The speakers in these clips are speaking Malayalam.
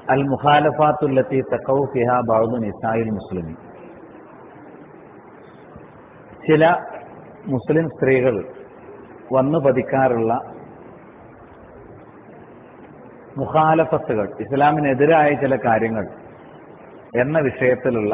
അൽ മുഖാലഫാത്തുല്ലത്തി തക്കവു ഫിഹ ബൗദു നിസായിൽ മുസ്ലിമി ചില മുസ്ലിം സ്ത്രീകൾ വന്നു പതിക്കാറുള്ള മുഖാലഫത്തുകൾ ഇസ്ലാമിനെതിരായ ചില കാര്യങ്ങൾ എന്ന വിഷയത്തിലുള്ള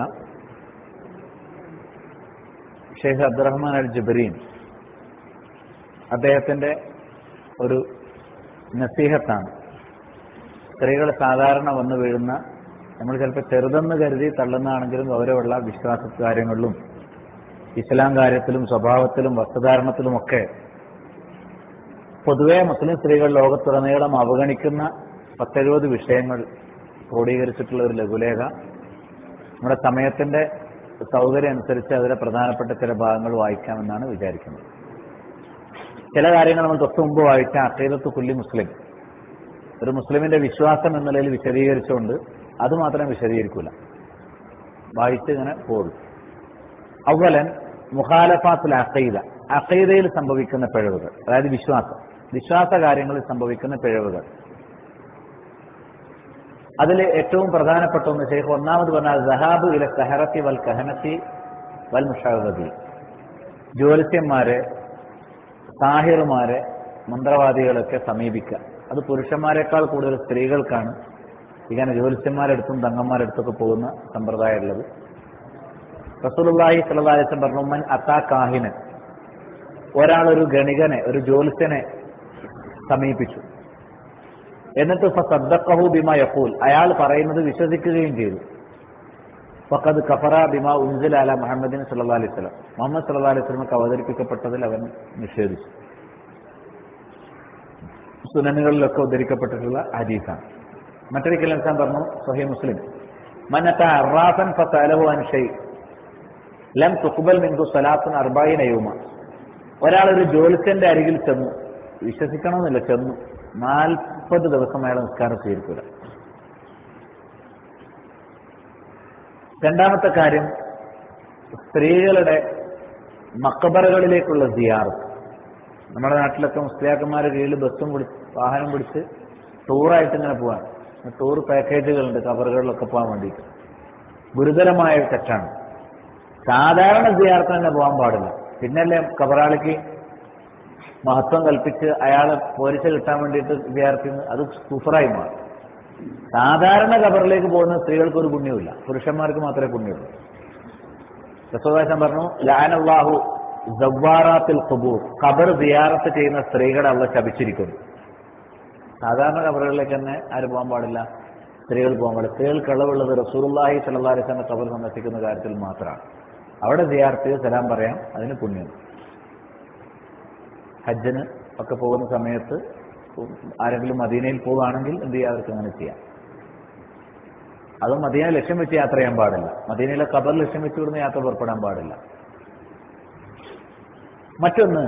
ഷെയ്ഖ് അബ്ദുറഹ്മാൻ അൽ ജബരീൻ അദ്ദേഹത്തിന്റെ ഒരു നസീഹത്താണ് സ്ത്രീകൾ സാധാരണ വന്നു വീഴുന്ന നമ്മൾ ചിലപ്പോൾ ചെറുതെന്ന് കരുതി തള്ളുന്നതാണെങ്കിലും ഗൗരവമുള്ള വിശ്വാസ കാര്യങ്ങളിലും ഇസ്ലാം കാര്യത്തിലും സ്വഭാവത്തിലും വസ്ത്രധാരണത്തിലുമൊക്കെ പൊതുവെ മുസ്ലിം സ്ത്രീകൾ ലോകത്തുടനീളം അവഗണിക്കുന്ന പത്തെഴുപത് വിഷയങ്ങൾ ക്രോഡീകരിച്ചിട്ടുള്ള ഒരു ലഘുലേഖ നമ്മുടെ സമയത്തിന്റെ സൗകര്യം അനുസരിച്ച് അതിലെ പ്രധാനപ്പെട്ട ചില ഭാഗങ്ങൾ വായിക്കാമെന്നാണ് വിചാരിക്കുന്നത് ചില കാര്യങ്ങൾ നമ്മൾ തൊട്ട് മുമ്പ് വായിച്ച അക്കീദത്ത് കുല്ലി മുസ്ലിം ഒരു മുസ്ലിമിന്റെ വിശ്വാസം എന്ന നിലയിൽ വിശദീകരിച്ചുകൊണ്ട് അത് മാത്രമേ വിശദീകരിക്കൂല വായിച്ച് ഇങ്ങനെ പോകും അവലൻ മുഖാലഫാത്തുൽ അഖീദ അഖീദയിൽ സംഭവിക്കുന്ന പിഴവുകൾ അതായത് വിശ്വാസം വിശ്വാസ കാര്യങ്ങളിൽ സംഭവിക്കുന്ന പിഴവുകൾ അതിൽ ഏറ്റവും പ്രധാനപ്പെട്ട ഒന്ന് ശേഖ് ഒന്നാമത് പറഞ്ഞാൽ സഹാബ് ഇല സഹറത്തി വൽ കഹനത്തി വൽ മുഷാവതി ജ്യോത്സ്യന്മാരെ സാഹിറുമാരെ മന്ത്രവാദികളൊക്കെ സമീപിക്കുക അത് പുരുഷന്മാരെക്കാൾ കൂടുതൽ സ്ത്രീകൾക്കാണ് ഇങ്ങനെ ജ്യോത്സ്യന്മാരെടുത്തും തങ്ങന്മാരെടുത്തൊക്കെ പോകുന്ന സമ്പ്രദായമുള്ളത് റസൂലുള്ളാഹി സല്ലല്ലാഹു പറഞ്ഞു മൻ അത്താ കാഹിന് ഒരാളൊരു ഗണികനെ ഒരു ജ്യോത്സ്യനെ സമീപിച്ചു എന്നിട്ട് സദ്ദഖഹു ബിമ യഖൂൽ അയാൾ പറയുന്നത് വിശ്വസിക്കുകയും ചെയ്തു ഫഖദ് കഫറ ബിമ ഉൻസില അല മുഹമ്മദിൻ സല്ലല്ലാഹു അലൈഹി വസല്ലം മുഹമ്മദ് സല്ലല്ലാഹു അലൈഹി വസല്ലമക്ക് അവതരിപ്പിക്കപ്പെട്ടതിൽ അവൻ നിഷേധിച്ചു സുനനുകളിലൊക്കെ ഉദ്ധരിക്കപ്പെട്ടിട്ടുള്ള ഹദീസാണ് മറ്റൊരു കിലൻസാൻ പറഞ്ഞു സഹി മുസ്ലിം മനത്ത അറാഫൻ ഫലഹു അൻ ഷൈ ലം തുഖ്ബൽ മിൻകു സലാത്തുൻ അർബായിൻ അയ്യൂമ ഒരാൾ ഒരു ജ്യോത്സ്യന്റെ അരികിൽ ചെന്നു വിശ്വസിക്കണമെന്നില്ല ചെന്നു നാൽപ്പത് ദിവസം അയാൾ നിസ്കാരം സ്വീകരിക്കൂല രണ്ടാമത്തെ കാര്യം സ്ത്രീകളുടെ മക്കബറകളിലേക്കുള്ള സിയാറത്ത് നമ്മുടെ നാട്ടിലൊക്കെ മുസ്ലിയാക്കന്മാരുടെ കീഴിൽ ബസ്സും പിടിച്ച് വാഹനം പിടിച്ച് ടൂറായിട്ട് ഇങ്ങനെ പോവാൻ ടൂർ പാക്കേജുകളുണ്ട് കബറുകളിലൊക്കെ പോകാൻ വേണ്ടിയിട്ട് ഗുരുതരമായ ഒരു തെറ്റാണ് സാധാരണ സിയാർത്ത് തന്നെ പോകാൻ പാടില്ല പിന്നല്ലേ കബറാളിക്ക് മഹത്വം കൽപ്പിച്ച് അയാളെ പോരിച്ച കിട്ടാൻ വേണ്ടിയിട്ട് വിദ്യാർത്ഥിന്ന് അത് കുഫറായി മാറും സാധാരണ കബറിലേക്ക് പോകുന്ന സ്ത്രീകൾക്ക് ഒരു പുണ്യമില്ല പുരുഷന്മാർക്ക് മാത്രമേ പുണ്യമുള്ളൂ രസോദാശം പറഞ്ഞു ലാനല്ലാഹു ജവ്വാറാത്തിൽ ഖുബൂർ ഖബർ സിയാറത്ത് ചെയ്യുന്ന സ്ത്രീകളെ അവ ശപിച്ചിരിക്കുന്നു സാധാരണ കബറുകളിലേക്ക് തന്നെ ആര് പോകാൻ പാടില്ല സ്ത്രീകൾ പോകാൻ പാടില്ല സ്ത്രീകൾക്ക് ഇളവുള്ളത് റസൂറുല്ലാഹി സല്ലാഹി എന്ന കബർ സന്ദർശിക്കുന്ന കാര്യത്തിൽ മാത്രമാണ് അവിടെ സിയാർത്ത് സലാം പറയാം അതിന് പുണ്യം ഹജ്ജിന് ഒക്കെ പോകുന്ന സമയത്ത് ആരെങ്കിലും മദീനയിൽ പോവുകയാണെങ്കിൽ എന്ത് ചെയ്യാം അവർക്ക് അങ്ങനെ ചെയ്യാം അതും മദീന ലക്ഷ്യം വെച്ച് യാത്ര ചെയ്യാൻ പാടില്ല മദീനയിലെ കബർ ലക്ഷ്യം വെച്ച് ഇവിടുന്ന് യാത്ര പുറപ്പെടാൻ പാടില്ല മറ്റൊന്ന്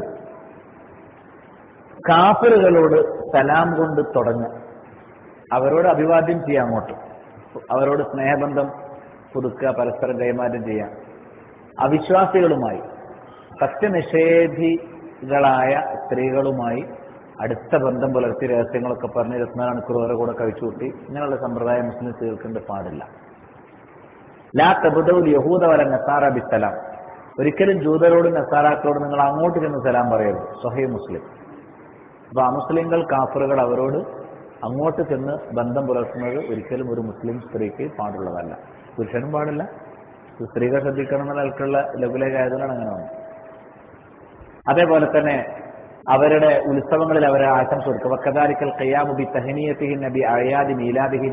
കാഫറുകളോട് സലാം കൊണ്ട് തുടങ്ങുക അവരോട് അഭിവാദ്യം ചെയ്യാം അങ്ങോട്ട് അവരോട് സ്നേഹബന്ധം പുതുക്കുക പരസ്പരം കൈമാറ്റം ചെയ്യാം അവിശ്വാസികളുമായി സത്യനിഷേധികളായ സ്ത്രീകളുമായി അടുത്ത ബന്ധം പുലർത്തി രഹസ്യങ്ങളൊക്കെ പറഞ്ഞ് ഇരുപത്തിനാല് മണിക്കൂർ വരെ കൂടെ കഴിച്ചുകൂട്ടി ഇങ്ങനെയുള്ള സമ്പ്രദായം മുസ്ലിം സ്ത്രീകൾക്ക് പാടില്ല ലാ തബുദൗൽ യഹൂദ വല നസാറ ബിസലാം ഒരിക്കലും ജൂതരോടും നസാറാക്കളോടും നിങ്ങൾ അങ്ങോട്ട് ചെന്ന് സലാം പറയരുത് സൊഹൈ മുസ്ലിം അപ്പൊ അമുസ്ലിങ്ങൾ കാഫറുകൾ അവരോട് അങ്ങോട്ട് ചെന്ന് ബന്ധം പുലർത്തുന്നത് ഒരിക്കലും ഒരു മുസ്ലിം സ്ത്രീക്ക് പാടുള്ളതല്ല പുരുഷനും പാടില്ല സ്ത്രീകൾ ശ്രദ്ധിക്കണം എന്ന നിലക്കുള്ള ലഘുലേഖ ആയതുകൊണ്ടാണ് അങ്ങനെ വന്നത് അതേപോലെ തന്നെ അവരുടെ ഉത്സവങ്ങളിൽ അവരെ ആശംസ കൊടുക്കുക വക്കതാലിക്കൽ കയ്യാമുബി തഹനീയത്തിഹിൻ നബി അഴയാദി മീലാദിഹിൻ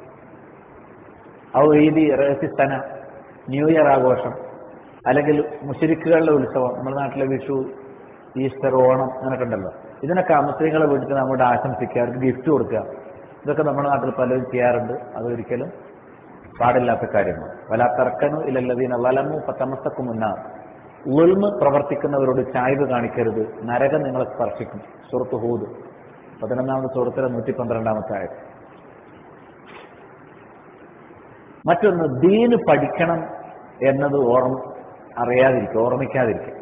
ഔ ഈദി റഹസിസ്തന ന്യൂ ഇയർ ആഘോഷം അല്ലെങ്കിൽ മുഷരിക്കുകളുടെ ഉത്സവം നമ്മുടെ നാട്ടിലെ വിഷു ഈസ്റ്റർ ഓണം അങ്ങനെയൊക്കെ ഉണ്ടല്ലോ ഇതിനൊക്കെ മുസ്ലിങ്ങളെ വീട്ടിൽ നമ്മുടെ ആശംസിക്കുക അവർക്ക് ഗിഫ്റ്റ് കൊടുക്കുക ഇതൊക്കെ നമ്മുടെ നാട്ടിൽ പലരും ചെയ്യാറുണ്ട് അതൊരിക്കലും പാടില്ലാത്ത കാര്യമാണ് വല തർക്കനു ഇല്ലല്ലതീന വലമു പത്തമസ്തക്കു മുന്നാർ ഉൾമ് പ്രവർത്തിക്കുന്നവരോട് ചായ്വ് കാണിക്കരുത് നരകം നിങ്ങളെ സ്പർശിക്കും സുഹൃത്ത് ഹൂദ് പതിനൊന്നാമത് സുഹൃത്തിലെ നൂറ്റി പന്ത്രണ്ടാമത്തെ ആയത് മറ്റൊന്ന് ദീന് പഠിക്കണം എന്നത് ഓർമ്മ അറിയാതിരിക്കുക ഓർമ്മിക്കാതിരിക്കുക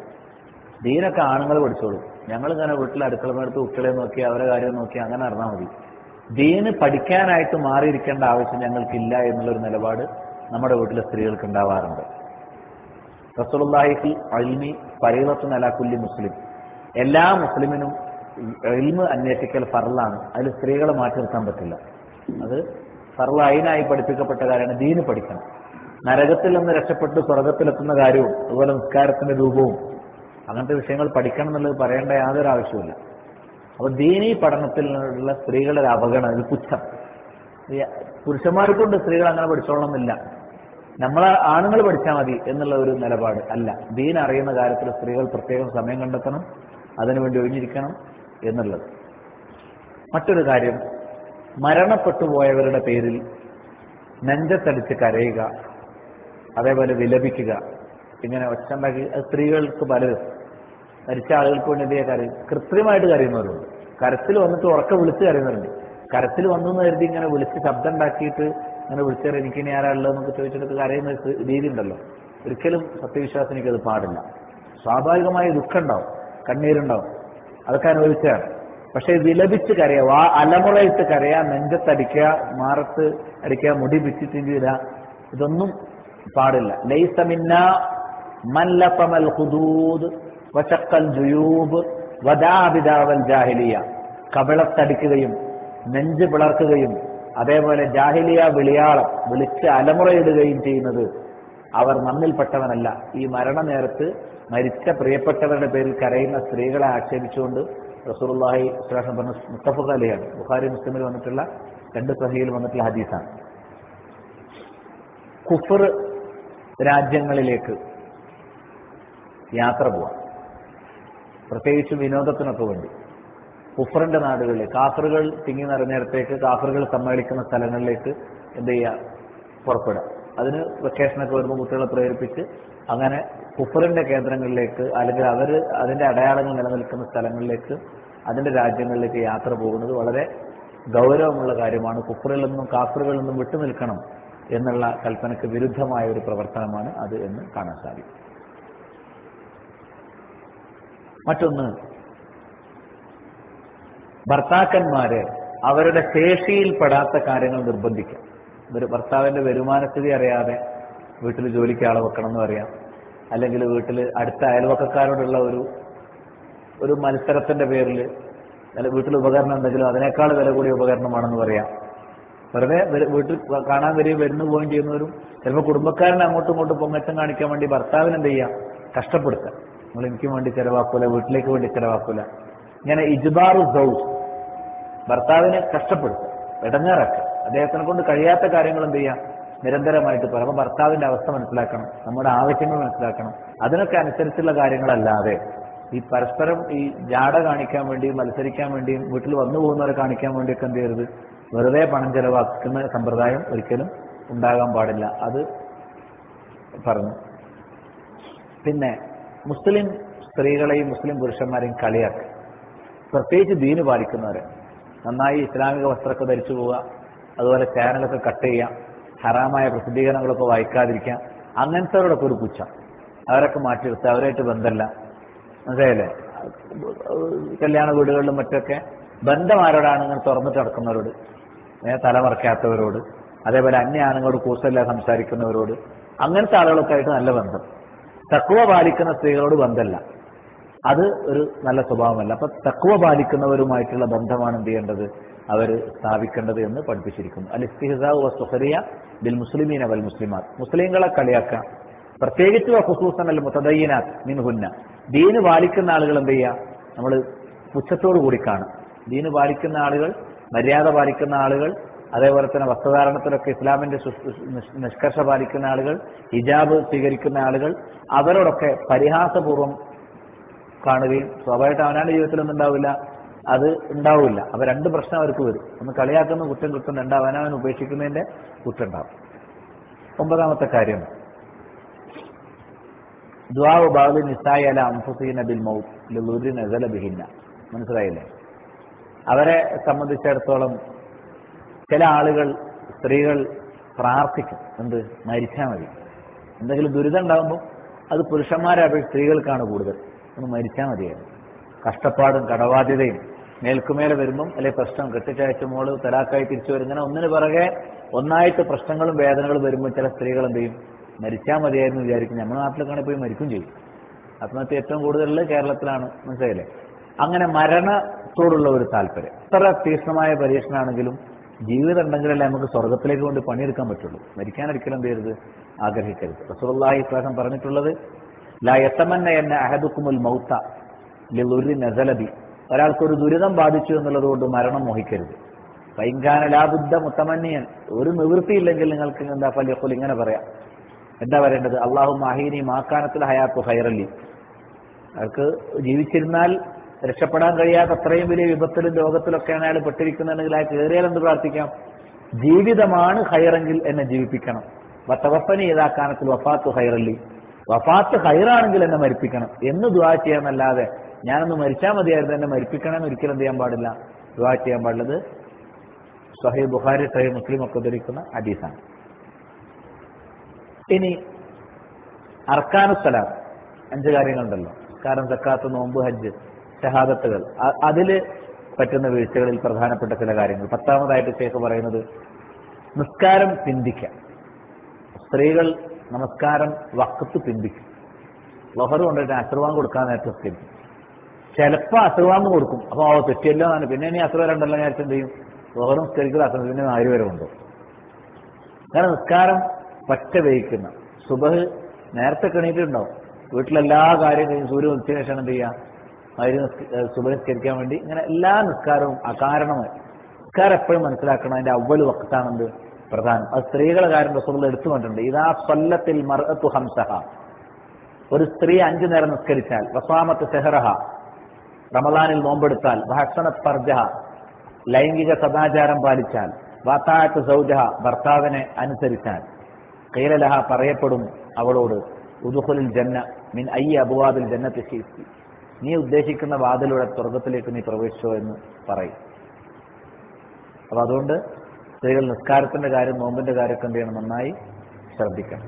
ദീനൊക്കെ ആണുങ്ങൾ പഠിച്ചോളൂ ഞങ്ങൾ ഇങ്ങനെ വീട്ടിൽ അടുക്കളമെടുത്ത് കുട്ടികളെ നോക്കി അവരെ കാര്യം നോക്കി അങ്ങനെ അറിഞ്ഞാൽ മതി ദീന് പഠിക്കാനായിട്ട് മാറിയിരിക്കേണ്ട ആവശ്യം ഞങ്ങൾക്കില്ല എന്നുള്ളൊരു നിലപാട് നമ്മുടെ വീട്ടിലെ സ്ത്രീകൾക്ക് ഉണ്ടാവാറുണ്ട് റസൂലുള്ളാഹിക്ക് അൽമി ഫരീളത്തു നലാക്കുല്ലി മുസ്ലിം എല്ലാ മുസ്ലിമിനും ഇൽമ് അന്വേഷിക്കൽ ഫറലാണ് അതിൽ സ്ത്രീകളെ മാറ്റി നിർത്താൻ പറ്റില്ല അത് ഫറൽ അയിനായി പഠിപ്പിക്കപ്പെട്ട കാര്യമാണ് ദീന് പഠിക്കണം നരകത്തിൽ നിന്ന് രക്ഷപ്പെട്ട് സ്വർഗത്തിലെത്തുന്ന കാര്യവും അതുപോലെ നിസ്കാരത്തിന്റെ രൂപവും അങ്ങനത്തെ വിഷയങ്ങൾ പഠിക്കണം എന്നുള്ളത് പറയേണ്ട യാതൊരു ആവശ്യമില്ല അപ്പൊ ദീനീ പഠനത്തിലുള്ള സ്ത്രീകളുടെ ഒരു അവഗണന ഒരു പുച്ഛം ഈ പുരുഷന്മാരെ കൊണ്ട് സ്ത്രീകൾ അങ്ങനെ പഠിച്ചോളണമെന്നില്ല നമ്മളെ ആണുങ്ങൾ പഠിച്ചാൽ മതി എന്നുള്ള ഒരു നിലപാട് അല്ല ദീൻ അറിയുന്ന കാര്യത്തിൽ സ്ത്രീകൾ പ്രത്യേകം സമയം കണ്ടെത്തണം അതിനുവേണ്ടി ഒഴിഞ്ഞിരിക്കണം എന്നുള്ളത് മറ്റൊരു കാര്യം മരണപ്പെട്ടു പോയവരുടെ പേരിൽ നെഞ്ചത്തടിച്ച് കരയുക അതേപോലെ വിലപിക്കുക ഇങ്ങനെ ഒച്ചുണ്ടാക്കി അത് സ്ത്രീകൾക്ക് പലരും മരിച്ച ആളുകൾക്ക് വേണ്ടി എന്ത് ചെയ്യാൻ കരയും കൃത്രിമമായിട്ട് കരയുന്നവരുണ്ട് കരത്തിൽ വന്നിട്ട് ഉറക്കെ വിളിച്ച് കരയുന്നവരുണ്ട് കരത്തിൽ വന്നു എന്ന് കരുതി ഇങ്ങനെ വിളിച്ച് ശബ്ദം ഉണ്ടാക്കിയിട്ട് ഇങ്ങനെ വിളിച്ചാൽ എനിക്ക് ഇനി ആരാ ഉള്ളതെന്നൊക്കെ ചോദിച്ചിട്ട് കരയുന്ന ഒരു രീതി ഉണ്ടല്ലോ ഒരിക്കലും സത്യവിശ്വാസനിക്ക് അത് പാടില്ല സ്വാഭാവികമായ ദുഃഖം ഉണ്ടാവും കണ്ണീരുണ്ടാവും അതൊക്കെ അനുഭവിച്ചതാണ് പക്ഷെ വിലപിച്ച് കരയുക വാ അലമുറയിട്ട് കരയുക നെഞ്ചത്തടിക്കുക മാറത്ത് അടിക്കുക മുടി പിച്ചിട്ടില്ല ഇതൊന്നും പാടില്ല ലൈസമിന്ന മല്ലഫമൽ ഹുദൂദ് വശക്കൽ ജുയൂബ് വദാബിദാവൽ ജാഹിലിയ കവിളത്തടിക്കുകയും നെഞ്ച് പിളർക്കുകയും അതേപോലെ ജാഹിലിയ വിളിയാളം വിളിച്ച് അലമുറയിടുകയും ചെയ്യുന്നത് അവർ നമ്മിൽപ്പെട്ടവനല്ല ഈ മരണനേരത്ത് മരിച്ച പ്രിയപ്പെട്ടവരുടെ പേരിൽ കരയുന്ന സ്ത്രീകളെ ആക്ഷേപിച്ചുകൊണ്ട് റസൂലുള്ളാഹി സ്വലാസം പറഞ്ഞ മുത്തഫഖ് അലിയാണ് ബുഖാരി മുസ്ലിമിൽ വന്നിട്ടുള്ള രണ്ട് സഹിയിൽ വന്നിട്ടുള്ള ഹദീസാണ് കുഫർ രാജ്യങ്ങളിലേക്ക് യാത്ര പോവാം പ്രത്യേകിച്ച് വിനോദത്തിനൊക്കെ വേണ്ടി കുഫറിന്റെ നാടുകളിൽ കാഫറുകൾ തിങ്ങി നിറഞ്ഞിടത്തേക്ക് കാഫറുകൾ സമ്മേളിക്കുന്ന സ്ഥലങ്ങളിലേക്ക് എന്ത് ചെയ്യുക പുറപ്പെടുക അതിന് വെക്കേഷനൊക്കെ വരുമ്പോൾ കുട്ടികളെ പ്രേരിപ്പിച്ച് അങ്ങനെ കുഫറിന്റെ കേന്ദ്രങ്ങളിലേക്ക് അല്ലെങ്കിൽ അവർ അതിന്റെ അടയാളങ്ങൾ നിലനിൽക്കുന്ന സ്ഥലങ്ങളിലേക്ക് അതിന്റെ രാജ്യങ്ങളിലേക്ക് യാത്ര പോകുന്നത് വളരെ ഗൗരവമുള്ള കാര്യമാണ് കുഫറിൽ നിന്നും കാഫറുകളിൽ നിന്നും വിട്ടുനിൽക്കണം എന്നുള്ള കൽപ്പനയ്ക്ക് വിരുദ്ധമായ ഒരു പ്രവർത്തനമാണ് അത് എന്ന് കാണാൻ സാധിക്കും മറ്റൊന്ന് ഭർത്താക്കന്മാരെ അവരുടെ ശേഷിയിൽപ്പെടാത്ത കാര്യങ്ങൾ നിർബന്ധിക്കാം ഒരു ഭർത്താവിന്റെ വരുമാനസ്ഥിതി അറിയാതെ വീട്ടിൽ ജോലിക്ക് ആളെ വെക്കണം എന്ന് പറയാം അല്ലെങ്കിൽ വീട്ടിൽ അടുത്ത അയൽവക്കക്കാരോടുള്ള ഒരു ഒരു മത്സരത്തിന്റെ പേരിൽ അല്ലെങ്കിൽ വീട്ടിൽ ഉപകരണം എന്തെങ്കിലും അതിനേക്കാൾ വില കൂടിയ ഉപകരണമാണെന്ന് പറയാം വെറുതെ വര- വീട്ടിൽ കാണാൻ വരികയും വരുന്നു പോവുകയും ചെയ്യുന്നവരും ചിലപ്പോൾ കുടുംബക്കാരനെ അങ്ങോട്ടും ഇങ്ങോട്ടും പൊങ്ങച്ചം കാണിക്കാൻ വേണ്ടി ഭർത്താവിന് എന്ത് ചെയ്യാം കഷ്ടപ്പെടുത്തുക നിങ്ങൾ എനിക്ക് വേണ്ടി ചെലവാക്കൂല വീട്ടിലേക്ക് വേണ്ടി ചെലവാക്കൂല ഇങ്ങനെ ഇജ്ബാറു സൗസ് ഭർത്താവിനെ കഷ്ടപ്പെടുത്തുക ഇടങ്ങേറാക്കുക അദ്ദേഹത്തിനെ കൊണ്ട് കഴിയാത്ത കാര്യങ്ങൾ എന്ത് ചെയ്യാം നിരന്തരമായിട്ട് പറയും അപ്പൊ ഭർത്താവിന്റെ അവസ്ഥ മനസ്സിലാക്കണം നമ്മുടെ ആവശ്യങ്ങൾ മനസ്സിലാക്കണം അതിനൊക്കെ അനുസരിച്ചുള്ള കാര്യങ്ങളല്ലാതെ ഈ പരസ്പരം ഈ ജാട കാണിക്കാൻ വേണ്ടിയും മത്സരിക്കാൻ വേണ്ടിയും വീട്ടിൽ വന്നു പോകുന്നവരെ കാണിക്കാൻ വേണ്ടിയൊക്കെ എന്ത് ചെയ്യരുത് വെറുതെ പണം ചെലവാക്കുന്ന സമ്പ്രദായം ഒരിക്കലും ഉണ്ടാകാൻ പാടില്ല അത് പറഞ്ഞു പിന്നെ മുസ്ലിം സ്ത്രീകളെയും മുസ്ലിം പുരുഷന്മാരെയും കളിയാക്കുക പ്രത്യേകിച്ച് ദീന് പാലിക്കുന്നവരെ നന്നായി ഇസ്ലാമിക വസ്ത്രമൊക്കെ ധരിച്ചു പോവുക അതുപോലെ ചാനലൊക്കെ കട്ട് ചെയ്യുക ഹറാമായ പ്രസിദ്ധീകരണങ്ങളൊക്കെ വായിക്കാതിരിക്കുക അങ്ങനത്തെവരോടൊക്കെ ഒരു പുച്ഛം അവരൊക്കെ മാറ്റി നിർത്തുക അവരായിട്ട് ബന്ധമല്ല മനസ്സിലായില്ലേ കല്യാണ വീടുകളിലും മറ്റൊക്കെ ബന്ധം ആരോടാണ് ഇങ്ങനെ തുറന്നിട്ട് നടക്കുന്നവരോട് ഏ, തലമറക്കാത്തവരോട് അതേപോലെ അന്യ ആണുങ്ങളോട് കൂസല്ല സംസാരിക്കുന്നവരോട് അങ്ങനത്തെ ആളുകളൊക്കെ ആയിട്ട് നല്ല ബന്ധം തക്കുവ പാലിക്കുന്ന സ്ത്രീകളോട് ബന്ധമല്ല അത് ഒരു നല്ല സ്വഭാവമല്ല അപ്പൊ തക്കുവ പാലിക്കുന്നവരുമായിട്ടുള്ള ബന്ധമാണ് എന്ത് ചെയ്യേണ്ടത് അവർ സ്ഥാപിക്കേണ്ടത് എന്ന് പഠിപ്പിച്ചിരിക്കുന്നു അൽ ഇസ്തിഹസാവ് വസ്തുഹരിയ ബിൽ മുസ്ലിമീന വൽ മുസ്ലിമാത്ത് മുസ്ലിങ്ങളെ കളിയാക്കാം പ്രത്യേകിച്ച് ഖുസൂസൻ അൽ മുത്തദയ്യനാത്ത് മിൻഹുന്ന ദീന് പാലിക്കുന്ന ആളുകൾ എന്ത് ചെയ്യുക നമ്മൾ പുച്ഛത്തോടു കൂടി കാണും ദീന് പാലിക്കുന്ന ആളുകൾ മര്യാദ പാലിക്കുന്ന ആളുകൾ അതേപോലെ തന്നെ വസ്ത്രധാരണത്തിലൊക്കെ ഇസ്ലാമിന്റെ സു- നിഷ്- നിഷ്കർഷ പാലിക്കുന്ന ആളുകൾ ഹിജാബ് സ്വീകരിക്കുന്ന ആളുകൾ അവരോടൊക്കെ പരിഹാസപൂർവ്വം കാണുകയും സ്വാഭാവികമായിട്ട് അവനാന്റെ ജീവിതത്തിലൊന്നും ഉണ്ടാവില്ല അത് ഉണ്ടാവില്ല അപ്പൊ രണ്ട് പ്രശ്നം അവർക്ക് വരും ഒന്ന് കളിയാക്കുന്ന കുറ്റം കിട്ടും രണ്ട് അവനവൻ ഉപേക്ഷിക്കുന്നതിന്റെ കുറ്റം ഉണ്ടാവും ഒമ്പതാമത്തെ കാര്യം ദ്വാവ് ബാബു നിസായി അല അംഫുസീന ബിൽ മൗത്ത് ലുലൂരി നസല ബിഹിന്ന മനസ്സിലായില്ലേ അവരെ സംബന്ധിച്ചിടത്തോളം ചില ആളുകൾ സ്ത്രീകൾ പ്രാർത്ഥിക്കും എന്ത് മരിച്ചാൽ മതി എന്തെങ്കിലും ദുരിതം ഉണ്ടാകുമ്പോൾ അത് പുരുഷന്മാരെ അപേക്ഷിച്ച് സ്ത്രീകൾക്കാണ് കൂടുതൽ ഒന്ന് മരിച്ചാൽ മതിയായിരുന്നു കഷ്ടപ്പാടും കടബാധ്യതയും മേൽക്കുമേലെ വരുമ്പം അല്ലെ പ്രശ്നം കെട്ടിച്ചയച്ച മോള് തലാക്കായി തിരിച്ചു വരും ഇങ്ങനെ ഒന്നിന് പിറകെ ഒന്നായിട്ട് പ്രശ്നങ്ങളും വേദനകളും വരുമ്പോൾ ചില സ്ത്രീകൾ എന്ത് ചെയ്യും മരിച്ചാൽ മതിയായിരുന്നു വിചാരിക്കും നമ്മുടെ നാട്ടിലൊക്കെ പോയി മരിക്കും ചെയ്യും ആത്മഹത്യ ഏറ്റവും കൂടുതൽ കേരളത്തിലാണ് മനസ്സിലായില്ലേ അങ്ങനെ മരണത്തോടുള്ള ഒരു താല്പര്യം എത്ര തീക്ഷ്ണമായ പരീക്ഷണമാണെങ്കിലും ജീവിതം ഉണ്ടെങ്കിലല്ലേ നമുക്ക് സ്വർഗത്തിലേക്ക് കൊണ്ട് പണിയെടുക്കാൻ പറ്റുള്ളൂ മരിക്കാൻ ഒരിക്കലും എന്ത് ചെയ്യരുത് ആഗ്രഹിക്കരുത് റസൂലുള്ളാഹി ഇസ്ലാം പറഞ്ഞിട്ടുള്ളത് ലാ യത്തമന്ന എന്ന അഹദുക്കുമുൽ മൗത്ത ലിലുരി നസലബി ഒരാൾക്കൊരു ദുരിതം ബാധിച്ചു എന്നുള്ളത് കൊണ്ട് മരണം മോഹിക്കരുത് പൈങ്കാന ലാബുദ്ധ മുത്തമന്നിയൻ ഒരു നിവൃത്തിയില്ലെങ്കിൽ നിങ്ങൾക്ക് എന്താ ഫലിയഖുൽ ഇങ്ങനെ പറയാം എന്താ പറയേണ്ടത് അള്ളാഹു മാഹീനി മാക്കാനത്തിൽ ഹയാത്തു ഹൈറല്ലി അയാൾക്ക് ജീവിച്ചിരുന്നാൽ രക്ഷപ്പെടാൻ കഴിയാത്ത അത്രയും വലിയ വിപത്തിലും രോഗത്തിലൊക്കെയാണ് അയാൾ പെട്ടിരിക്കുന്നുണ്ടെങ്കിൽ അയാൾക്ക് കയറിയാൽ എന്ത് പ്രാർത്ഥിക്കാം ജീവിതമാണ് ഹൈറെങ്കിൽ എന്നെ ജീവിപ്പിക്കണം വത്തവപ്പനി ഏതാക്കാനത്തിൽ വഫാത്ത് ഹൈറല്ലി വഫാത്ത് ഹൈറാണെങ്കിൽ എന്നെ മരിപ്പിക്കണം എന്ന് ദുവാ ചെയ്യാന്നല്ലാതെ ഞാനൊന്ന് മരിച്ചാൽ മതിയായിരുന്നു എന്നെ മരിപ്പിക്കണമെന്ന് ഒരിക്കലും എന്ത് ചെയ്യാൻ പാടില്ല ദുവാ ചെയ്യാൻ പാടുള്ളത് സഹീ ബുഖാരി സഹീ മുസ്ലിം ഒക്കെ ധരിക്കുന്ന ഹദീസാണ് ഇനി അർക്കാനുസലാം അഞ്ച് കാര്യങ്ങളുണ്ടല്ലോ കാരണം സക്കാത്ത് നോമ്പ് ഹജ്ജ് ഷഹാദത്തുകൾ അ- അതില് പറ്റുന്ന വീഴ്ചകളിൽ പ്രധാനപ്പെട്ട ചില കാര്യങ്ങൾ പത്താമതായിട്ട് ശേഖ് പറയുന്നത് നിസ്കാരം പിന്തിക്കാം സ്ത്രീകൾ നമസ്കാരം വക്കത്ത് പിന്തിക്കും ലൊഹർ കൊണ്ടിട്ട് അസുർവാങ് കൊടുക്കാൻ നേരത്തെ നിസ്കരിക്കും ചിലപ്പോ അസുർവാങ് കൊടുക്കും അപ്പൊ അവ തെറ്റിയല്ലോ എന്നാണ് പിന്നെ ഇനി അസുര രണ്ടല്ലോ ഞാൻ എന്ത് ചെയ്യും ലൊഹറും നിസ്കരിക്കുന്ന അസുരം പിന്നെ നാല് വരെ കൊണ്ടു അങ്ങനെ നിസ്കാരം പറ്റ വേയിക്കുന്ന സുബഹ് നേരത്തെ കണീറ്റുണ്ടാവും വീട്ടിലെല്ലാ കാര്യം കഴിഞ്ഞ് സൂര്യൻ ഉച്ചയ്ക്ക് ശേഷം എന്ത് ചെയ്യുക അതിന് സുബഹ് നിസ്കരിക്കാൻ വേണ്ടി ഇങ്ങനെ എല്ലാ നിസ്കാരവും അകാരണമായി നിസ്കാരം എപ്പോഴും മനസ്സിലാക്കണം അതിന്റെ അവല് വക്താണെന്ത് പ്രധാനം അത് സ്ത്രീകളെ കാര്യം റസൂൽ എടുത്തു കണ്ടിട്ടുണ്ട് ഇതാ കൊല്ലത്തിൽ മർഅത്തു ഹംസഹ ഒരു സ്ത്രീ അഞ്ചു നേരം നിസ്കരിച്ചാൽ വസാമത്ത് സെഹറഹ റമദാനിൽ നോമ്പെടുത്താൽ വഹസനത് ഫർജഹ ലൈംഗിക സദാചാരം പാലിച്ചാൽ വാത്താഴത്ത് സൗജഹ ഭർത്താവിനെ അനുസരിച്ചാൽ കൈലലഹ പറയപ്പെടും അവളോട് ഉദുഹുലിൽ ജന്ന മിൻ ഐ അബുവാദിൽ ജന്നത്ത് ശീസി നീ ഉദ്ദേശിക്കുന്ന വാതിലൂടെ സ്വർഗത്തിലേക്ക് നീ പ്രവേശിച്ചോ എന്ന് പറയും അപ്പൊ അതുകൊണ്ട് സ്ത്രീകൾ നിസ്കാരത്തിന്റെ കാര്യം നോമ്പിന്റെ കാര്യമൊക്കെ എന്ത് ചെയ്യണം നന്നായി ശ്രദ്ധിക്കണം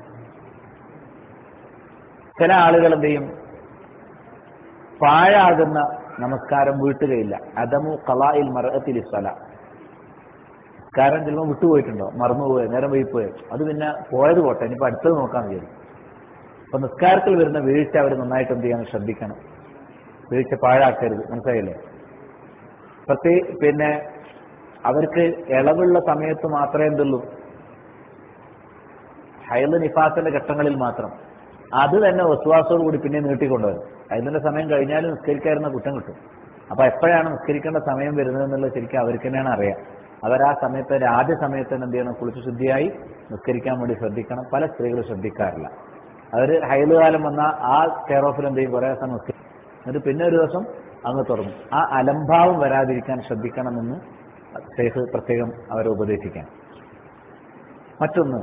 ചില ആളുകൾ എന്ത് ചെയ്യും പാഴാകുന്ന നമസ്കാരം വീട്ടുകയില്ല അദമു കലായിൽ മറത്തിൽ സ്വല കാരണം ചിലപ്പോൾ വിട്ടുപോയിട്ടുണ്ടോ മറന്നുപോയോ നേരം വൈകിപ്പോയോ അത് പിന്നെ പോയത് പോട്ടെ ഇനിയിപ്പോ അടുത്തത് നോക്കാൻ വിചാരിക്കും അപ്പൊ നിസ്കാരത്തിൽ വരുന്ന വീഴ്ച അവർ നന്നായിട്ട് എന്ത് ചെയ്യാൻ ശ്രദ്ധിക്കണം വീഴ്ച പാഴാക്കരുത് മനസ്സിലായില്ലേ പ്രത്യേക പിന്നെ അവർക്ക് ഇളവുള്ള സമയത്ത് മാത്രമേ എന്തുള്ളൂ ഹൈല് നിഫാസിന്റെ ഘട്ടങ്ങളിൽ മാത്രം അത് തന്നെ വസ്വാസോട് കൂടി പിന്നെ നീട്ടിക്കൊണ്ടുവരും അതിന്റെ സമയം കഴിഞ്ഞാലും നിസ്കരിക്കാതിരുന്ന കുറ്റം കിട്ടും അപ്പൊ എപ്പോഴാണ് നിസ്കരിക്കേണ്ട സമയം വരുന്നത് എന്നുള്ളത് ശരിക്കും അവർക്ക് തന്നെയാണ് അറിയാം അവർ ആ സമയത്ത് ഒരു ആദ്യ സമയത്ത് തന്നെ എന്ത് ചെയ്യണം കുളിച്ച് ശുദ്ധിയായി നിസ്കരിക്കാൻ വേണ്ടി ശ്രദ്ധിക്കണം പല സ്ത്രീകളും ശ്രദ്ധിക്കാറില്ല അവര് ഹൈല് കാലം വന്ന ആ കെയർ ഓഫിൽ എന്ത് ചെയ്യും കുറെ ദിവസം നിസ്കരിക്കും എന്നിട്ട് പിന്നെ ഒരു ദിവസം അങ്ങ് തുറന്നു ആ അലംഭാവം വരാതിരിക്കാൻ ശ്രദ്ധിക്കണമെന്ന് ഷെയ്ഖ് പ്രത്യേകം അവരെ ഉപദേശിക്കാൻ മറ്റൊന്ന്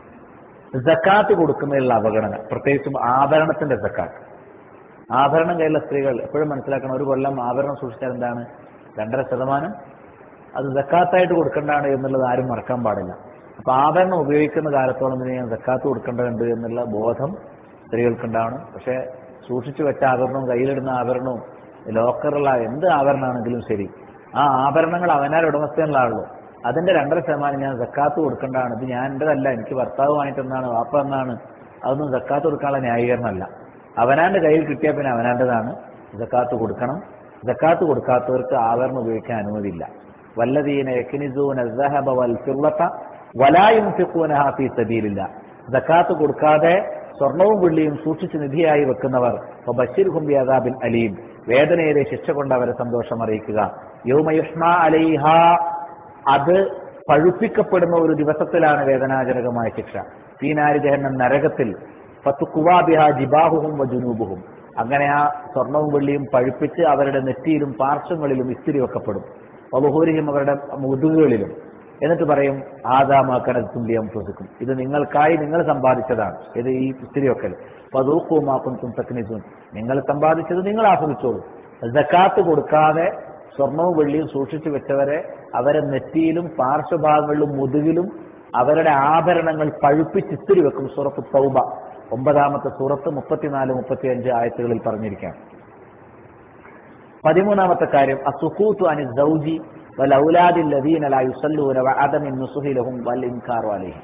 ജക്കാത്ത് കൊടുക്കുന്നതിലുള്ള അവഗണന പ്രത്യേകിച്ചും ആഭരണത്തിന്റെ ജക്കാത്ത് ആഭരണം കയ്യിലുള്ള സ്ത്രീകൾ എപ്പോഴും മനസ്സിലാക്കണം ഒരു കൊല്ലം ആഭരണം സൂക്ഷിച്ചാൽ എന്താണ് രണ്ടര ശതമാനം അത് ജക്കാത്തായിട്ട് കൊടുക്കേണ്ടതാണ് എന്നുള്ളത് ആരും മറക്കാൻ പാടില്ല അപ്പൊ ആഭരണം ഉപയോഗിക്കുന്ന കാലത്തോളം തന്നെ ഞാൻ ജക്കാത്ത് കൊടുക്കേണ്ടതുണ്ട് എന്നുള്ള ബോധം സ്ത്രീകൾക്കുണ്ടാവണം പക്ഷെ സൂക്ഷിച്ചു വെച്ച ആഭരണവും കയ്യിലിടുന്ന ആഭരണവും ലോക്കറുള്ള എന്ത് ആഭരണമാണെങ്കിലും ശരി ആ ആഭരണങ്ങൾ അവനാൽ ഉടമസ്ഥനുള്ളാണല്ലോ അതിന്റെ രണ്ടര ശതമാനം ഞാൻ സക്കാത്ത് കൊടുക്കേണ്ടതാണ് ഇത് ഞാൻ എന്റേതല്ല എനിക്ക് ഭർത്താവ് വാങ്ങിട്ടെന്നാണ് വാപ്പ എന്നാണ് അതൊന്നും സക്കാത്ത് കൊടുക്കാനുള്ള ന്യായീകരണമല്ല അവനാന്റെ കയ്യിൽ കിട്ടിയാൽ പിന്നെ അവനാന്റേതാണ് സക്കാത്ത് കൊടുക്കണം സക്കാത്ത് കൊടുക്കാത്തവർക്ക് ആഭരണം ഉപയോഗിക്കാൻ അനുമതിയില്ല വല്ലതീന യക്നിസൂന الذهب والفضة ولا ينفقونها في سبيل الله സക്കാത്ത് കൊടുക്കാതെ സ്വർണവും വെള്ളിയും സൂക്ഷിച്ച് നിധിയായി വെക്കുന്നവർ ബഷീർഹും ബിഅദാബിൻ അലീം വേദനയിലെ ശിക്ഷ കൊണ്ട് അവരെ സന്തോഷം അറിയിക്കുക യൗമയുഷ്മ അലൈഹ അത് പഴുപ്പിക്കപ്പെടുന്ന ഒരു ദിവസത്തിലാണ് വേദനാജനകമായ ശിക്ഷ തീനാരി ജഹന്നം നരകത്തിൽ പത്തു കുവാബിഹ ജിബാഹുഹും വജുനൂബുഹും അങ്ങനെ ആ സ്വർണവും വെള്ളിയും പഴുപ്പിച്ച് അവരുടെ നെറ്റിയിലും പാർശ്വങ്ങളിലും ഇസ്തിരി വെക്കപ്പെടും വബുഹൂരിയും അവരുടെ മുതുകുകളിലും എന്നിട്ട് പറയും ആദാമാക്കണ തുല്യം ശ്വസിക്കും ഇത് നിങ്ങൾക്കായി നിങ്ങൾ സമ്പാദിച്ചതാണ് ഇത് ഈ ഇസ്തിരി വെക്കൽ പതൂക്കുമാക്കും തും തക്നിസും നിങ്ങൾ സമ്പാദിച്ചത് നിങ്ങൾ ആസ്വദിച്ചോളൂ ജക്കാത്ത് കൊടുക്കാതെ സ്വർണവും വെള്ളിയും സൂക്ഷിച്ചു വെച്ചവരെ അവരെ നെറ്റിയിലും പാർശ്വഭാഗങ്ങളിലും മുതുകിലും അവരുടെ ആഭരണങ്ങൾ പഴുപ്പിച്ച് ഇസ്തിരി വെക്കും സൂറത്ത് തൗബ ഒമ്പതാമത്തെ സൂറത്ത് മുപ്പത്തിനാല് മുപ്പത്തിയഞ്ച് ആയത്തുകളിൽ പറഞ്ഞിരിക്കാം പതിമൂന്നാമത്തെ കാര്യം അസുഖൂത്തു അനി സൗജി വലൗലാദി ലദീന ലാ യുസല്ലൂന വഅദമിൻ നുസുഹി ലഹും വൽ ഇൻകാറു അലൈഹിം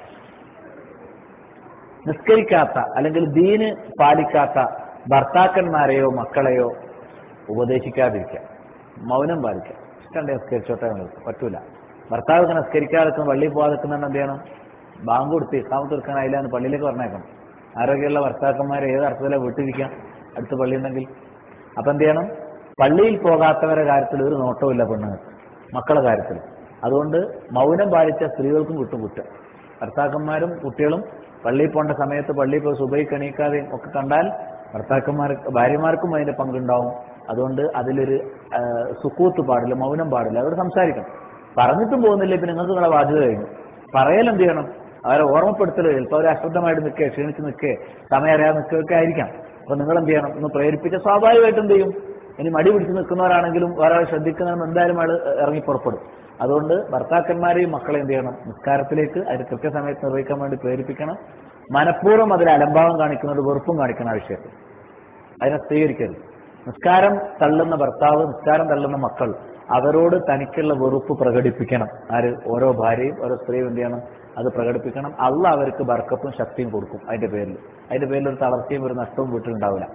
നിസ്കരിക്കാത്ത അല്ലെങ്കിൽ ദീന് പാലിക്കാത്ത ഭർത്താക്കന്മാരെയോ മക്കളെയോ ഉപദേശിക്കാതിരിക്കുക മൗനം പാലിക്കുക ഇഷ്ടണ്ടേ നിസ്കരിച്ചോട്ടെ നിങ്ങൾക്ക് പറ്റൂല ഭർത്താവ് നിസ്കരിക്കാതെ നിൽക്കുന്ന പള്ളിയിൽ പോകാതെ നിൽക്കുന്നുണ്ട് എന്ത് ചെയ്യണം ബാങ്ക് കൊടുത്ത് ഇക്കാമത്ത് എടുക്കാൻ അതിലാണ് പള്ളിയിലേക്ക് പറഞ്ഞേക്കണം ആരോഗ്യമുള്ള ഭർത്താക്കന്മാരെ ഏത് അർത്ഥത്തിലാണ് വീട്ടിലിരിക്കാം അടുത്ത പള്ളി ഉണ്ടെങ്കിൽ അപ്പൊ എന്ത് ചെയ്യണം പള്ളിയിൽ പോകാത്തവരുടെ കാര്യത്തിൽ ഒരു നോട്ടവുമില്ല പെണ്ണുങ്ങൾക്ക് മക്കളുടെ കാര്യത്തിൽ അതുകൊണ്ട് മൗനം പാലിച്ച സ്ത്രീകൾക്കും കിട്ടും കുറ്റം ഭർത്താക്കന്മാരും കുട്ടികളും പള്ളിയിൽ പോകേണ്ട സമയത്ത് പള്ളിയിൽ പോയി സുബൈ കണീക്കാതെയും ഒക്കെ കണ്ടാൽ ഭർത്താക്കന്മാർക്ക് ഭാര്യമാർക്കും അതിന്റെ പങ്കുണ്ടാവും അതുകൊണ്ട് അതിലൊരു ആ, സുക്കൂത്ത് പാടില്ല മൗനം പാടില്ല അവർ സംസാരിക്കണം പറഞ്ഞിട്ടും പോകുന്നില്ല ഇപ്പൊ നിങ്ങൾക്ക് നിങ്ങളെ ബാധ്യത കഴിഞ്ഞു പറയൽ എന്ത് ചെയ്യണം അവരെ ഓർമ്മപ്പെടുത്തൽ ചിലപ്പോൾ അവർ അശ്രദ്ധമായിട്ട് നിൽക്കുക ക്ഷീണിച്ച് നിൽക്കുക സമയം അറിയാതെ നിൽക്കുകയൊക്കെ ആയിരിക്കാം അപ്പൊ നിങ്ങൾ എന്ത് ചെയ്യണം ഒന്ന് പ്രേരിപ്പിച്ച സ്വാഭാവികമായിട്ടും എന്ത് ചെയ്യും ഇനി മടി പിടിച്ച് നിൽക്കുന്നവരാണെങ്കിലും വേറെ ശ്രദ്ധിക്കുന്നവരും എന്തായാലും ആള് ഇറങ്ങി പുറപ്പെടും അതുകൊണ്ട് ഭർത്താക്കന്മാരെയും മക്കളെ എന്ത് ചെയ്യണം നിസ്കാരത്തിലേക്ക് അതിന് കൃത്യസമയത്ത് നിർവഹിക്കാൻ വേണ്ടി പ്രേരിപ്പിക്കണം മനഃപൂർവ്വം അതിൽ അലംഭാവം കാണിക്കുന്നത് വെറുപ്പും കാണിക്കണം ആ വിഷയത്തിൽ അതിനെ സ്വീകരിക്കരുത് നിസ്കാരം തള്ളുന്ന ഭർത്താവ് നിസ്കാരം തള്ളുന്ന മക്കൾ അവരോട് തനിക്കുള്ള വെറുപ്പ് പ്രകടിപ്പിക്കണം ആര് ഓരോ ഭാര്യയും ഓരോ സ്ത്രീയും എന്ത് ചെയ്യണം അത് പ്രകടിപ്പിക്കണം അള്ള അവർക്ക് ബർക്കത്തും ശക്തിയും കൊടുക്കും അതിന്റെ പേരിൽ അതിന്റെ പേരിൽ ഒരു തളർച്ചയും ഒരു നഷ്ടവും വീട്ടിലുണ്ടാവില്ല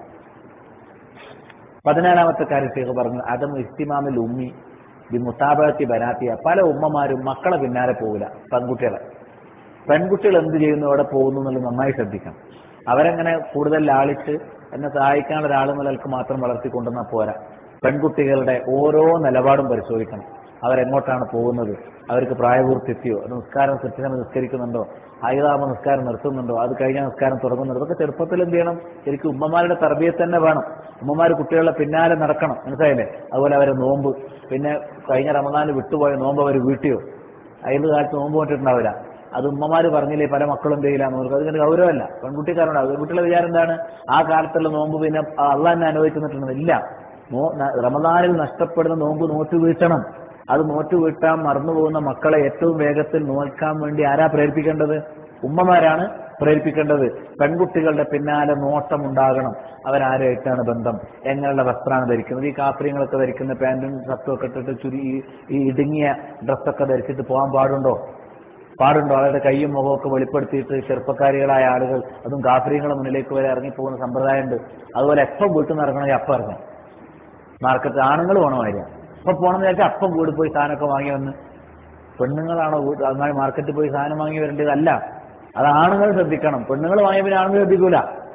പതിനാലാമത്തെ കാര്യം ഷേഖ് പറഞ്ഞു അതം ഇസ്തിമാമിൽ ഉമ്മി ബി മുത്താബത്തി ബനാത്തിയ പല ഉമ്മമാരും മക്കളെ പിന്നാലെ പോകില്ല പെൺകുട്ടികളെ പെൺകുട്ടികൾ എന്ത് ചെയ്യുന്നു അവിടെ പോകുന്നു എന്നുള്ളത് നന്നായി ശ്രദ്ധിക്കണം അവരെങ്ങനെ കൂടുതൽ ലാളിച്ച് എന്നെ സഹായിക്കാനുള്ള ഒരാൾ നിലക്ക് മാത്രം വളർത്തിക്കൊണ്ടുവന്നാൽ പോരാ പെൺകുട്ടികളുടെ ഓരോ നിലപാടും പരിശോധിക്കണം അവരെങ്ങോട്ടാണ് പോകുന്നത് അവർക്ക് പ്രായപൂർത്തി എത്തിയോ അത് നിസ്കാരം കൃത്യമായി നിസ്കരിക്കുന്നുണ്ടോ ആയുധാമ നിസ്കാരം നിർത്തുന്നുണ്ടോ അത് കഴിഞ്ഞ നിസ്കാരം തുടങ്ങുന്നുണ്ടോ അതൊക്കെ ചെറുപ്പത്തിൽ എന്ത് ചെയ്യണം ശരിക്കും ഉമ്മമാരുടെ തർബീയത്ത് തന്നെ വേണം ഉമ്മമാർ കുട്ടികളുടെ പിന്നാലെ നടക്കണം മനസ്സിലായില്ലേ അതുപോലെ അവരെ നോമ്പ് പിന്നെ കഴിഞ്ഞ റമദാന് വിട്ടുപോയ നോമ്പ് അവർ വീട്ടിയോ അയൽ കാലത്ത് നോമ്പ് പോയിട്ടുണ്ടാവില്ല അത് ഉമ്മമാര് പറഞ്ഞില്ലേ പല മക്കളും എന്ത് ചെയ്യില്ല അവർക്ക് അതിന്റെ ഗൗരവമല്ല പെൺകുട്ടിക്കാരുണ്ട് പെൺകുട്ടികളുടെ വിചാരം എന്താണ് ആ കാലത്തുള്ള നോമ്പ് പിന്നെ അള്ള തന്നെ അനുഭവിച്ചിട്ടുണ്ടെന്ന് ഇല്ല നോ- ന- റമദാനിൽ നഷ്ടപ്പെടുന്ന നോമ്പ് നോറ്റ് വീഴ്ത്തണം അത് നോറ്റ് വീട്ടാൻ മറന്നു പോകുന്ന മക്കളെ ഏറ്റവും വേഗത്തിൽ നോക്കാൻ വേണ്ടി ആരാ പ്രേരിപ്പിക്കേണ്ടത് ഉമ്മമാരാണ് പ്രേരിപ്പിക്കേണ്ടത് പെൺകുട്ടികളുടെ പിന്നാലെ നോട്ടം ഉണ്ടാകണം അവരാരായിട്ടാണ് ബന്ധം എങ്ങനെയുള്ള വസ്ത്രമാണ് ധരിക്കുന്നത് ഈ കാപ്രിയങ്ങളൊക്കെ ധരിക്കുന്ന പാന്റും ഷർട്ടും ഒക്കെ ഇട്ടിട്ട് ചുരി ഈ- ഈ ഇടുങ്ങിയ ഡ്രസ്സൊക്കെ ധരിച്ചിട്ട് പോകാൻ പാടുണ്ടോ പാടുണ്ടോ അവരുടെ കൈയും മുഖവും ഒക്കെ വെളിപ്പെടുത്തിയിട്ട് ചെറുപ്പക്കാരികളായ ആളുകൾ അതും കാഫര്യങ്ങളുടെ മുന്നിലേക്ക് വരെ ഇറങ്ങിപ്പോകുന്ന സമ്പ്രദായമുണ്ട് അതുപോലെ എപ്പം വീട്ടിൽ നിന്ന് ഇറങ്ങണമെങ്കിൽ അപ്പം ഇറങ്ങാം മാർക്കറ്റ് ആണുങ്ങൾ പോകണമായിരിക്കാം അപ്പൊ പോകണമെന്ന് വിചാരിച്ചാൽ അപ്പം വീട് പോയി സാധനമൊക്കെ വാങ്ങി വന്ന് പെണ്ണുങ്ങളാണോ വീട് അങ്ങനെ മാർക്കറ്റിൽ പോയി സാധനം വാങ്ങി വരേണ്ടത് അല്ല അത് ആണുങ്ങൾ ശ്രദ്ധിക്കണം പെണ്ണുങ്ങൾ വാങ്ങിയ പിന്നെ ആണുങ്ങൾ ശ്രദ്ധിക്കൂല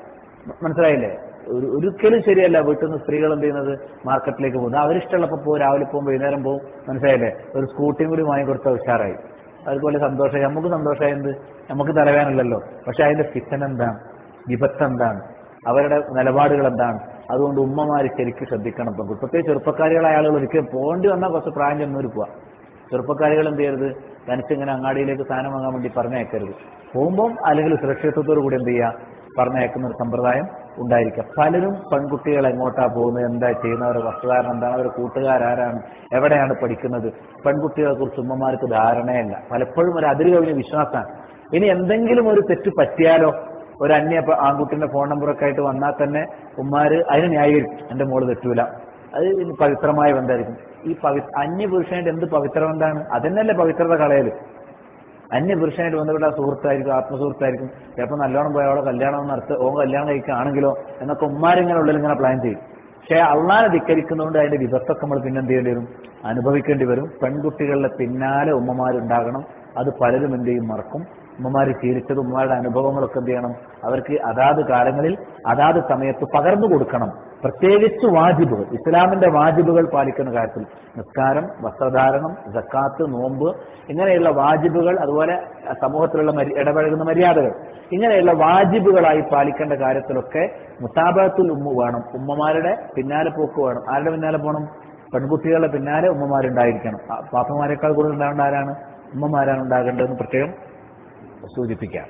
മ- മനസ്സിലായില്ലേ ഒരു ഒരിക്കലും ശരിയല്ല വീട്ടിൽ നിന്ന് സ്ത്രീകൾ എന്ത് ചെയ്യുന്നത് മാർക്കറ്റിലേക്ക് പോകുന്നത് അവരിഷ്ടമുള്ളപ്പോൾ പോകും രാവിലെ പോകും വൈകുന്നേരം പോകും മനസ്സിലായില്ലേ ഒരു സ്കൂട്ടിയും കൂടി വാങ്ങി കൊടുത്താൽ ഉഷാറായി അതുപോലെ സന്തോഷമായി നമുക്ക് സന്തോഷമായി എന്ത് നമുക്ക് തലവേനല്ലല്ലോ പക്ഷെ അതിന്റെ ഫിത്തൻ എന്താണ് വിപത്ത് എന്താണ് അവരുടെ നിലപാടുകൾ എന്താണ് അതുകൊണ്ട് ഉമ്മമാര് ശരിക്കും ശ്രദ്ധിക്കണം ഇപ്പം പ്രത്യേകിച്ച് ചെറുപ്പക്കാരികളായ ആളുകൾ ഒരിക്കലും പോകേണ്ടി വന്നാൽ കുറച്ച് പ്രായം ചെന്നൂര് പോവാം ചെറുപ്പക്കാരികൾ എന്ത് ചെയ്യരുത് തനിച്ചിങ്ങനെ അങ്ങാടിയിലേക്ക് സാധനം വാങ്ങാൻ വേണ്ടി പറഞ്ഞയക്കരുത് പോകുമ്പോൾ അല്ലെങ്കിൽ സുരക്ഷിതത്വത്തോടു കൂടി എന്ത് ചെയ്യുക പറഞ്ഞയക്കുന്ന ഒരു സമ്പ്രദായം ഉണ്ടായിരിക്കാം പലരും പെൺകുട്ടികൾ എങ്ങോട്ടാ പോകുന്നത് എന്താ ചെയ്യുന്നവരുടെ വസ്ത്രധാരണം എന്താണ് അവരുടെ കൂട്ടുകാരാരാണ് എവിടെയാണ് പഠിക്കുന്നത് പെൺകുട്ടികളെ കുറിച്ച് ഉമ്മമാർക്ക് ധാരണയല്ല പലപ്പോഴും ഒരു അതിര് കവിഞ്ഞ വിശ്വാസമാണ് ഇനി എന്തെങ്കിലും ഒരു തെറ്റ് പറ്റിയാലോ ഒരു അന്യ പ- ആൺകുട്ടിന്റെ ഫോൺ നമ്പറൊക്കെ ആയിട്ട് വന്നാൽ തന്നെ ഉമ്മാര് അതിന് ന്യായീകരിക്കും എന്റെ മോള് തെറ്റൂല അത് ഇനി പവിത്രമായ ബന്ധമായിരിക്കും ഈ പവി അന്യപുരുഷനായിട്ട് എന്ത് പവിത്ര ബന്ധമാണ് അതന്നെയല്ലേ പവിത്രത കളയല് അന്യപുരുഷനായിട്ട് ബന്ധപ്പെട്ട സുഹൃത്തായിരിക്കും ആത്മസുഹൃത്തായിരിക്കും ചിലപ്പോൾ നല്ലോണം പോയ അവളെ കല്യാണം നടത്ത് ഓ കല്യാണം കഴിക്കുകയാണെങ്കിലോ എന്നൊക്കെ ഉമ്മാരിങ്ങനെ ഉള്ളിൽ ഇങ്ങനെ പ്ലാൻ ചെയ്യും പക്ഷെ അള്ളാനെ ധിക്കരിക്കുന്നതുകൊണ്ട് അതിന്റെ വിപത്തൊക്കെ നമ്മൾ പിന്നെ എന്ത് ചെയ്യേണ്ടി വരും അനുഭവിക്കേണ്ടി വരും പെൺകുട്ടികളുടെ പിന്നാലെ ഉമ്മമാരുണ്ടാകണം അത് പലരും എന്ത് ചെയ്യും മറക്കും ഉമ്മമാര് ശീലിച്ചത് ഉമ്മമാരുടെ അനുഭവങ്ങളൊക്കെ എന്ത് ചെയ്യണം അവർക്ക് അതാത് കാലങ്ങളിൽ അതാത് സമയത്ത് പകർന്നു കൊടുക്കണം പ്രത്യേകിച്ച് വാജിബുകൾ ഇസ്ലാമിന്റെ വാജിബുകൾ പാലിക്കുന്ന കാര്യത്തിൽ നിസ്കാരം വസ്ത്രധാരണം ജക്കാത്ത് നോമ്പ് ഇങ്ങനെയുള്ള വാജിബുകൾ അതുപോലെ സമൂഹത്തിലുള്ള മര്യ- ഇടപഴകുന്ന മര്യാദകൾ ഇങ്ങനെയുള്ള വാജിബുകളായി പാലിക്കേണ്ട കാര്യത്തിലൊക്കെ മുത്താബത്തുൽ ഉമ്മ വേണം ഉമ്മമാരുടെ പിന്നാലെ പോക്ക് വേണം ആരുടെ പിന്നാലെ പോകണം പെൺകുട്ടികളുടെ പിന്നാലെ ഉമ്മമാരുണ്ടായിരിക്കണം ആ പാപ്പമാരെക്കാൾ കൂടുതൽ ഉണ്ടാവേണ്ട ആരാണ് ഉമ്മമാരാണ് ഉണ്ടാകേണ്ടതെന്ന് പ്രത്യേകം സൂചിപ്പിക്കാം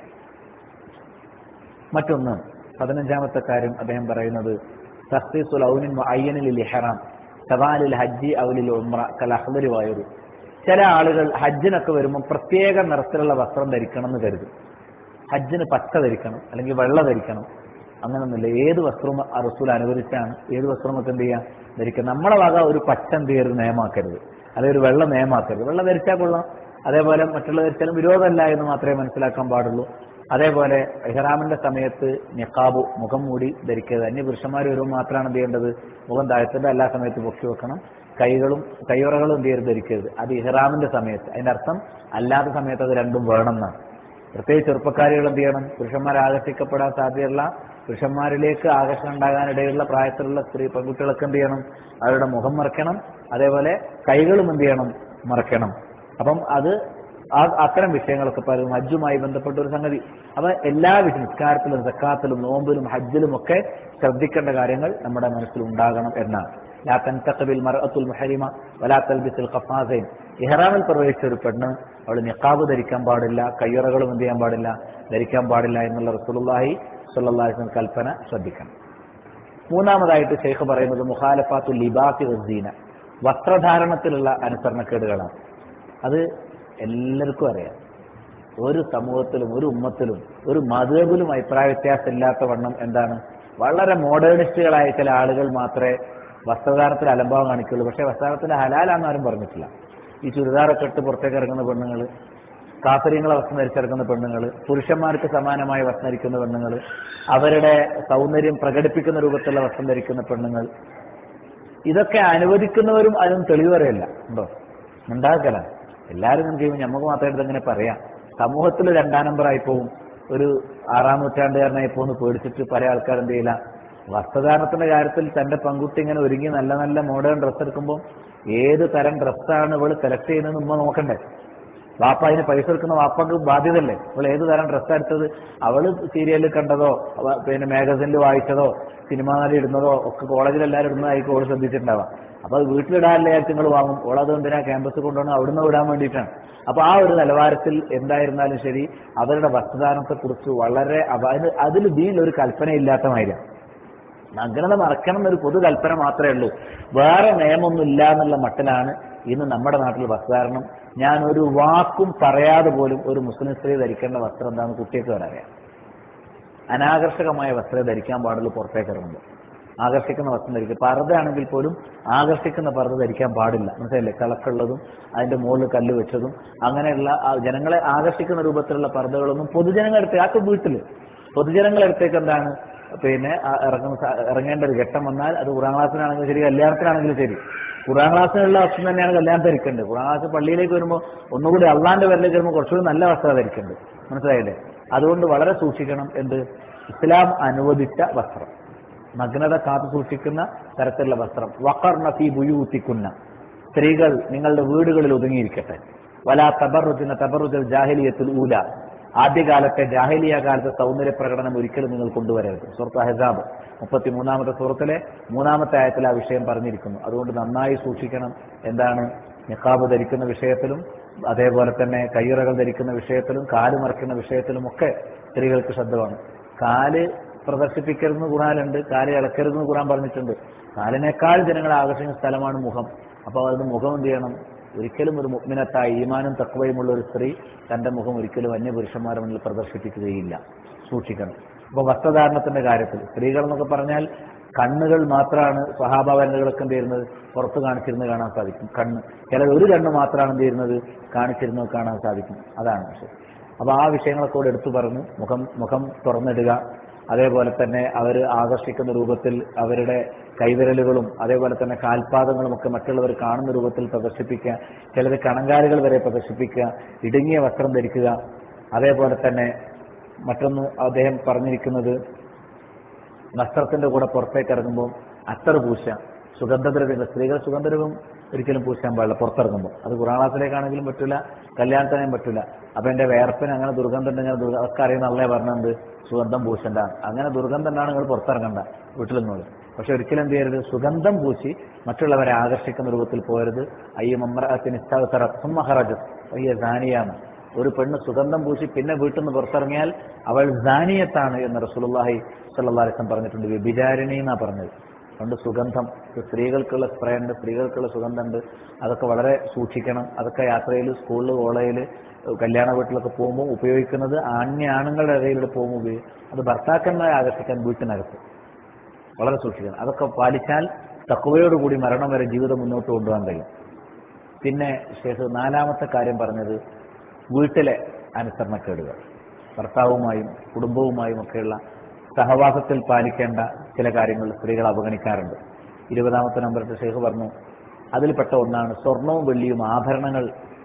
മറ്റൊന്ന് പതിനഞ്ചാമത്തെ കാര്യം അദ്ദേഹം പറയുന്നത് തഖ്സീസുൽ ഔനിൻ മുഅയ്യനിൽ ഇഹ്റാം സവാലിൽ ഹജ്ജി ഔലിൽ ഉംറ കൽ അഹ്ദരി വായുരു ചില ആളുകൾ ഹജ്ജിനൊക്കെ വരുമ്പോൾ പ്രത്യേക നിറത്തിലുള്ള വസ്ത്രം ധരിക്കണം എന്ന് കരുതും ഹജ്ജിന് പച്ച ധരിക്കണം അല്ലെങ്കിൽ വെള്ള ധരിക്കണം അങ്ങനൊന്നുമില്ല ഏത് വസ്ത്രവും ആ റസൂൽ അനുവദിച്ചാണ് ഏത് വസ്ത്രം നമുക്ക് എന്ത് ചെയ്യാം ധരിക്കാം നമ്മളെ വക ഒരു പച്ച എന്ത് ചെയ്യരുത് നിയമമാക്കരുത് അല്ലെങ്കിൽ ഒരു വെള്ള നിയമമാക്കരുത് വെള്ള ധരിച്ചാൽ കൊള്ളാം അതേപോലെ മറ്റുള്ള ധരിച്ചാലും വിരോധമല്ല എന്ന് മാത്രമേ മനസ്സിലാക്കാൻ പാടുള്ളൂ അതേപോലെ ഇഹ്റാമിന്റെ സമയത്ത് നിഖാബ് മുഖം മൂടി ധരിക്കരുത് അന്യ പുരുഷന്മാർ വരുമ്പോൾ മാത്രമാണ് എന്ത് ചെയ്യേണ്ടത് മുഖം താഴ്ത്തേണ്ടത് എല്ലാ സമയത്തും പൊക്കി വെക്കണം കൈകളും കൈയുറകളും എന്ത് ചെയ്യരുത് ധരിക്കരുത് അത് ഇഹ്റാമിന്റെ സമയത്ത് അതിന്റെ അർത്ഥം അല്ലാത്ത സമയത്ത് അത് രണ്ടും വേണം എന്നാണ് പ്രത്യേകിച്ച് ചെറുപ്പക്കാരികൾ എന്ത് ചെയ്യണം പുരുഷന്മാർ ആകർഷിക്കപ്പെടാൻ സാധ്യതയുള്ള പുരുഷന്മാരിലേക്ക് ആകർഷണം ഉണ്ടാകാനിടയുള്ള പ്രായത്തിലുള്ള സ്ത്രീ പെൺകുട്ടികളൊക്കെ എന്ത് ചെയ്യണം അവരുടെ മുഖം മറയ്ക്കണം അതേപോലെ കൈകളും എന്ത് ചെയ്യണം മറയ്ക്കണം അപ്പം അത് ആ അത്തരം വിഷയങ്ങളൊക്കെ പലതും ഹജ്ജുമായി ബന്ധപ്പെട്ട ഒരു സംഗതി അപ്പൊ എല്ലാ വിഷയം നിസ്കാരത്തിലും സക്കാത്തിലും നോമ്പിലും ഹജ്ജിലും ഒക്കെ ശ്രദ്ധിക്കേണ്ട കാര്യങ്ങൾ നമ്മുടെ മനസ്സിൽ ഉണ്ടാകണം എന്നാണ് ലാ തൻതഖബിൽ മർഅത്തുൽ മുഹരിമ വലാ തൽബിസുൽ ഖഫാസൈൻ ഇഹ്റാമിൽ പ്രവേശിച്ച ഒരു പെണ്ണ് അവൾ നിഖാബ് ധരിക്കാൻ പാടില്ല കയ്യുറകളും എന്ത് ചെയ്യാൻ പാടില്ല ധരിക്കാൻ പാടില്ല എന്നുള്ള റസൂലുള്ളാഹി സ്വല്ലല്ലാഹി അലൈഹി വസല്ലം കൽപ്പന ശ്രദ്ധിക്കണം മൂന്നാമതായിട്ട് ഷെയ്ഖ് പറയുന്നത് മുഖാലഫാത്തുൽ ലിബാസി വസ്ദീന വസ്ത്രധാരണത്തിലുള്ള അനുസരണക്കേടുകളാണ് അത് എല്ലാവർക്കും അറിയാം ഒരു സമൂഹത്തിലും ഒരു ഉമ്മത്തിലും ഒരു മതബിലും അഭിപ്രായ വ്യത്യാസം ഇല്ലാത്ത വണ്ണം എന്താണ് വളരെ മോഡേണിസ്റ്റുകളായ ചില ആളുകൾ മാത്രമേ വസ്ത്രധാരണത്തിൽ അലംഭാവം കാണിക്കുള്ളൂ പക്ഷെ വസ്ത്രധാരണത്തിന്റെ ഹലാലാന്ന് ആരും പറഞ്ഞിട്ടില്ല ഈ ചുരിദാറൊക്കെ ഇട്ട് പുറത്തേക്ക് ഇറങ്ങുന്ന പെണ്ണുങ്ങൾ കാഫര്യങ്ങളെ വസ്ത്രം ധരിച്ചിറങ്ങുന്ന പെണ്ണുങ്ങൾ പുരുഷന്മാർക്ക് സമാനമായ വസ്ത്രം ധരിക്കുന്ന പെണ്ണുങ്ങൾ അവരുടെ സൗന്ദര്യം പ്രകടിപ്പിക്കുന്ന രൂപത്തിലുള്ള വസ്ത്രം ധരിക്കുന്ന പെണ്ണുങ്ങൾ ഇതൊക്കെ അനുവദിക്കുന്നവരും അതിനും തെളിവ് പറയല്ല ഉണ്ടോ ഉണ്ടാക്കല എല്ലാവരും ഇങ്ങനെ ചെയ്യുമ്പോൾ നമുക്ക് മാത്രമായിട്ട് ഇങ്ങനെ പറയാം സമൂഹത്തിൽ രണ്ടാം നമ്പറായി പോവും ഒരു ആറാം നൂറ്റാണ്ടുകാരനായി പോകുന്ന പേടിച്ചിട്ട് പല ആൾക്കാരും എന്ത് ചെയ്യില്ല വസ്ത്രധാരണത്തിന്റെ കാര്യത്തിൽ തന്റെ പെൺകുട്ടി ഇങ്ങനെ ഒരുങ്ങി നല്ല നല്ല മോഡേൺ ഡ്രസ്സ് എടുക്കുമ്പോൾ ഏത് തരം ഡ്രസ്സാണ് ഇവള് സെലക്ട് ചെയ്യുന്നതെന്ന് ഉമ്മ നോക്കണ്ടേ വാപ്പ അതിന് പൈസ എടുക്കുന്ന വാപ്പക്ക് ബാധ്യതല്ലേ അവൾ ഏത് തരം ഡ്രസ്സ് എടുത്തത് അവള് സീരിയലിൽ കണ്ടതോ അവ- പിന്നെ മാഗസിനിൽ വായിച്ചതോ സിനിമ നടി ഇടുന്നതോ ഒക്കെ കോളേജിൽ എല്ലാവരും ഇടുന്നതായിരിക്കും ഓൾ ശ്രദ്ധിച്ചിട്ടുണ്ടാവാം അപ്പൊ അത് വീട്ടിലിടാനുള്ള ആയിട്ട് നിങ്ങൾ വാങ്ങും ഓളത് എന്തിനാ ക്യാമ്പസ് കൊണ്ടുവന്ന് അവിടുന്ന് വിടാൻ വേണ്ടിയിട്ടാണ് അപ്പൊ ആ ഒരു നിലവാരത്തിൽ എന്തായിരുന്നാലും ശരി അവരുടെ വസ്ത്രധാരണത്തെ കുറിച്ച് വളരെ അപ- അതിന് അതിൽ ദീനിൽ ഒരു കൽപ്പന ഇല്ലാത്ത മാതിരിയാണ് നഗ്നത മറക്കണം എന്നൊരു പൊതു കൽപ്പന മാത്രമേ ഉള്ളൂ വേറെ നിയമമൊന്നും ഇല്ല എന്നുള്ള മട്ടിലാണ് ഇന്ന് നമ്മുടെ നാട്ടിൽ വസ്ത്രധാരണം ഞാൻ ഒരു വാക്കും പറയാതെ പോലും ഒരു മുസ്ലിം സ്ത്രീ ധരിക്കേണ്ട വസ്ത്രം എന്താണെന്ന് കുട്ടിയൊക്കെ വരാറിയാം അനാകർഷകമായ വസ്ത്രം ധരിക്കാൻ പാടുള്ളൂ പുറത്തേക്ക് ഇറങ്ങുമ്പോൾ ആകർഷിക്കുന്ന വസ്ത്രം ധരിക്കുക പർദ്ദ ആണെങ്കിൽ പോലും ആകർഷിക്കുന്ന പർദ്ദ ധരിക്കാൻ പാടില്ല മനസ്സിലല്ലേ കളക്കുള്ളതും അതിന്റെ മുകളിൽ കല്ല് വെച്ചതും അങ്ങനെയുള്ള ആ ജനങ്ങളെ ആകർഷിക്കുന്ന രൂപത്തിലുള്ള പർദ്ദകളൊന്നും പൊതുജനങ്ങളെടുത്ത് ആക്കും വീട്ടിൽ പൊതുജനങ്ങളെടുത്തേക്ക് എന്താണ് പിന്നെ ആ ഇറങ്ങുന്ന സ- ഇറങ്ങേണ്ട ഒരു ഘട്ടം വന്നാൽ അത് കുറാം ക്ലാസ്സിനാണെങ്കിലും ശരി കല്യാണത്തിനാണെങ്കിലും ശരി കുറാം ക്ലാസ്സിനുള്ള വസ്ത്രം തന്നെയാണ് കല്യാണത്തിന് ധരിക്കേണ്ടത് കുറാം ക്ലാസ് പള്ളിയിലേക്ക് വരുമ്പോൾ ഒന്നുകൂടി അള്ളാന്റെ പേരിലേക്ക് വരുമ്പോൾ കുറച്ചുകൂടി നല്ല വസ്ത്രം ധരിക്കേണ്ടത് മനസ്സിലായില്ലേ അതുകൊണ്ട് വളരെ സൂക്ഷിക്കണം എന്ത് ഇസ്ലാം അനുവദിച്ച വസ്ത്രം നഗ്നത കാത്തു സൂക്ഷിക്കുന്ന തരത്തിലുള്ള വസ്ത്രം വഖർന ഫീ ബുയൂത്തിക്കുന്ന സ്ത്രീകൾ നിങ്ങളുടെ വീടുകളിൽ ഒതുങ്ങിയിരിക്കട്ടെ വലാ തബറുജുന തബറുജൽ ജാഹിലിയത്തുൽ ഊല ആദ്യകാലത്തെ ജാഹിലിയ കാലത്തെ സൗന്ദര്യ പ്രകടനം ഒരിക്കലും നിങ്ങൾ കൊണ്ടുവരരുത് സുഹൃത്ത് ഹെസാബ് മുപ്പത്തി മൂന്നാമത്തെ സുഹൃത്തിലെ മൂന്നാമത്തെ ആയത്തിൽ ആ വിഷയം പറഞ്ഞിരിക്കുന്നു അതുകൊണ്ട് നന്നായി സൂക്ഷിക്കണം എന്താണ് നിഖാബ് ധരിക്കുന്ന വിഷയത്തിലും അതേപോലെ തന്നെ കയ്യുറകൾ ധരിക്കുന്ന വിഷയത്തിലും കാല് മറക്കുന്ന വിഷയത്തിലും ഒക്കെ സ്ത്രീകൾക്ക് ശ്രദ്ധ വേണം കാല് പ്രദർശിപ്പിക്കരുതെന്ന് ഖുറാനുണ്ട് കാല് ഇളക്കരുതെന്ന് ഖുറാൻ പറഞ്ഞിട്ടുണ്ട് കാലിനേക്കാൾ ജനങ്ങളെ ആകർഷിക്കുന്ന സ്ഥലമാണ് മുഖം അപ്പോൾ അത് മുഖം എന്ത് ചെയ്യണം ഒരിക്കലും ഒരു മുഗ്മിനത്തായ ഈമാനും തക്വയുമുള്ള ഒരു സ്ത്രീ തന്റെ മുഖം ഒരിക്കലും അന്യപുരുഷന്മാരുടെ മുന്നിൽ പ്രദർശിപ്പിക്കുകയില്ല സൂക്ഷിക്കണം അപ്പൊ വസ്ത്രധാരണത്തിന്റെ കാര്യത്തിൽ സ്ത്രീകൾ എന്നൊക്കെ പറഞ്ഞാൽ കണ്ണുകൾ മാത്രമാണ് സ്വഹാഭാവനകളൊക്കെ എന്ത് ചെയ്യുന്നത് പുറത്ത് കാണിച്ചിരുന്നത് കാണാൻ സാധിക്കും കണ്ണ് ചിലത് ഒരു കണ്ണ് മാത്രമാണ് എന്ത് ചെയ്യുന്നത് കാണിച്ചിരുന്നത് കാണാൻ സാധിക്കും അതാണ് വിഷയം അപ്പൊ ആ വിഷയങ്ങളൊക്കെ കൂടെ എടുത്തു പറഞ്ഞു മുഖം മുഖം തുറന്നിടുക അതേപോലെ തന്നെ അവർ ആകർഷിക്കുന്ന രൂപത്തിൽ അവരുടെ കൈവിരലുകളും അതേപോലെ തന്നെ കാൽപാദങ്ങളും ഒക്കെ മറ്റുള്ളവർ കാണുന്ന രൂപത്തിൽ പ്രദർശിപ്പിക്കുക ചിലർ കണങ്കാലുകൾ വരെ പ്രദർശിപ്പിക്കുക ഇടുങ്ങിയ വസ്ത്രം ധരിക്കുക അതേപോലെ തന്നെ മറ്റൊന്ന് അദ്ദേഹം പറഞ്ഞിരിക്കുന്നത് വസ്ത്രത്തിന്റെ കൂടെ പുറത്തേക്ക് ഇറങ്ങുമ്പോൾ അത്തർ പൂശ സുഗന്ധദ്രവ്യങ്ങൾ സ്ത്രീകൾ സുഗന്ധദ്രവ്യം ഒരിക്കലും പൂശാൻ പാടില്ല പുറത്തിറങ്ങുമ്പോൾ അത് കുറാളാസിലേക്കാണെങ്കിലും പറ്റില്ല കല്യാണത്തിനും പറ്റില്ല അപ്പൊ എന്റെ വേർപ്പിന് അങ്ങനെ ദുർഗന്ധം ഉണ്ടെങ്കിൽ ദുർഗ- അതൊക്കെ അറിയുന്ന അല്ലേ പറഞ്ഞത് സുഗന്ധം പൂശണ്ട അങ്ങനെ ദുർഗന്ധം ഉണ്ടാണ് നിങ്ങൾ പുറത്തിറങ്ങണ്ട വീട്ടിൽ നിന്നത് പക്ഷെ ഒരിക്കലും എന്ത് ചെയ്യരുത് സുഗന്ധം പൂശി മറ്റുള്ളവരെ ആകർഷിക്കുന്ന രൂപത്തിൽ പോരുത് അയ്യ മമ്രഅത്തിന് ഇസ്താഹറജ് അയ്യ സാനിയാണ് ഒരു പെണ്ണ് സുഗന്ധം പൂശി പിന്നെ വീട്ടിൽ നിന്ന് പുറത്തിറങ്ങിയാൽ അവൾ സാനിയത്താണ് എന്ന് റസൂലുള്ളാഹി സ്വല്ലല്ലാഹി അലൈഹി വസല്ലം പറഞ്ഞിട്ടുണ്ട് വ്യഭിചാരിണി എന്നാ പറഞ്ഞത് അതുകൊണ്ട് സുഗന്ധം സ്ത്രീകൾക്കുള്ള സ്പ്രേ ഉണ്ട് സ്ത്രീകൾക്കുള്ള സുഗന്ധമുണ്ട് അതൊക്കെ വളരെ സൂക്ഷിക്കണം അതൊക്കെ യാത്രയിൽ സ്കൂളിൽ കോളേജിൽ കല്യാണ വീട്ടിലൊക്കെ പോകുമ്പോൾ ഉപയോഗിക്കുന്നത് അന്യ ആണുങ്ങളുടെ ഇടയിലൂടെ പോകുമ്പോൾ ഉപയോഗിക്കും അത് ഭർത്താക്കന്മാരെ ആകർഷിക്കാൻ വീട്ടിനകത്ത് വളരെ സൂക്ഷിക്കണം അതൊക്കെ പാലിച്ചാൽ തക്കുവയോടുകൂടി മരണം വരെ ജീവിതം മുന്നോട്ട് കൊണ്ടുപോകാൻ കഴിയും പിന്നെ ശേഷം നാലാമത്തെ കാര്യം പറഞ്ഞത് വീട്ടിലെ അനുസരണക്കേടുകൾ ഭർത്താവുമായും കുടുംബവുമായും ഒക്കെയുള്ള സഹവാസത്തിൽ പാലിക്കേണ്ട ചില കാര്യങ്ങൾ സ്ത്രീകൾ അവഗണിക്കാറുണ്ട് ഇരുപതാമത്തെ നമ്പറിൽ ഷെയ്ഖ് പറഞ്ഞു അതിൽപ്പെട്ട ഒന്നാണ് സ്വർണവും വെള്ളിയും ആഭരണങ്ങൾ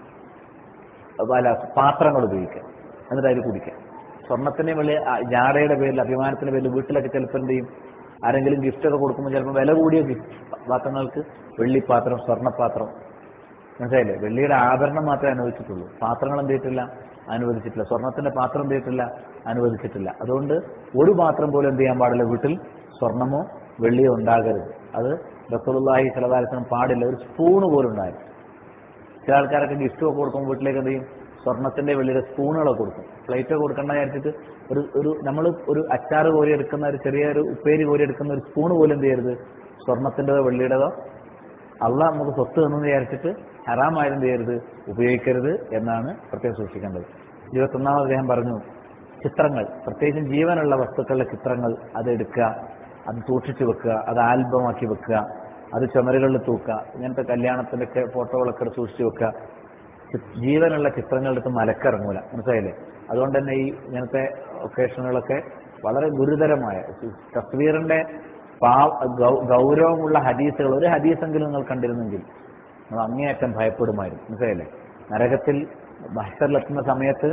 അല്ല പാത്രങ്ങൾ ഉപയോഗിക്കുക എന്നിട്ട് അതിൽ കുടിക്കുക സ്വർണത്തിന്റെ വെള്ളി ജാടയുടെ പേരിൽ അഭിമാനത്തിന്റെ പേരിൽ വീട്ടിലൊക്കെ ചിലപ്പോൾ എന്ത് ചെയ്യും ആരെങ്കിലും ഗിഫ്റ്റ് ഒക്കെ കൊടുക്കുമ്പോൾ ചിലപ്പോൾ വില കൂടിയ ഗിഫ്റ്റ് പാത്രങ്ങൾക്ക് വെള്ളിപ്പാത്രം സ്വർണ്ണപ്പാത്രം മനസ്സിലായില്ലേ വെള്ളിയുടെ ആഭരണം മാത്രമേ അനുവദിച്ചിട്ടുള്ളൂ പാത്രങ്ങൾ എന്ത് ചെയ്തിട്ടില്ല അനുവദിച്ചിട്ടില്ല സ്വർണത്തിന്റെ പാത്രം എന്ത് ചെയ്തിട്ടില്ല അനുവദിച്ചിട്ടില്ല അതുകൊണ്ട് ഒരു പാത്രം പോലും എന്ത് ചെയ്യാൻ പാടില്ല വീട്ടിൽ സ്വർണമോ വെള്ളിയോ ഉണ്ടാകരുത് അത് റസൂലുള്ളാഹി ചിലതാരത്തിനും പാടില്ല ഒരു സ്പൂണ് പോലും ഉണ്ടായിരുന്നു ചില ആൾക്കാരൊക്കെ ഗിഫ്റ്റ് ഒക്കെ കൊടുക്കുമ്പോൾ വീട്ടിലേക്ക് എന്ത് ചെയ്യും സ്വർണത്തിന്റെ വെള്ളിയുടെ സ്പൂണുകളൊക്കെ കൊടുക്കും പ്ലേറ്റ് കൊടുക്കേണ്ട വിചാരിച്ചിട്ട് ഒരു ഒരു നമ്മൾ ഒരു അച്ചാറ് കോരി എടുക്കുന്ന ഒരു ചെറിയ ഒരു ഉപ്പേരി കോരി എടുക്കുന്ന ഒരു സ്പൂണ് പോലും എന്ത് ചെയ്യരുത് സ്വർണത്തിൻ്റെതോ വെള്ളിയുടേതോ അള്ള നമുക്ക് സ്വത്ത് തന്നെന്ന് വിചാരിച്ചിട്ട് ഹറാമായാലും എന്ത് ചെയ്യരുത് ഉപയോഗിക്കരുത് എന്നാണ് പ്രത്യേകം സൂക്ഷിക്കേണ്ടത് ഇരുപത്തൊന്നാമത് അദ്ദേഹം പറഞ്ഞു ചിത്രങ്ങൾ പ്രത്യേകിച്ചും ജീവനുള്ള വസ്തുക്കളുടെ ചിത്രങ്ങൾ അത് എടുക്കുക അത് സൂക്ഷിച്ചു വെക്കുക അത് ആൽബമാക്കി വെക്കുക അത് ചുമരുകളിൽ തൂക്കുക ഇങ്ങനത്തെ കല്യാണത്തിന്റെ ഒക്കെ ഫോട്ടോകളൊക്കെ എടുത്ത് സൂക്ഷിച്ചു വെക്കുക ചി- ജീവനുള്ള ചിത്രങ്ങൾ എടുത്ത് മലക്കിറങ്ങൂല മനസ്സിലായില്ലേ അതുകൊണ്ട് തന്നെ ഈ ഇങ്ങനത്തെ ഒക്കേഷനുകളൊക്കെ വളരെ ഗുരുതരമായ തസ്വീറിന്റെ പാ ഗൗ- ഗൗരവമുള്ള ഹദീസുകൾ ഒരു ഹദീസെങ്കിലും നിങ്ങൾ കണ്ടിരുന്നെങ്കിൽ നമ്മൾ അങ്ങേയറ്റം ഭയപ്പെടുമായിരുന്നു മനസ്സിലായില്ലേ നരകത്തിൽ ബഹ്സറിലെത്തുന്ന സമയത്ത്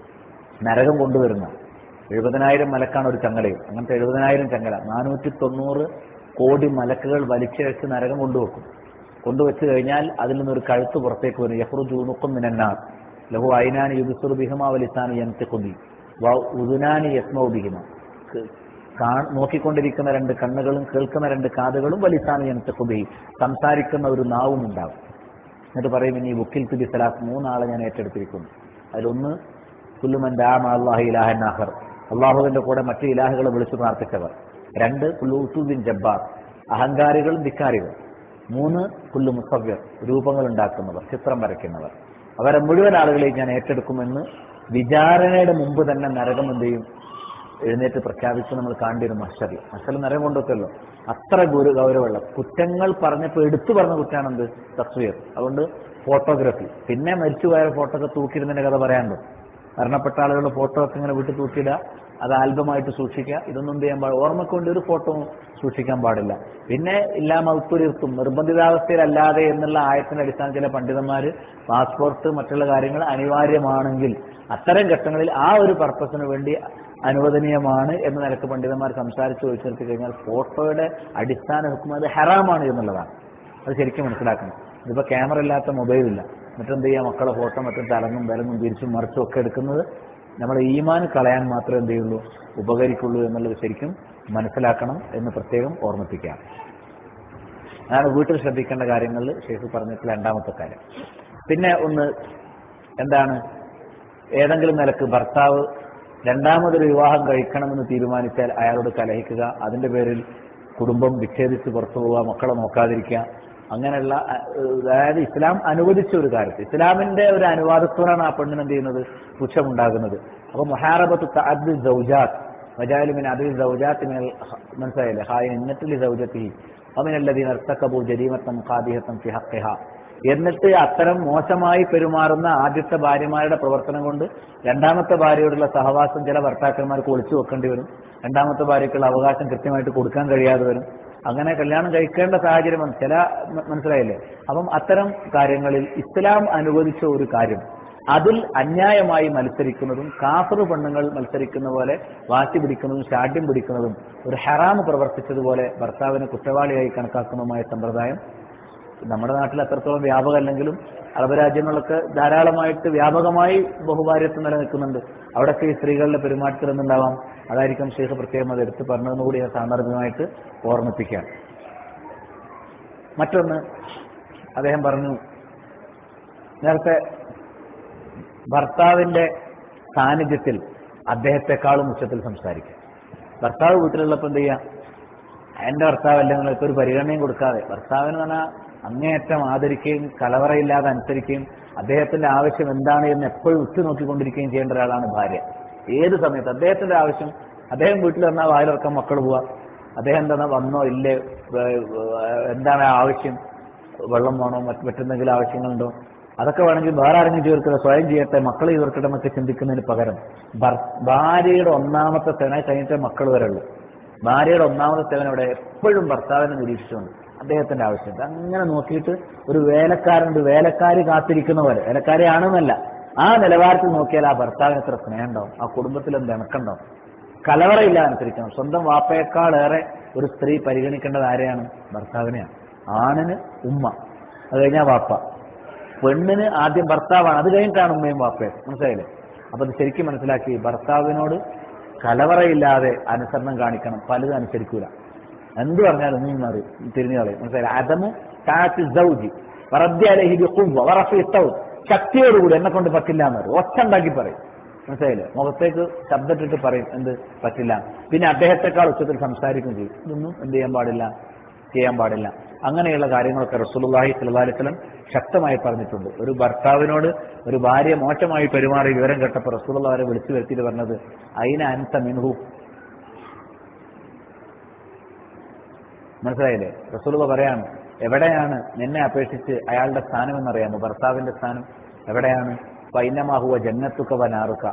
നരകം കൊണ്ടുവരുന്ന എഴുപതിനായിരം മലക്കാണ് ഒരു ചങ്ങലയും അങ്ങനത്തെ എഴുപതിനായിരം ചങ്ങല നാനൂറ്റി തൊണ്ണൂറ് കോടി മലക്കുകൾ വലിച്ചിഴച്ച് നരകം കൊണ്ടുവെക്കും കൊണ്ടുവച്ച് കഴിഞ്ഞാൽ അതിൽ നിന്നൊരു കഴുത്ത് പുറത്തേക്ക് വരും യഹ്റു ജൂനുക്കും മിനന്നാർ ലഹു ഐനാനി യുബിസുർ ബിഹിമ വലിസാനി യന്തിഖുബി വ ഉദുനാനി യസ്മൗ ബിഹിമ ക- കാ- നോക്കിക്കൊണ്ടിരിക്കുന്ന രണ്ട് കണ്ണുകളും കേൾക്കുന്ന രണ്ട് കാതുകളും വലിസാനി യന്തിഖുബി സംസാരിക്കുന്ന ഒരു നാവും ഉണ്ടാവും എന്നിട്ട് പറയും ഇനി ബുക്കിൽ തുബി സലാത്ത് മൂന്നാളെ ഞാൻ ഏറ്റെടുത്തിരിക്കുന്നു അതിലൊന്ന് കുല്ലുമൻ ദാമ അള്ളാഹു ഇലാഹൻ ആഹർ അള്ളാഹുവിന്റെ കൂടെ മറ്റു ഇലാഹുകളെ വിളിച്ചു പ്രാർത്ഥിച്ചവർ രണ്ട് കുല്ലുസുബിൻ ജബ്ബാർ അഹങ്കാരികളും ധിക്കാരികളും മൂന്ന് കുല്ലു മുസവ്യർ രൂപങ്ങൾ ഉണ്ടാക്കുന്നവർ ചിത്രം വരയ്ക്കുന്നവർ അവരെ മുഴുവൻ ആളുകളെയും ഞാൻ ഏറ്റെടുക്കുമെന്ന് വിചാരണയുടെ മുമ്പ് തന്നെ നരകം എന്ത് ചെയ്യും എഴുന്നേറ്റ് പ്രഖ്യാപിച്ച് നമ്മൾ കാണേണ്ടിയിരുന്നു മഷറിൽ മഷറിൽ നരകം കൊണ്ടുവെക്കല്ലോ അത്ര ഗുരു ഗൗരവമുള്ള കുറ്റങ്ങൾ പറഞ്ഞപ്പോൾ എടുത്തു പറഞ്ഞ കുറ്റാണെന്ത് തസ്വീർ അതുകൊണ്ട് ഫോട്ടോഗ്രാഫി പിന്നെ മരിച്ചുപോയ ഫോട്ടോ ഒക്കെ തൂക്കിയിരുന്നതിന്റെ കഥ പറയാനുണ്ടോ മരണപ്പെട്ട ആളുകളുടെ ഫോട്ടോ ഒക്കെ ഇങ്ങനെ വീട്ടിൽ തൂക്കിയിടുക അത് ആൽബമായിട്ട് സൂക്ഷിക്കുക ഇതൊന്നും എന്ത് ചെയ്യാൻ പാടില്ല ഓർമ്മയ്ക്ക് വേണ്ടി ഒരു ഫോട്ടോ സൂക്ഷിക്കാൻ പാടില്ല പിന്നെ എല്ലാ മൗത്തുരിർത്തും നിർബന്ധിതാവസ്ഥയിലല്ലാതെ എന്നുള്ള ആയത്തിന്റെ അടിസ്ഥാനത്തിൽ ചില പണ്ഡിതന്മാർ പാസ്പോർട്ട് മറ്റുള്ള കാര്യങ്ങൾ അനിവാര്യമാണെങ്കിൽ അത്തരം ഘട്ടങ്ങളിൽ ആ ഒരു പർപ്പസിന് വേണ്ടി അനുവദനീയമാണ് എന്ന നിലക്ക് പണ്ഡിതന്മാർ സംസാരിച്ച് ചോദിച്ചു നിർത്തി കഴിഞ്ഞാൽ ഫോട്ടോയുടെ അടിസ്ഥാന ഹുക്കും അത് ഹറാമാണ് എന്നുള്ളതാണ് അത് ശരിക്കും മനസ്സിലാക്കണം ഇതിപ്പോ ക്യാമറ ഇല്ലാത്ത മൊബൈൽ ഇല്ല മറ്റെന്ത് ചെയ്യാം മക്കളെ ഫോട്ടോ മറ്റും തലങ്ങും വിലങ്ങും തിരിച്ചും മറിച്ചും ഒക്കെ എടുക്കുന്നത് നമ്മുടെ ഈമാൻ കളയാൻ മാത്രമേ എന്ത് ചെയ്യുള്ളൂ ഉപകരിക്കുള്ളൂ എന്നുള്ളത് ശരിക്കും മനസ്സിലാക്കണം എന്ന് പ്രത്യേകം ഓർമ്മിപ്പിക്കാം അതാണ് വീട്ടിൽ ശ്രദ്ധിക്കേണ്ട കാര്യങ്ങളിൽ ഷെയ്ഖ് പറഞ്ഞിട്ടുള്ള രണ്ടാമത്തെ കാര്യം പിന്നെ ഒന്ന് എന്താണ് ഏതെങ്കിലും നിലക്ക് ഭർത്താവ് രണ്ടാമതൊരു വിവാഹം കഴിക്കണമെന്ന് തീരുമാനിച്ചാൽ അയാളോട് കലഹിക്കുക അതിന്റെ പേരിൽ കുടുംബം വിച്ഛേദിച്ച് പുറത്തു പോവുക മക്കളെ നോക്കാതിരിക്കുക അങ്ങനെയുള്ള അഹ്, അതായത് ഇസ്ലാം അനുവദിച്ച ഒരു കാര്യത്തിൽ ഇസ്ലാമിന്റെ ഒരു അനുവാദത്തോടാണ് ആ പെണ്ണിന് എന്ത് ചെയ്യുന്നത് പുച്ഛമുണ്ടാകുന്നത് അപ്പൊ മൊഹാറബത്ത് തഅദ്ദ് സൗജാത്ത് വജാലുമിൻ അതിൽ സൗജാത്ത് മിനൽ ഹ- മനസ്സിലായില്ലേ ഹായ് എന്നിട്ട് സൗജത്തി അമിനല്ലദീൻ അർത്തക്കബു ജരീമത്തം ഖാദിഹത്തം ഫി ഹഖിഹ എന്നിട്ട് അത്തരം മോശമായി പെരുമാറുന്ന ആദ്യത്തെ ഭാര്യമാരുടെ പ്രവർത്തനം കൊണ്ട് രണ്ടാമത്തെ ഭാര്യയോടുള്ള സഹവാസം ചില ഭർത്താക്കന്മാർക്ക് ഒളിച്ചു വെക്കേണ്ടി വരും രണ്ടാമത്തെ ഭാര്യയ്ക്കുള്ള അവകാശം കൃത്യമായിട്ട് കൊടുക്കാൻ കഴിയാതെ വരും അങ്ങനെ കല്യാണം കഴിക്കേണ്ട സാഹചര്യം വന്നു. ചില മ- മനസ്സിലായില്ലേ അപ്പം അത്തരം കാര്യങ്ങളിൽ ഇസ്ലാം അനുവദിച്ച ഒരു കാര്യം അതിൽ അന്യായമായി മത്സരിക്കുന്നതും കാഫർ പെണ്ണുങ്ങൾ മത്സരിക്കുന്ന പോലെ വാശി പിടിക്കുന്നതും ശാഠ്യം പിടിക്കുന്നതും ഒരു ഹറാം പ്രവർത്തിച്ചതുപോലെ ഭർത്താവിനെ കുറ്റവാളിയായി കണക്കാക്കുന്നതുമായ സമ്പ്രദായം നമ്മുടെ നാട്ടിൽ അത്രത്തോളം വ്യാപകമല്ലെങ്കിലും അറബ് രാജ്യങ്ങളിലൊക്കെ ധാരാളമായിട്ട് വ്യാപകമായി ബഹുഭാര്യത്വം നിലനിൽക്കുന്നുണ്ട് അവിടെയൊക്കെ ഈ സ്ത്രീകളുടെ പെരുമാറ്റത്തിൽ നിന്നുണ്ടാവാം അതായിരിക്കും ഷെയ്ഖ് പ്രത്യേകം അത് എടുത്ത് പറഞ്ഞതെന്നുകൂടി ഞാൻ സാന്ദർഭികമായിട്ട് ഓർമ്മിപ്പിക്കാം മറ്റൊന്ന് അദ്ദേഹം പറഞ്ഞു നേരത്തെ ഭർത്താവിന്റെ സാന്നിധ്യത്തിൽ അദ്ദേഹത്തെക്കാളും ഉച്ചത്തിൽ സംസാരിക്കുക ഭർത്താവ് വീട്ടിലുള്ളപ്പോൾ എന്ത് ചെയ്യാം എന്റെ ഭർത്താവ് അല്ലെങ്കിൽ ഒരു പരിഗണനയും കൊടുക്കാതെ ഭർത്താവിന് പറഞ്ഞാൽ അങ്ങേയറ്റം ആദരിക്കുകയും കലവറയില്ലാതെ അനുസരിക്കുകയും അദ്ദേഹത്തിന്റെ ആവശ്യം എന്താണ് എന്ന് എപ്പോഴും ഉറ്റുനോക്കിക്കൊണ്ടിരിക്കുകയും ചെയ്യേണ്ട ഒരാളാണ് ഭാര്യ ഏത് സമയത്ത് അദ്ദേഹത്തിന്റെ ആവശ്യം അദ്ദേഹം വീട്ടിൽ വന്നാൽ വായിലിറക്കാൻ മക്കൾ പോവാ അദ്ദേഹം എന്താണ് വന്നോ ഇല്ലേ ഏ- ഏ- എന്താണ് ആവശ്യം വെള്ളം വേണോ മറ്റ് മറ്റെന്തെങ്കിലും ആവശ്യങ്ങളുണ്ടോ അതൊക്കെ വേണമെങ്കിൽ വേറെ ആരെങ്കിലും ചേർക്കട്ടെ സ്വയം ചെയ്യട്ടെ മക്കൾ ചേർക്കട്ടെ എന്നൊക്കെ ചിന്തിക്കുന്നതിന് പകരം ഭർ- ഭാര്യയുടെ ഒന്നാമത്തെ സേന കഴിഞ്ഞിട്ട് മക്കൾ വരെയുള്ളൂ ഭാര്യയുടെ ഒന്നാമത്തെ സേവനം ഇവിടെ എപ്പോഴും ഭർത്താവിനെ നിരീക്ഷിച്ചുകൊണ്ട് അദ്ദേഹത്തിന്റെ ആവശ്യം അങ്ങനെ നോക്കിയിട്ട് ഒരു വേലക്കാരൻ ഒരു വേലക്കാരി കാത്തിരിക്കുന്ന പോലെ വേലക്കാരി ആണെന്നല്ല ആ നിലവാരത്തിൽ നോക്കിയാൽ ആ ഭർത്താവിന് എത്ര സ്നേഹം ഉണ്ടാവും ആ കുടുംബത്തിൽ എന്ത് ഇണക്കുണ്ടാവും കലവറയില്ല അനുസരിക്കണം സ്വന്തം വാപ്പയേക്കാളേറെ ഒരു സ്ത്രീ പരിഗണിക്കേണ്ടത് ആരെയാണ് ഭർത്താവിനെയാണ് ആണിന് ഉമ്മ അത് കഴിഞ്ഞാൽ വാപ്പ പെണ്ണിന് ആദ്യം ഭർത്താവാണ് അത് കഴിഞ്ഞിട്ടാണ് ഉമ്മയും വാപ്പയും മനസ്സിലായില്ലേ അപ്പൊ അത് ശരിക്കും മനസ്സിലാക്കി ഭർത്താവിനോട് കലവറയില്ലാതെ അനുസരണം കാണിക്കണം പലതും അനുസരിക്കൂല എന്ത് പറഞ്ഞാലും നീ മാറി തിരിഞ്ഞു കളയും മനസ്സിലായി അതമു താറ്റ് സൗജി വറദ്യാലഹി ബിഖുവ്വ വറഫി സൗത്ത് ശക്തിയോടുകൂടി എന്നെ കൊണ്ട് പറ്റില്ല എന്ന് പറയും ഒച്ച ഉണ്ടാക്കി പറയും മനസ്സിലായില്ലേ മുഖത്തേക്ക് ശബ്ദത്തിട്ട് പറയും എന്ത് പറ്റില്ല പിന്നെ അദ്ദേഹത്തെക്കാൾ ഉച്ചത്തിൽ സംസാരിക്കും ചെയ്യും ഇതൊന്നും എന്ത് ചെയ്യാൻ പാടില്ല ചെയ്യാൻ പാടില്ല അങ്ങനെയുള്ള കാര്യങ്ങളൊക്കെ റസൂലുള്ളാഹി സ്വല്ലല്ലാഹി അലൈഹി വസല്ലം ശക്തമായി പറഞ്ഞിട്ടുണ്ട് ഒരു ഭർത്താവിനോട് ഒരു ഭാര്യ മോശമായി പെരുമാറി വിവരം കേട്ടപ്പോൾ റസൂലുള്ള അവരെ വിളിച്ചു വരുത്തിയിട്ട് പറഞ്ഞത് അയിന അൻത മിൻഹു മനസ്സിലായില്ലേ റസൂലുള്ള പറയാണ് എവിടെയാണ് നിന്നെ അപേക്ഷിച്ച് അയാളുടെ സ്ഥാനം എന്നറിയാമോ ഭർത്താവിന്റെ സ്ഥാനം എവിടെയാണ് പൈനമാഹുവ ജന്നത്തുക്ക വനാറുക്ക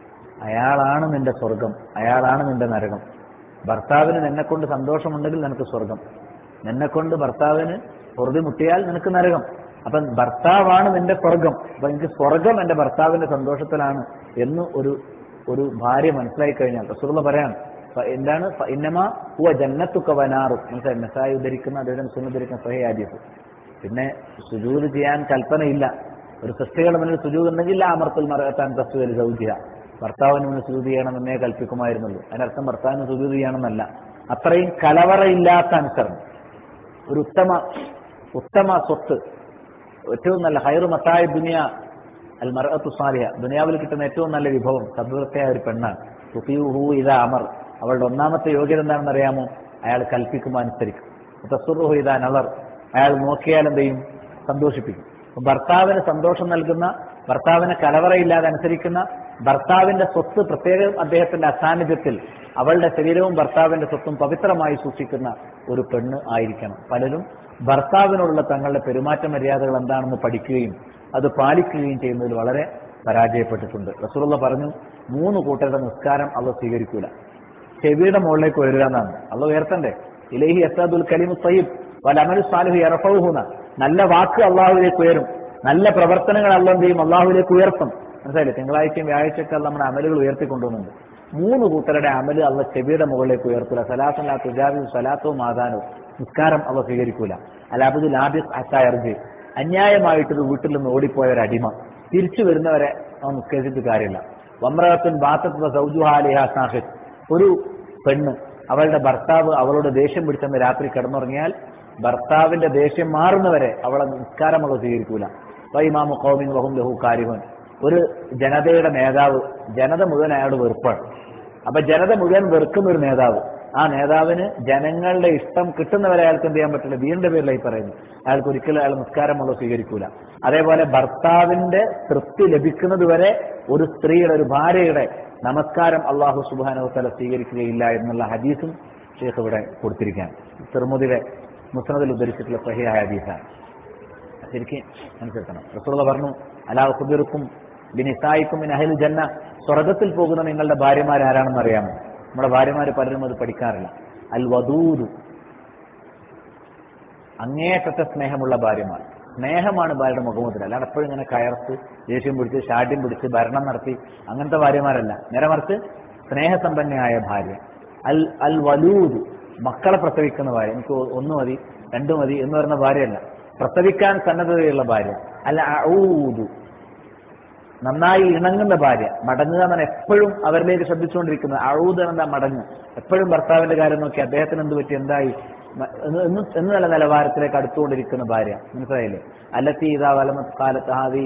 അയാളാണ് നിന്റെ സ്വർഗം അയാളാണ് നിന്റെ നരകം ഭർത്താവിന് നിന്നെ കൊണ്ട് സന്തോഷമുണ്ടെങ്കിൽ നിനക്ക് സ്വർഗം നിന്നെ കൊണ്ട് ഭർത്താവിന് പൊറുതി മുട്ടിയാൽ നിനക്ക് നരകം അപ്പൊ ഭർത്താവാണ് നിന്റെ സ്വർഗം അപ്പൊ എനിക്ക് സ്വർഗം എന്റെ ഭർത്താവിന്റെ സന്തോഷത്തിലാണ് എന്ന് ഒരു ഒരു ഭാര്യ മനസ്സിലായി കഴിഞ്ഞാൽ റസൂലുള്ള പറയാണ് ഫ- എന്താണ് ഫ ഇന്നമാ ഹുവ ജന്നത്തുക്ക വനാറു മനസ്സിലായി മെസ്സായി ഉദ്ധരിക്കുന്ന അദ്ദേഹം സുന്ന ഉദ്ധരിക്കുന്ന സഹി ആദ്യത്ത് പിന്നെ സുജൂത് ചെയ്യാൻ കൽപ്പനയില്ല ഒരു സൃഷ്ടികളുടെ മുന്നിൽ സുജൂത് ഉണ്ടെങ്കിൽ ആ അമർത്തുൽ മറത്താൻ തസ്തുവൽ സൗജിയ ഭർത്താവിന് മുന്നിൽ സുജൂത് ചെയ്യണമെന്നേ കൽപ്പിക്കുമായിരുന്നുള്ളൂ അതിനർത്ഥം ഭർത്താവിന് സുജൂത് ചെയ്യണമെന്നല്ല അത്രയും കലവറയില്ലാത്ത അനുസരണം ഒരു ഉത്തമ ഉത്തമ സ്വത്ത് ഏറ്റവും നല്ല ഹൈറു മത്തായ ദുനിയ അൽ മറഅത്തു സാലിഹ ദുനിയാവിൽ കിട്ടുന്ന ഏറ്റവും നല്ല വിഭവം സദ്വൃത്തയായ ഒരു പെണ്ണാണ് തുഫിയുഹു ഇത അമർ അവളുടെ ഒന്നാമത്തെ യോഗ്യത എന്താണെന്ന് അറിയാമോ അയാൾ കൽപ്പിക്കുമ്പോൾ അനുസരിക്കും തസുറുഹു ഇത നളർ അയാൾ നോക്കിയാൽ എന്ത് ചെയ്യും സന്തോഷിപ്പിക്കും അപ്പൊ ഭർത്താവിന് സന്തോഷം നൽകുന്ന ഭർത്താവിന് കലവറയില്ലാതെ അനുസരിക്കുന്ന ഭർത്താവിന്റെ സ്വത്ത് പ്രത്യേകം അദ്ദേഹത്തിന്റെ അസാന്നിധ്യത്തിൽ അവളുടെ ശരീരവും ഭർത്താവിന്റെ സ്വത്തും പവിത്രമായി സൂക്ഷിക്കുന്ന ഒരു പെണ്ണ് ആയിരിക്കണം പലരും ഭർത്താവിനോടുള്ള തങ്ങളുടെ പെരുമാറ്റ മര്യാദകൾ എന്താണെന്ന് പഠിക്കുകയും അത് പാലിക്കുകയും ചെയ്യുന്നതിൽ വളരെ പരാജയപ്പെട്ടിട്ടുണ്ട് റസൂലുള്ള പറഞ്ഞു മൂന്ന് കൂട്ടരുടെ നിസ്കാരം അവ സ്വീകരിക്കൂല ചെവിയുടെ മുകളിലേക്ക് ഉയരുക എന്നാണ് അള്ള ഉയർത്തണ്ടേ ഇലേഹി അസാദുൽ കലിമു സയ്യിബ് വൽ അമലു സാലിഹു യറഫൗഹുന നല്ല വാക്ക് അള്ളാഹുവിലേക്ക് ഉയരും നല്ല പ്രവർത്തനങ്ങൾ അള്ള എന്ത് ചെയ്യും അള്ളാഹുവിലേക്ക് ഉയർത്തും മനസ്സിലായില്ലേ തിങ്കളാഴ്ചയും വ്യാഴ്ചയൊക്കെ നമ്മുടെ അമലുകൾ ഉയർത്തിക്കൊണ്ടുവന്നുണ്ട് മൂന്ന് കൂട്ടരുടെ അമല് അള്ള ചെവിയുടെ മുകളിലേക്ക് ഉയർത്തില്ല സലാത്തല്ല തുജാബിയും സലാത്തവും ആദാനവും നിസ്കാരം അവ സ്വീകരിക്കൂല അലാബുദുൽ ആബിസ് അത്തായർജ് അന്യായമായിട്ടൊരു വീട്ടിൽ നിന്ന് ഓടിപ്പോയ ഒരു അടിമ തിരിച്ചു വരുന്നവരെ അവൻ നിസ്കരിച്ചിട്ട് കാര്യമില്ല വമ്രത്തുൻ ബാത്തത്വ സൗജുഹാലിഹ സാഹിദ് ഒരു പെണ്ണ് അവളുടെ ഭർത്താവ് അവളോട് ദേഷ്യം പിടിച്ചെന്ന് രാത്രി കിടന്നുറങ്ങിയാൽ ഭർത്താവിന്റെ ദേഷ്യം മാറുന്നവരെ അവളെ നിസ്കാരം അവൾ സ്വീകരിക്കൂല വൈമാമു കൗമിൻ വഹും ലഹു കാരിവൻ ഒരു ജനതയുടെ നേതാവ് ജനത മുഴുവൻ അയാളോട് വെറുപ്പാണ് അപ്പൊ ജനത മുഴുവൻ വെറുക്കുന്ന ഒരു നേതാവ് ആ നേതാവിന് ജനങ്ങളുടെ ഇഷ്ടം കിട്ടുന്നവരെ അയാൾക്ക് എന്ത് ചെയ്യാൻ പറ്റില്ല വീടിന്റെ പേരിലായി പറയുന്നു അയാൾക്ക് ഒരിക്കലും അയാൾ നിസ്കാരമുള്ള സ്വീകരിക്കൂല അതേപോലെ ഭർത്താവിന്റെ തൃപ്തി ലഭിക്കുന്നത് വരെ ഒരു സ്ത്രീയുടെ ഒരു ഭാര്യയുടെ നമസ്കാരം അള്ളാഹു സുബാനവത്തല സ്വീകരിക്കുകയില്ല എന്നുള്ള ഹദീസും ഷേഖ് ഇവിടെ കൊടുത്തിരിക്കുകയാണ് തിർമുദിയുടെ മുസ്നദിൽ ഉദ്ധരിച്ചിട്ടുള്ള സഹിയായ ഹദീസാണ് ശരിക്കും മനസ്സിലാക്കണം റസൂള്ള പറഞ്ഞു അലാ ഖുബിറുക്കും ബിനിസായിക്കും മിൻ അഹ്ലിൽ ജന്ന സ്വർഗത്തിൽ പോകുന്ന നിങ്ങളുടെ ഭാര്യമാർ ആരാണെന്ന് അറിയാമോ നമ്മുടെ ഭാര്യമാർ പലരും അത് പഠിക്കാറില്ല അൽ വദൂദു അങ്ങേയറ്റത്തെ സ്നേഹമുള്ള ഭാര്യമാർ സ്നേഹമാണ് ഭാര്യയുടെ മുഖമുദ്ര അല്ലാതെ എപ്പോഴും ഇങ്ങനെ കയർത്ത് ദേഷ്യം പിടിച്ച് ഷാഠ്യം പിടിച്ച് ഭരണം നടത്തി അങ്ങനത്തെ ഭാര്യമാരല്ല നേരെ മറിച്ച് സ്നേഹസമ്പന്നയായ ഭാര്യ അൽ അൽ വലൂദ് മക്കളെ പ്രസവിക്കുന്ന ഭാര്യ എനിക്ക് ഒന്ന് മതി രണ്ടു മതി എന്ന് പറയുന്ന ഭാര്യയല്ല പ്രസവിക്കാൻ സന്നദ്ധതയുള്ള ഭാര്യ അല്ല ഊതു നന്നായി ഇണങ്ങുന്ന ഭാര്യ മടങ്ങുക എന്നാണ് എപ്പോഴും അവരിലേക്ക് ശ്രദ്ധിച്ചുകൊണ്ടിരിക്കുന്നത് അഴൂത് എന്താ മടങ്ങ് എപ്പോഴും ഭർത്താവിന്റെ കാര്യം നോക്കി അദ്ദേഹത്തിന് എന്ത് പറ്റി എന്തായി മ- എന്ന് എന്ന് എന്ന് നല്ല നിലവാരത്തിലേക്ക് അടുത്തുകൊണ്ടിരിക്കുന്ന ഭാര്യ മനസ്സിലായില്ലേ അല്ലത്തി ഇതാ വലമത് കാലത്ത് ഹാദി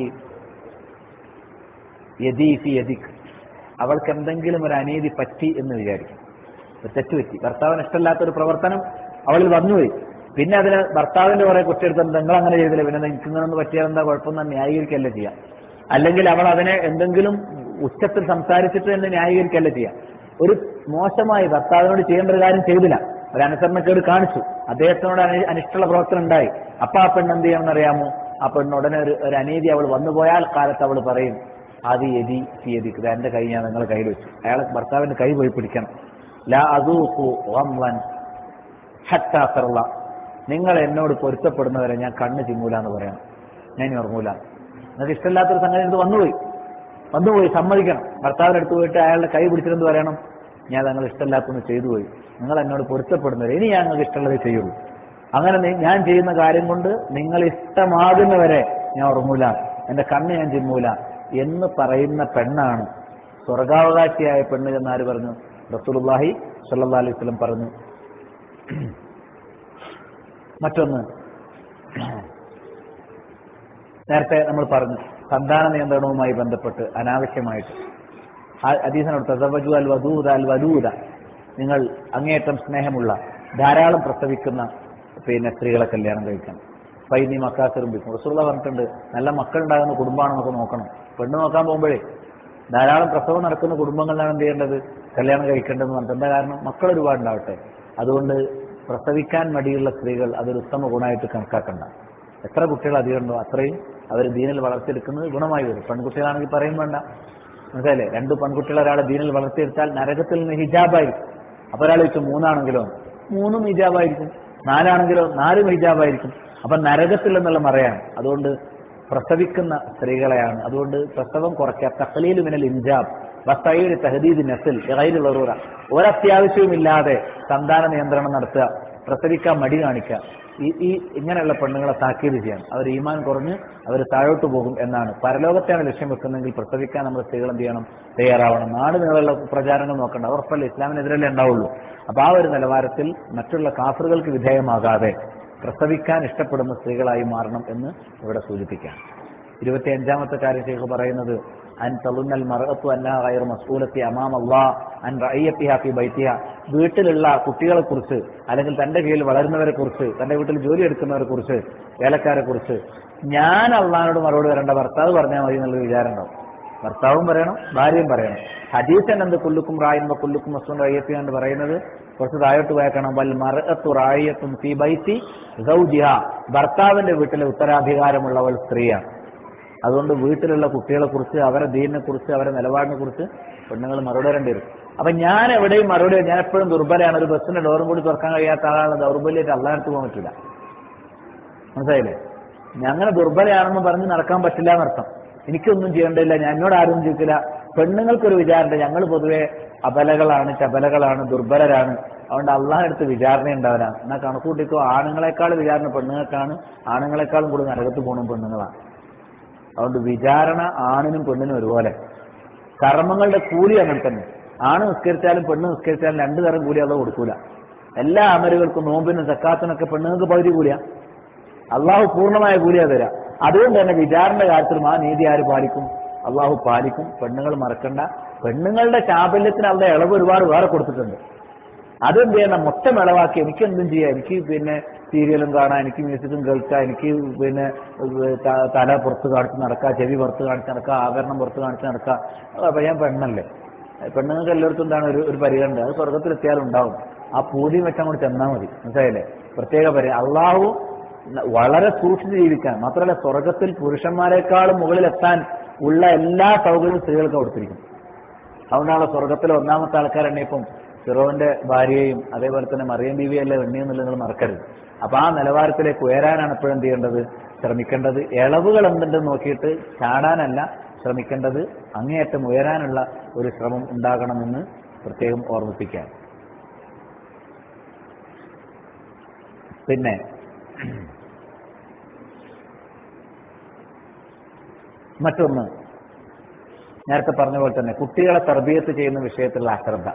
യദീഫി യദിക് അവൾക്ക് എന്തെങ്കിലും ഒരു അനീതി പറ്റി എന്ന് വിചാരിക്കും ഒരു തെറ്റ് പറ്റി ഭർത്താവിന് ഇഷ്ടമില്ലാത്ത ഒരു പ്രവർത്തനം അവളിൽ വന്നുപോയി പിന്നെ അതിന് ഭർത്താവിന്റെ കുറെ കുറ്റെടുത്ത് നിങ്ങൾ അങ്ങനെ ചെയ്തില്ല പിന്നെ നിങ്ങൾക്ക് ഇങ്ങനെ ഒന്ന് പറ്റിയാൽ എന്താ കുഴപ്പമൊന്നും ന്യായീകരിക്കല്ല ചെയ്യാം അല്ലെങ്കിൽ അവൾ അതിനെ എന്തെങ്കിലും ഉച്ചത്തിൽ സംസാരിച്ചിട്ട് തന്നെ ന്യായീകരിക്കല്ല ചെയ്യാം ഒരു മോശമായി ഭർത്താവിനോട് ചെയ്യേണ്ട ഒരു കാര്യം ചെയ്തില്ല ഒരു അനുസരണക്കേട് കാണിച്ചു അദ്ദേഹത്തിനോട് അനി- അനിഷ്ടമുള്ള പ്രവർത്തനം ഉണ്ടായി അപ്പൊ ആ പെണ്ണ് എന്ത് ചെയ്യണമെന്ന് അറിയാമോ ആ പെണ്ണ് ഉടനെ ഒരു ഒരു അനീതി അവൾ വന്നുപോയാൽ കാലത്ത് അവൾ പറയും ആദി എതി തീയതിക്കുക എന്റെ കൈ ഞാൻ നിങ്ങളെ കയ്യിൽ വെച്ചു അയാളെ ഭർത്താവിന്റെ കൈ പോയി പിടിക്കണം ലാ അദൂഖു ഗംവൻ ഹത്താ അസറുള്ള നിങ്ങൾ എന്നോട് പൊരുത്തപ്പെടുന്നവരെ ഞാൻ കണ്ണ് ചിമ്മൂല എന്ന് പറയണം ഞാൻ ഇനി ഉറങ്ങൂല നിങ്ങൾക്ക് ഇഷ്ടമില്ലാത്തൊരു സംഗതി ഇത് വന്നുപോയി വന്നുപോയി സമ്മതിക്കണം ഭർത്താവിന്റെ അടുത്ത് പോയിട്ട് അയാളുടെ കൈ പിടിച്ചിട്ടെന്ന് പറയണം ഞാൻ നിങ്ങൾ ഇഷ്ടമില്ലാത്തൊന്ന് ചെയ്തു പോയി നിങ്ങൾ എന്നോട് പൊരുത്തപ്പെടുന്നവരെ ഇനി ഞാൻ നിങ്ങൾക്ക് ഇഷ്ടമുള്ളത് ചെയ്യുള്ളൂ അങ്ങനെ നി- ഞാൻ ചെയ്യുന്ന കാര്യം കൊണ്ട് നിങ്ങൾ ഇഷ്ടമാകുന്നവരെ ഞാൻ ഉറങ്ങൂല എന്റെ കണ്ണ് ഞാൻ ചിമ്മൂല എന്ന് പറയുന്ന പെണ്ണാണ് സ്വർഗാവകാശിയായ പെണ്ണ് എന്ന് ആര് പറഞ്ഞു റസൂലുള്ളാഹി സല്ലല്ലാഹു അലൈഹി വസല്ലം പറഞ്ഞു മറ്റൊന്ന് നേരത്തെ നമ്മൾ പറഞ്ഞു സന്താന നിയന്ത്രണവുമായി ബന്ധപ്പെട്ട് അനാവശ്യമായിട്ട് അതീസനോട് തസവജു അൽ വദൂദ അൽ വലൂദ നിങ്ങൾ അങ്ങേയറ്റം സ്നേഹമുള്ള ധാരാളം പ്രസവിക്കുന്ന പിന്നെ സ്ത്രീകളെ കല്യാണം കഴിക്കണം പൈനി മക്കാസിറുമ്പിക്കും റസൂള്ള പറഞ്ഞിട്ടുണ്ട് നല്ല മക്കളുണ്ടാകുന്ന കുടുംബമാണെന്നൊക്കെ നോക്കണം പെണ്ണ് നോക്കാൻ പോകുമ്പോഴേ ധാരാളം പ്രസവം നടക്കുന്ന കുടുംബങ്ങളിലാണ് എന്ത് ചെയ്യേണ്ടത് കല്യാണം കഴിക്കേണ്ടതെന്ന് പറഞ്ഞിട്ട് എന്താ കാരണം മക്കൾ ഒരുപാട് ഉണ്ടാവട്ടെ അതുകൊണ്ട് പ്രസവിക്കാൻ മടിയുള്ള സ്ത്രീകൾ അതൊരു ഉത്തമ ഗുണമായിട്ട് കണക്കാക്കണ്ട എത്ര കുട്ടികൾ അധികം ഉണ്ടോ അത്രയും അവർ ദീനിൽ വളർത്തിയെടുക്കുന്നത് ഗുണമായി വരും പെൺകുട്ടികളാണെങ്കിൽ പറയും വേണ്ട മനസ്സിലല്ലേ രണ്ട് പെൺകുട്ടികൾ ഒരാളെ ദീനിൽ വളർത്തിയെടുത്താൽ നരകത്തിൽ നിന്ന് ഹിജാബായിരിക്കും അപ്പൊ ഒരാൾ വെച്ച് മൂന്നാണെങ്കിലോ മൂന്നും ഹിജാബായിരിക്കും നാലാണെങ്കിലോ നാലും ഹിജാബായിരിക്കും അപ്പൊ നരകത്തിൽ എന്നുള്ള മറയാണ് അതുകൊണ്ട് പ്രസവിക്കുന്ന സ്ത്രീകളെയാണ് അതുകൊണ്ട് പ്രസവം കുറയ്ക്കുക തഖലീൽ മിനൽ ഇൻജാബ് വസ്തൈര് തഹദീദ് നസിൽ ഇറയിലുള്ളവറ ഒരത്യാവശ്യവുമില്ലാതെ സന്താന നിയന്ത്രണം നടത്തുക പ്രസവിക്കാൻ മടി കാണിക്കുക ഈ ഈ ഇങ്ങനെയുള്ള പെണ്ണുങ്ങളെ താക്കീത് ചെയ്യാൻ അവർ ഈമാൻ കുറഞ്ഞ് അവർ താഴോട്ട് പോകും എന്നാണ് പരലോകത്തെയാണ് ലക്ഷ്യം വെക്കുന്നതെങ്കിൽ പ്രസവിക്കാൻ നമ്മൾ സ്ത്രീകൾ എന്ത് ചെയ്യണം തയ്യാറാവണം നാട് നീളമുള്ള പ്രചാരങ്ങൾ നോക്കണ്ട ഉറപ്പല്ല ഇസ്ലാമിനെതിരല്ലേ ഉണ്ടാവുള്ളൂ അപ്പൊ ആ ഒരു നിലവാരത്തിൽ മറ്റുള്ള കാഫറുകൾക്ക് വിധേയമാകാതെ പ്രസവിക്കാൻ ഇഷ്ടപ്പെടുന്ന സ്ത്രീകളായി മാറണം എന്ന് ഇവിടെ സൂചിപ്പിക്കാം ഇരുപത്തി അഞ്ചാമത്തെ കാര്യം ഷെയ്ഖ് പറയുന്നത് അൻ തളുന്നൽ മറത്തു അന്ന ഗൈർ മസ്ഊലത്തി അമാം അള്ളാ അൻ റഅയ്യത്തിഹ ഫി ബൈത്തിഹ വീട്ടിലുള്ള കുട്ടികളെ കുറിച്ച് അല്ലെങ്കിൽ തന്റെ കീഴിൽ വളരുന്നവരെ കുറിച്ച് തന്റെ വീട്ടിൽ ജോലി എടുക്കുന്നവരെ കുറിച്ച് വേലക്കാരെ കുറിച്ച് ഞാൻ അള്ളഹാനോട് മറുപടി വരേണ്ട ഭർത്താവ് പറഞ്ഞാൽ മതി എന്നുള്ള വിചാരം ഉണ്ടാവും ഭർത്താവും പറയണം ഭാര്യയും പറയണം ഹദീസൻ എന്ത് കുല്ലുക്കും റായുമ്പോ കുല്ലുക്കും മസ്ലം റയ്യത്തി എന്ന് പറയുന്നത് കുറച്ച് താഴോട്ട് പോയേക്കണം വൽ മറത്തു റായത്തും ഫി ബൈത്തി സൗജിഹ ഭർത്താവിന്റെ വീട്ടിലെ ഉത്തരാധികാരമുള്ളവൾ സ്ത്രീയാണ് അതുകൊണ്ട് വീട്ടിലുള്ള കുട്ടികളെ കുറിച്ച് അവരെ ദീനിനെ കുറിച്ച് അവരെ നിലപാടിനെ കുറിച്ച് പെണ്ണുങ്ങൾ മറുപടി വരേണ്ടി വരും അപ്പൊ ഞാൻ എവിടെയും മറുപടി ഞാൻ എപ്പോഴും ദുർബലമാണ് ഒരു ബസ്സിന്റെ ഡോറും കൂടി തുറക്കാൻ കഴിയാത്ത ആളാണ് ദൗർബല്യമായിട്ട് അള്ളാഹത്ത് പോകാൻ പറ്റില്ല മനസ്സിലായില്ലേ ഞാൻ അങ്ങനെ ദുർബലയാണെന്ന് പറഞ്ഞ് നടക്കാൻ പറ്റില്ല എന്നർത്ഥം എനിക്കൊന്നും ചെയ്യേണ്ടതില്ല ഞാൻ എന്നോട് ആരും ചോദിക്കില്ല പെണ്ണുങ്ങൾക്കൊരു വിചാരമുണ്ട് ഞങ്ങൾ പൊതുവെ അബലകളാണ് ചബലകളാണ് ദുർബലരാണ് അതുകൊണ്ട് അള്ളാഹടുത്ത് വിചാരണ ഉണ്ടാവില്ല എന്നാൽ കണക്കൂട്ടിക്കോ ആണുങ്ങളെക്കാൾ വിചാരണ പെണ്ണുങ്ങൾക്കാണ് ആണുങ്ങളെക്കാളും കൂടുതൽ നരകത്ത് പോകണം പെണ്ണുങ്ങളാണ് അതുകൊണ്ട് വിചാരണ ആണിനും പെണ്ണിനും ഒരുപോലെ കർമ്മങ്ങളുടെ കൂലി അങ്ങനെ തന്നെ ആണ് നിസ്കരിച്ചാലും പെണ്ണ് നിസ്കരിച്ചാലും രണ്ടു തരം കൂലി അത് കൊടുക്കൂല എല്ലാ അമലുകൾക്കും നോമ്പിനും സക്കാത്തിനൊക്കെ പെണ്ണുങ്ങൾക്ക് പകുതി കൂലിയാ അള്ളാഹു പൂർണ്ണമായ കൂലിയാ തരാം അതുകൊണ്ട് തന്നെ വിചാരണ കാര്യത്തിലും ആ നീതി ആര് പാലിക്കും അള്ളാഹു പാലിക്കും പെണ്ണുങ്ങൾ മറക്കണ്ട പെണ്ണുങ്ങളുടെ ചാബല്യത്തിന് അവിടെ ഇളവ് ഒരുപാട് വേറെ കൊടുത്തിട്ടുണ്ട് അതെന്ത് ചെയ്യണം മൊത്തം ഇളവാക്കി എനിക്ക് എന്തും ചെയ്യാം എനിക്ക് പിന്നെ സീരിയലും കാണാം എനിക്ക് മ്യൂസിക്കും കേൾക്കാം എനിക്ക് പിന്നെ ത- തല പുറത്ത് കാണിച്ച് നടക്കാം ചെവി പുറത്ത് കാണിച്ച് നടക്കാം ആഭരണം പുറത്ത് കാണിച്ച് നടക്കാം അപ്പൊ ഞാൻ പെണ്ണല്ലേ പെണ്ണുങ്ങൾക്ക് എല്ലായിടത്തും എന്താണ് ഒരു ഒരു പരിഗണന അത് സ്വർഗത്തിലെത്തിയാലും ഉണ്ടാവും ആ പൂതി വെച്ചാൽ കൂടി ചെന്നാൽ മതി മനസ്സിലായില്ലേ പ്രത്യേക പരി അള്ളാഹു വളരെ സൂക്ഷിച്ച് ജീവിക്കാൻ മാത്രമല്ല സ്വർഗത്തിൽ പുരുഷന്മാരെക്കാളും മുകളിലെത്താൻ ഉള്ള എല്ലാ സൗകര്യവും സ്ത്രീകൾക്ക് കൊടുത്തിരിക്കും അതുകൊണ്ടാണ് സ്വർഗത്തിലെ ഒന്നാമത്തെ ആൾക്കാരെന്നെ ഇപ്പം ഫിറോന്റെ ഭാര്യയെയും അതേപോലെ തന്നെ മറിയം ബീവിയല്ലേ എണ്ണിയെന്നുള്ളത് നിങ്ങൾ മറക്കരുത് അപ്പൊ ആ നിലവാരത്തിലേക്ക് ഉയരാനാണ് എപ്പോഴും എന്ത് ചെയ്യേണ്ടത് ശ്രമിക്കേണ്ടത് ഇളവുകൾ എന്തുണ്ടെന്ന് നോക്കിയിട്ട് ചാടാനല്ല ശ്രമിക്കേണ്ടത് അങ്ങേയറ്റം ഉയരാനുള്ള ഒരു ശ്രമം ഉണ്ടാകണമെന്ന് പ്രത്യേകം ഓർമ്മിപ്പിക്കാൻ പിന്നെ മറ്റൊന്ന് നേരത്തെ പറഞ്ഞ പോലെ തന്നെ കുട്ടികളെ തർബീയത്ത് ചെയ്യുന്ന വിഷയത്തിലുള്ള അശ്രദ്ധ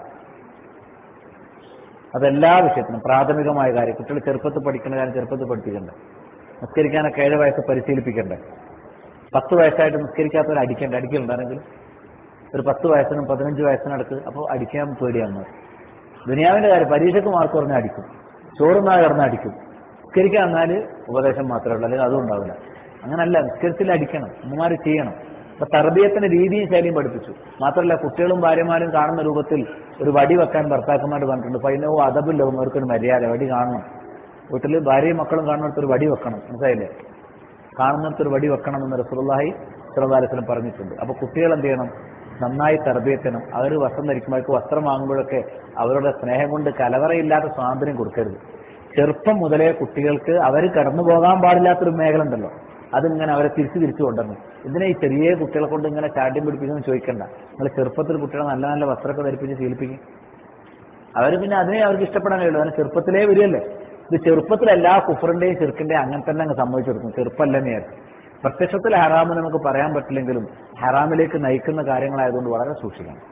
അതെല്ലാ വിഷയത്തിനും പ്രാഥമികമായ കാര്യം കുട്ടികൾ ചെറുപ്പത്തിൽ പഠിക്കുന്ന കാര്യം ചെറുപ്പത്തിൽ പഠിപ്പിക്കണ്ടേ നിസ്കരിക്കാനൊക്കെ ഏഴ് വയസ്സ് പരിശീലിപ്പിക്കണ്ടേ പത്ത് വയസ്സായിട്ട് നിസ്കരിക്കാത്തവർ അടിക്കണ്ടേ അടിക്കലുണ്ടാണെങ്കിൽ ഒരു പത്ത് വയസ്സിനും പതിനഞ്ച് വയസ്സിനടുത്ത് അപ്പോൾ അടിക്കാൻ പേടിയാണ് ദുനിയാവിന്റെ കാര്യം പരീക്ഷയ്ക്ക് മാർക്ക് പറഞ്ഞാൽ അടിക്കും ചോറുന്നാ കിടന്ന് അടിക്കും നിസ്കരിക്കാൻ വന്നാൽ ഉപദേശം മാത്രമേ ഉള്ളൂ അല്ലെങ്കിൽ അതും ഉണ്ടാവില്ല അങ്ങനല്ല നിസ്കരിച്ചിൽ അടിക്കണം ഉമ്മമാര് ചെയ്യണം അപ്പൊ തർബീയത്തിന്റെ രീതിയും ശൈലിയും പഠിപ്പിച്ചു മാത്രമല്ല കുട്ടികളും ഭാര്യമാരും കാണുന്ന രൂപത്തിൽ ഒരു വടി വെക്കാൻ ഭർത്താക്കന്മാർ പറഞ്ഞിട്ടുണ്ട് പൈനവും അതബില്ലവും അവർക്കൊരു മര്യാദ വടി കാണണം വീട്ടിൽ ഭാര്യയും മക്കളും കാണുന്നിടത്ത് ഒരു വടി വെക്കണം മനസ്സിലായില്ലേ കാണുന്നിടത്ത് ഒരു വടി വെക്കണം എന്ന് റസൂലുള്ളാഹി ചെറുതാലത്തിനും പറഞ്ഞിട്ടുണ്ട് അപ്പൊ കുട്ടികൾ എന്ത് ചെയ്യണം നന്നായി തർബീയത്തണം അവർ വസ്ത്രം ധരിക്കുമ്പോഴേക്ക് വസ്ത്രം വാങ്ങുമ്പോഴൊക്കെ അവരുടെ സ്നേഹം കൊണ്ട് കലവറയില്ലാത്ത സ്വാതന്ത്ര്യം കൊടുക്കരുത് ചെറുപ്പം മുതലേ കുട്ടികൾക്ക് അവർ കടന്നു പോകാൻ പാടില്ലാത്തൊരു മേഖല ഉണ്ടല്ലോ അതിങ്ങനെ അവരെ തിരിച്ചു തിരിച്ചു കൊണ്ടുവന്നു ഇതിനെ ഈ ചെറിയ കുട്ടികളെ കൊണ്ട് ഇങ്ങനെ ചാട്യം പിടിപ്പിക്കുന്നു ചോദിക്കണ്ട നിങ്ങൾ ചെറുപ്പത്തിൽ കുട്ടികളെ നല്ല നല്ല വസ്ത്രമൊക്കെ ധരിപ്പിച്ച് ശീലിപ്പിക്കും അവർ പിന്നെ അതിനെ അവർക്ക് ഇഷ്ടപ്പെടാൻ കഴിയുള്ളൂ അതിന് ചെറുപ്പത്തിലേ വരികയല്ലേ ഇത് ചെറുപ്പത്തിൽ എല്ലാ കുഫറിന്റെയും ചെറുക്കിന്റെയും അങ്ങനെ തന്നെ അങ്ങ് സമ്മതിച്ചെടുക്കും ചെറുപ്പമല്ലെന്ന് വിചാരിച്ചു പ്രത്യക്ഷത്തിൽ ഹറാമ് നമുക്ക് പറയാൻ പറ്റില്ലെങ്കിലും ഹറാമിലേക്ക് നയിക്കുന്ന കാര്യങ്ങളായതുകൊണ്ട് വളരെ സൂക്ഷിക്കണം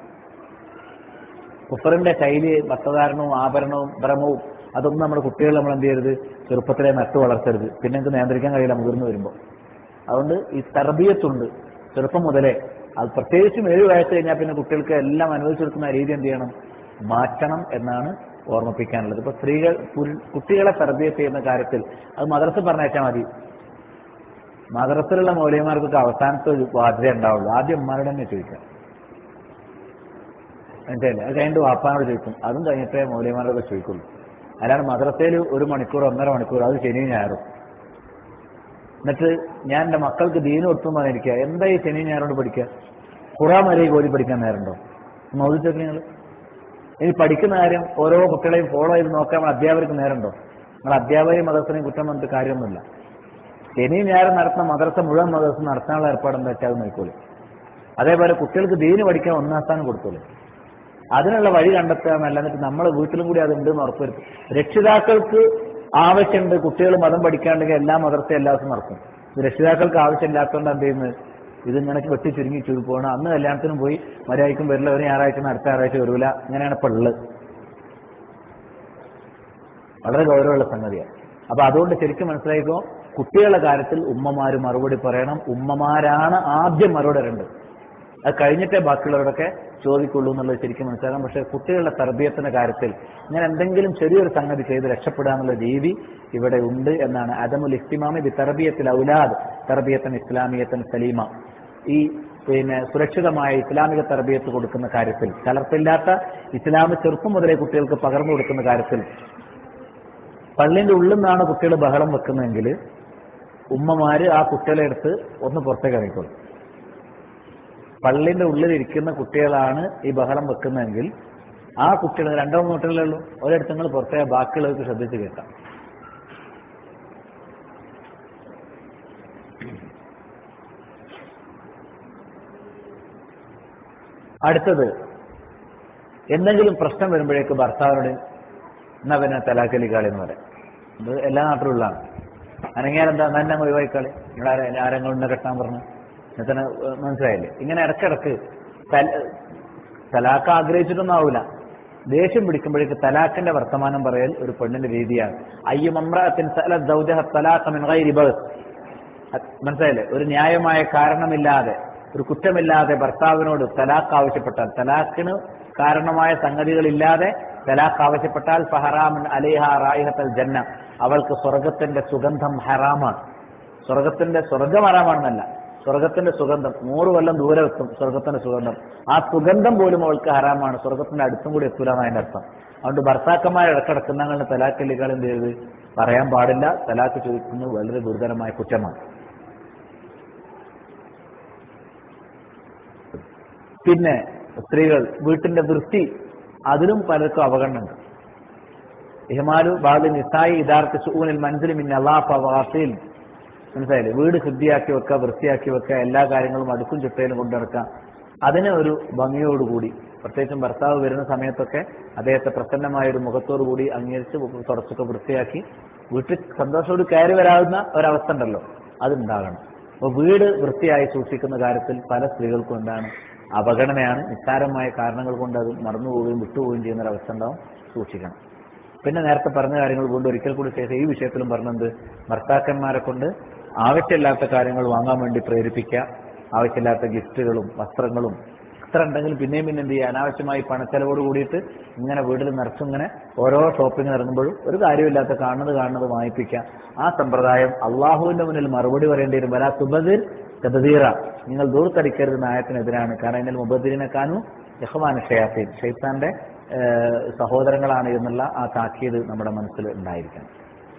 കുഫറിന്റെ ശൈലി വസ്ത്രധാരണവും ആഭരണവും ഭ്രമവും അതൊന്നും നമ്മുടെ കുട്ടികൾ നമ്മൾ എന്ത് ചെയ്യരുത് ചെറുപ്പത്തിലെ നട്ടു വളർത്തരുത് പിന്നെ നമുക്ക് നിയന്ത്രിക്കാൻ കഴിയില്ല മുതിർന്നു വരുമ്പോൾ അതുകൊണ്ട് ഈ തർബീയത്തുണ്ട് ചെറുപ്പം മുതലേ അത് പ്രത്യേകിച്ചും ഏഴ് വയസ്സ് കഴിഞ്ഞാൽ പിന്നെ കുട്ടികൾക്ക് എല്ലാം അനുവദിച്ചു കൊടുക്കുന്ന രീതി എന്ത് ചെയ്യണം മാറ്റണം എന്നാണ് ഓർമ്മിപ്പിക്കാനുള്ളത് ഇപ്പൊ സ്ത്രീകൾ പുരു- കുട്ടികളെ തർബീയത്ത് ചെയ്യുന്ന കാര്യത്തിൽ അത് മദ്രസ പറഞ്ഞയച്ചാൽ മതി മദ്രസയിലുള്ള മൗലികമാർക്കൊക്കെ അവസാനത്തെ ഒരു ബാധ്യത ഉണ്ടാവുള്ളൂ ആദ്യം ഉമ്മാരോട് തന്നെ ചോദിക്കാം മനസ്സിലായില്ലേ അത് കഴിഞ്ഞിട്ട് വാപ്പാനോട് ചോദിക്കും അതും കഴിഞ്ഞിട്ടേ മൗലികമാരോടൊക്കെ ചോദിക്കുള്ളൂ അല്ലാണ്ട് മദ്രസയിൽ ഒരു മണിക്കൂർ ഒന്നര മണിക്കൂർ അത് ശനി ഞായറും എന്നിട്ട് ഞാൻ എന്റെ മക്കൾക്ക് ദീന് കൊടുത്തു പറഞ്ഞിരിക്കുക എന്താ ഈ ശനി ഞായറോട് പഠിക്കുക ഖുറാൻ വരെ കോരി പഠിക്കാൻ നേരമുണ്ടോ നോദിച്ചൊക്കെ നിങ്ങൾ ഇനി പഠിക്കുന്ന കാര്യം ഓരോ കുട്ടികളെയും ഫോളോ ചെയ്ത് നോക്കാൻ നമ്മൾ അധ്യാപകർക്ക് നേരമുണ്ടോ നിങ്ങൾ അധ്യാപകരെയും മദ്രസനെയും കുറ്റം പറഞ്ഞിട്ട് കാര്യമൊന്നുമില്ല ശനി ഞായർ നടത്തുന്ന മദ്രസ മുഴുവൻ മദ്രസ നടത്താനുള്ള ഏർപ്പാട് എന്താ വെച്ചാൽ അത് നോക്കോളൂ അതേപോലെ കുട്ടികൾക്ക് ദീന് പഠിക്കാൻ ഒന്നാം സ്ഥാനം കൊടുത്തോളൂ അതിനുള്ള വഴി കണ്ടെത്തുക എന്നല്ലാന്നിട്ട് നമ്മൾ വീട്ടിലും കൂടി അതുണ്ട് എന്ന് ഉറപ്പുവരുത്തും രക്ഷിതാക്കൾക്ക് ആവശ്യമുണ്ട് കുട്ടികൾ മതം പഠിക്കാണ്ടെങ്കിൽ എല്ലാ മദർസയും എല്ലാ ദിവസവും നടക്കും ഇത് രക്ഷിതാക്കൾക്ക് ആവശ്യമില്ലാത്തതുകൊണ്ട് എന്ത് ചെയ്യുന്നത് ഇത് ഇങ്ങനെ വെട്ടി ചുരുങ്ങി ചുരുങ്ങി പോകണം അന്ന് കല്യാണത്തിനും പോയി മര്യാദയ്ക്കും വരില്ല ഒരു ഞായറാഴ്ച അടുത്ത ഞായറാഴ്ച വരൂല ഇങ്ങനെയാണ് ഇപ്പൊ ഉള്ളത് വളരെ ഗൗരവമുള്ള സംഗതിയാണ് അപ്പൊ അതുകൊണ്ട് ശരിക്കും മനസ്സിലായിക്കോ കുട്ടികളുടെ കാര്യത്തിൽ ഉമ്മമാര് മറുപടി പറയണം ഉമ്മമാരാണ് ആദ്യം മറുപടി വരേണ്ടത് അത് കഴിഞ്ഞിട്ടേ ബാക്കിയുള്ളവരൊക്കെ ചോദിക്കുള്ളൂ എന്നുള്ളത് ശരിക്കും മനസ്സിലാക്കാം പക്ഷെ കുട്ടികളുടെ തർബീയത്തിന്റെ കാര്യത്തിൽ ഇങ്ങനെ എന്തെങ്കിലും ചെറിയൊരു സംഗതി ചെയ്ത് രക്ഷപ്പെടുക എന്നുള്ള രീതി ഇവിടെ ഉണ്ട് എന്നാണ് അദമുൽ ഇസ്തിമാമി ബി തർബിയത്തിൽ ഔലാദ് തർബിയത്തൻ ഇസ്ലാമിയത്തൻ സലീമ ഈ പിന്നെ സുരക്ഷിതമായ ഇസ്ലാമിക തർബീയത്ത് കൊടുക്കുന്ന കാര്യത്തിൽ കലർപ്പില്ലാത്ത ഇസ്ലാം ചെറുപ്പം മുതലേ കുട്ടികൾക്ക് പകർന്നു കൊടുക്കുന്ന കാര്യത്തിൽ പള്ളിന്റെ ഉള്ളിൽ നിന്നാണ് കുട്ടികൾ ബഹളം വെക്കുന്നതെങ്കിൽ ഉമ്മമാര് ആ കുട്ടികളെ എടുത്ത് ഒന്ന് പുറത്തേക്ക് ഇറങ്ങിക്കോളും പള്ളിന്റെ ഉള്ളിൽ ഇരിക്കുന്ന കുട്ടികളാണ് ഈ ബഹളം വെക്കുന്നതെങ്കിൽ ആ കുട്ടികൾ രണ്ടോ മൂന്നോ കുട്ടികളേ ഉള്ളൂ ഒരിടത്ത് നിങ്ങൾ പുറത്തേ ബാക്കിയുള്ളവർക്ക് ശ്രദ്ധിച്ച് കേൾക്കാം അടുത്തത് എന്തെങ്കിലും പ്രശ്നം വരുമ്പോഴേക്ക് ഭർത്താവിനോട് എന്നാ പിന്നെ തലാക്കലിക്കാളി എന്ന് പറയാം ഇത് എല്ലാ നാട്ടിലും ഉള്ളതാണ് അനങ്ങിയാൽ എന്താ തന്നെ അങ്ങ് ഒഴിവായിക്കാളി ഇവിടെ ആരെങ്കിലും ഉന്നെ കെട്ടാൻ പറഞ്ഞു എന്നിട്ട് മനസ്സിലായില്ലേ ഇങ്ങനെ ഇടക്കിടക്ക് തല- തലാക്ക് ആഗ്രഹിച്ചിട്ടൊന്നും ആവൂല ദേഷ്യം പിടിക്കുമ്പോഴേക്ക് തലാക്കിന്റെ വർത്തമാനം പറയൽ ഒരു പെണ്ണിന്റെ രീതിയാണ് അയ്യം അമ്രഅത്തിൻ സഅലത് സൗജഹ തലാഖ മിൻ ഗൈരി ബഅസ് അത് മനസ്സിലായില്ലേ ഒരു ന്യായമായ കാരണമില്ലാതെ ഒരു കുറ്റമില്ലാതെ ഭർത്താവിനോട് തലാഖ് ആവശ്യപ്പെട്ടാൽ തലാഖിന് കാരണമായ സംഗതികളില്ലാതെ തലാഖ് ആവശ്യപ്പെട്ടാൽ ഫഹറാമൻ അലിഹ റായിഹത്തൽ ജന്ന അവൾക്ക് സ്വർഗത്തിന്റെ സുഗന്ധം ഹറാമാണ് സ്വർഗത്തിന്റെ സ്വർഗം ഹറാമാണെന്നല്ല സ്വർഗത്തിന്റെ സുഗന്ധം നൂറ് കൊല്ലം ദൂരെ എത്തും സ്വർഗത്തിന്റെ സുഗന്ധം ആ സുഗന്ധം പോലും അവൾക്ക് ഹറാമാണ് സ്വർഗത്തിന്റെ അടുത്തും കൂടി എത്തൂല എന്നാണ് അതിന്റെ അർത്ഥം അതുകൊണ്ട് ഭർത്താക്കന്മാർ ഇടക്കിടക്കുന്നങ്ങളുടെ തലാക്കല്ലികൾ എന്ത് ചെയ്ത് പറയാൻ പാടില്ല തലാക്ക് ചോദിക്കുന്നത് വളരെ ഗുരുതരമായ കുറ്റമാണ് പിന്നെ സ്ത്രീകൾ വീട്ടിന്റെ വൃത്തി അതിലും പലർക്കും അവഗണനയുണ്ട് ഇഹ്മാലു ബാദ് നിസായി ഇദാർത്ത് സൂനിൽ മൻസിൽ മിൻ അള്ളാഫ് വാസിൽ മനസ്സിലായില്ലേ വീട് ശുദ്ധിയാക്കി വെക്കുക വൃത്തിയാക്കി വെക്കുക എല്ലാ കാര്യങ്ങളും അടുക്കും ചിട്ടയിലും കൊണ്ടു നടക്കുക അതിന് ഒരു ഭംഗിയോടുകൂടി പ്രത്യേകിച്ചും ഭർത്താവ് വരുന്ന സമയത്തൊക്കെ അദ്ദേഹത്തെ പ്രസന്നമായ ഒരു മുഖത്തോടുകൂടി അംഗീകരിച്ച് തുടച്ചൊക്കെ വൃത്തിയാക്കി വീട്ടിൽ സന്തോഷത്തോട് കയറി വരാവുന്ന ഒരവസ്ഥ ഉണ്ടല്ലോ അതുണ്ടാകണം അപ്പൊ വീട് വൃത്തിയായി സൂക്ഷിക്കുന്ന കാര്യത്തിൽ പല സ്ത്രീകൾക്കും എന്താണ് അപഗണനയാണ് നിസ്സാരമായ കാരണങ്ങൾ കൊണ്ട് അത് മറന്നുപോവുകയും വിട്ടുപോവുകയും ചെയ്യുന്ന ഒരു അവസ്ഥ ഉണ്ടാവും സൂക്ഷിക്കണം പിന്നെ നേരത്തെ പറഞ്ഞ കാര്യങ്ങൾ കൊണ്ട് ഒരിക്കൽ കൂടി ശേഷം ഈ വിഷയത്തിലും പറഞ്ഞത് ഭർത്താക്കന്മാരെ കൊണ്ട് ആവശ്യമില്ലാത്ത കാര്യങ്ങൾ വാങ്ങാൻ വേണ്ടി പ്രേരിപ്പിക്കുക ആവശ്യമില്ലാത്ത ഗിഫ്റ്റുകളും വസ്ത്രങ്ങളും എത്ര ഉണ്ടെങ്കിലും പിന്നെയും പിന്നെ എന്ത് ചെയ്യുക അനാവശ്യമായി പണച്ചെലവോട് കൂടിയിട്ട് ഇങ്ങനെ വീട്ടിൽ നിറച്ചും ഇങ്ങനെ ഓരോ ഷോപ്പിംഗ് ഇറങ്ങുമ്പോഴും ഒരു കാര്യമില്ലാത്ത കാണുന്നത് കാണുന്നത് വാങ്ങിപ്പിക്കാം ആ സമ്പ്രദായം അള്ളാഹുവിന്റെ മുന്നിൽ മറുപടി പറയേണ്ടി വരും വരാ തുബദിർ കതീറ നിങ്ങൾ ദൂർത്തടിക്കരുത് എന്ന ആയത്തിനെതിരാണ് കാരണം ഇതിൽ മുബദിരിനെ കാണു യഹ്മാൻ ഷയാത്തീൻ ഷെയ്ത്താന്റെ ഏഹ്, സഹോദരങ്ങളാണ് എന്നുള്ള ആ താക്കീത് നമ്മുടെ മനസ്സിൽ ഉണ്ടായിരിക്കണം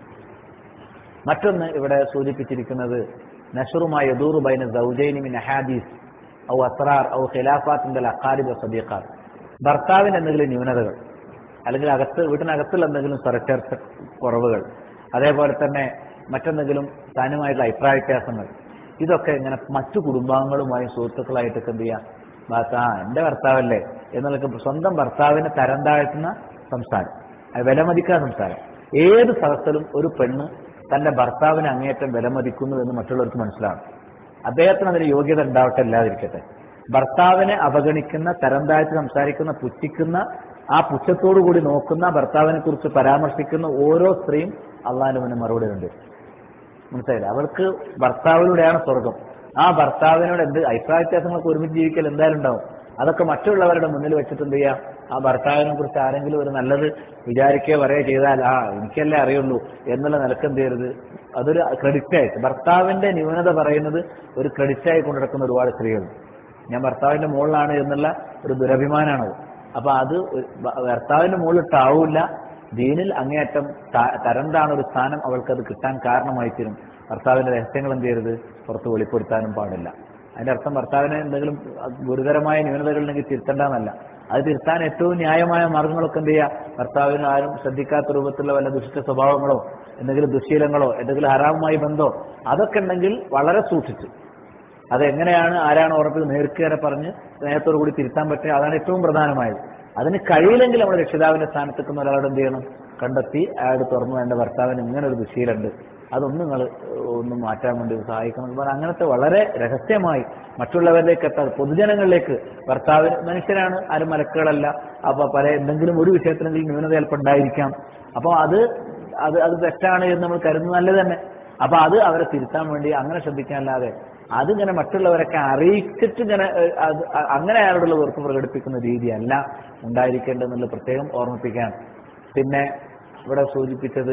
മറ്റൊന്ന് ഇവിടെ സൂചിപ്പിച്ചിരിക്കുന്നത് നഷറുമായ യദൂറു ബൈന സൗജൈനി മിൻ അഹാദീസ് ഔ അസ്റാർ ഔ ഖിലാഫാത്തിന്റെ അക്കാരിബ് സദീഖാർ ഭർത്താവിന് എന്തെങ്കിലും ന്യൂനതകൾ അല്ലെങ്കിൽ അകത്ത് വീട്ടിനകത്തുള്ള എന്തെങ്കിലും സ്വരച്ചേർച്ച കുറവുകൾ അതേപോലെ തന്നെ മറ്റെന്തെങ്കിലും താനുമായിട്ടുള്ള അഭിപ്രായ വ്യത്യാസങ്ങൾ ഇതൊക്കെ ഇങ്ങനെ മറ്റു കുടുംബാംഗങ്ങളുമായി സുഹൃത്തുക്കളായിട്ടൊക്കെ എന്ത് ചെയ്യാം ഭർത്ത- ആ എന്റെ ഭർത്താവല്ലേ എന്നുള്ളൊക്കെ സ്വന്തം ഭർത്താവിനെ തരം താഴ്ത്തുന്ന സംസാരം അത് വിലമതിക്കാത്ത സംസാരം ഏത് സദസ്സിലും ഒരു പെണ്ണ് തന്റെ ഭർത്താവിനെ അങ്ങേയറ്റം വിലമതിക്കുന്നു എന്ന് മറ്റുള്ളവർക്ക് മനസ്സിലാവും അദ്ദേഹത്തിന് അതിന് യോഗ്യത ഉണ്ടാവട്ടെ ഇല്ലാതിരിക്കട്ടെ ഭർത്താവിനെ അവഗണിക്കുന്ന തരം താഴ്ത്തി സംസാരിക്കുന്ന പുച്ഛിക്കുന്ന ആ പുച്ഛത്തോടു കൂടി നോക്കുന്ന ഭർത്താവിനെ കുറിച്ച് പരാമർശിക്കുന്ന ഓരോ സ്ത്രീയും അള്ളാഹിന്റെ മുന്നിൽ മറുപടി ഉണ്ട് മനസ്സിലായില്ല അവൾക്ക് ഭർത്താവിലൂടെയാണ് സ്വർഗം ആ ഭർത്താവിനോട് എന്ത് അഭിപ്രായ വ്യത്യാസങ്ങളൊക്കെ ഒരുമിച്ച് ജീവിക്കൽ എന്തായാലും ഉണ്ടാവും അതൊക്കെ മറ്റുള്ളവരുടെ മുന്നിൽ വെച്ചിട്ട് എന്ത് ചെയ്യാം ആ ഭർത്താവിനെ കുറിച്ച് ആരെങ്കിലും ഒരു നല്ലത് വിചാരിക്കുകയോ പറയുകയോ ചെയ്താൽ ആ എനിക്കല്ലേ അറിയുള്ളൂ എന്നുള്ള നിലക്ക് എന്ത് ചെയ്യരുത് അതൊരു ക്രെഡിറ്റ് ആയിട്ട് ഭർത്താവിന്റെ ന്യൂനത പറയുന്നത് ഒരു ക്രെഡിറ്റ് ആയി കൊണ്ടുനടക്കുന്ന ഒരുപാട് സ്ത്രീകളുണ്ട് ഞാൻ ഭർത്താവിന്റെ മുകളിലാണ് എന്നുള്ള ഒരു ദുരഭിമാനമാണത് അപ്പൊ അത് ഒരു ഭ- ഭർത്താവിന്റെ മുകളിൽ താവൂല്ല ദീനിൽ അങ്ങേയറ്റം ത- തരം താണ ഒരു സ്ഥാനം അവൾക്ക് അത് കിട്ടാൻ കാരണമായി തീരും ഭർത്താവിന്റെ രഹസ്യങ്ങൾ എന്ത് ചെയ്യരുത് പുറത്ത് വെളിപ്പെടുത്താനും പാടില്ല അതിന്റെ അർത്ഥം ഭർത്താവിന് എന്തെങ്കിലും ഗുരുതരമായ ന്യൂനതകൾ ഉണ്ടെങ്കിൽ തിരുത്തണ്ടെന്നല്ല അത് തിരുത്താൻ ഏറ്റവും ന്യായമായ മാർഗങ്ങളൊക്കെ എന്ത് ചെയ്യുക ഭർത്താവിന് ആരും ശ്രദ്ധിക്കാത്ത രൂപത്തിലുള്ള വല്ല ദുഷിച്ച സ്വഭാവങ്ങളോ എന്തെങ്കിലും ദുശീലങ്ങളോ എന്തെങ്കിലും ഹറാമുമായി ബന്ധമോ അതൊക്കെ ഉണ്ടെങ്കിൽ വളരെ സൂക്ഷിച്ചു അതെങ്ങനെയാണ് ആരാണ് ഉറപ്പിൽ നേർക്കേറെ പറഞ്ഞ് സ്നേഹത്തോടു കൂടി തിരുത്താൻ പറ്റുക അതാണ് ഏറ്റവും പ്രധാനമായത് അതിന് കഴിയില്ലെങ്കിൽ നമ്മുടെ രക്ഷിതാവിന്റെ സ്ഥാനത്ത് നിൽക്കുന്ന ഒരാളോട് എന്ത് ചെയ്യണം കണ്ടെത്തി അയാൾ തുറന്നു എന്റെ ഭർത്താവിന് ഇങ്ങനെ ഒരു ദുശീലുണ്ട് അതൊന്നും നിങ്ങൾ ഒന്ന് മാറ്റാൻ വേണ്ടി സഹായിക്കണം എന്ന് പറഞ്ഞാൽ അങ്ങനത്തെ വളരെ രഹസ്യമായി മറ്റുള്ളവരിലേക്ക് എത്താതെ പൊതുജനങ്ങളിലേക്ക് ഭർത്താവിന് മനുഷ്യരാണ് ആരും മലക്കുകളല്ല അപ്പൊ പല എന്തെങ്കിലും ഒരു വിഷയത്തിലെങ്കിലും ന്യൂനത ചിലപ്പോൾ ഉണ്ടായിരിക്കാം അപ്പൊ അത് അത് അത് തെറ്റാണ് എന്ന് നമ്മൾ കരുതുന്നത് നല്ലത് തന്നെ അപ്പൊ അത് അവരെ തിരുത്താൻ വേണ്ടി അങ്ങനെ ശ്രദ്ധിക്കാനല്ലാതെ അതിങ്ങനെ മറ്റുള്ളവരൊക്കെ അറിയിച്ചിട്ട് ഇങ്ങനെ ഏഹ്, അത് അ- അങ്ങനെ അയാളോടുള്ള വെറുപ്പ് പ്രകടിപ്പിക്കുന്ന രീതിയല്ല ഉണ്ടായിരിക്കേണ്ടതെന്നുള്ള പ്രത്യേകം ഓർമ്മിപ്പിക്കാൻ പിന്നെ ഇവിടെ സൂചിപ്പിച്ചത്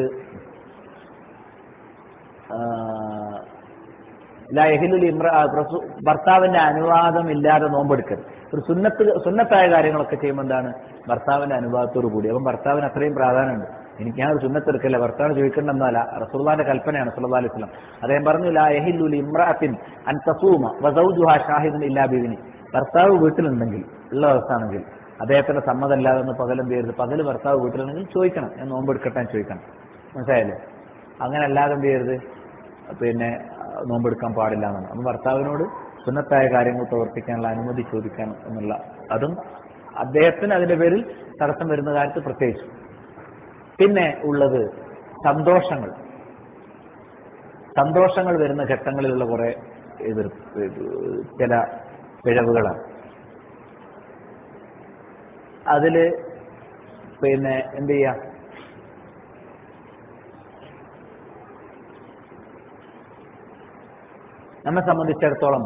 ആ, ലാ യഹിലുൽ ഇമ്ര ആ, പ്രസു- ഭർത്താവിന്റെ അനുവാദം ഇല്ലാതെ നോമ്പെടുക്കരുത് ഒരു സുന്നത്ത് സുന്നത്തായ കാര്യങ്ങളൊക്കെ ചെയ്യുമ്പോൾ എന്താണ് ഭർത്താവിന്റെ അനുവാദത്തോടു കൂടി അപ്പം ഭർത്താവിന് അത്രയും പ്രാധാന്യമുണ്ട് എനിക്ക് ഞാൻ ഒരു സുന്നത്തെടുക്കല്ല ഭർത്താവ് ചോദിക്കേണ്ടെന്നല്ല റസൂള്ളാന്റെ കൽപ്പനയാണ് സല്ലല്ലാഹു അലൈഹി വസല്ലം അദ്ദേഹം പറഞ്ഞു ലാ യഹില്ലുൽ ഇമ്രാത്തിൻ അൻ തസൂമ വസൗജുഹാ ഷാഹിദുൻ ഇല്ലാ ബിദിനി ഭർത്താവ് വീട്ടിലുണ്ടെങ്കിൽ ഉള്ള അവസ്ഥാണെങ്കിൽ അദ്ദേഹത്തിന്റെ സമ്മതമല്ലാതെ ഒന്ന് പകൽ എന്ത് ചെയ്യരുത് പകൽ ഭർത്താവ് വീട്ടിലുണ്ടെങ്കിൽ ചോദിക്കണം ഞാൻ നോമ്പെടുക്കട്ടെ എന്ന് ചോദിക്കണം മനസ്സിലായില്ലേ അങ്ങനെ അല്ലാതെ എന്ത് ചെയ്യരുത് പിന്നെ ആ, നോമ്പെടുക്കാൻ പാടില്ല എന്നാണ് അപ്പം ഭർത്താവിനോട് സുന്നത്തായ കാര്യങ്ങൾ പ്രവർത്തിക്കാനുള്ള അനുമതി ചോദിക്കാൻ എന്നുള്ള അതും അദ്ദേഹത്തിന് അതിന്റെ പേരിൽ തടസ്സം വരുന്ന കാര്യത്തിൽ പ്രത്യേകിച്ചു പിന്നെ ഉള്ളത് സന്തോഷങ്ങൾ സന്തോഷങ്ങൾ വരുന്ന ഘട്ടങ്ങളിലുള്ള കുറെ എതിർ ചില പിഴവുകളാണ് അതില് പിന്നെ എന്ത് ചെയ്യാം നമ്മെ സംബന്ധിച്ചിടത്തോളം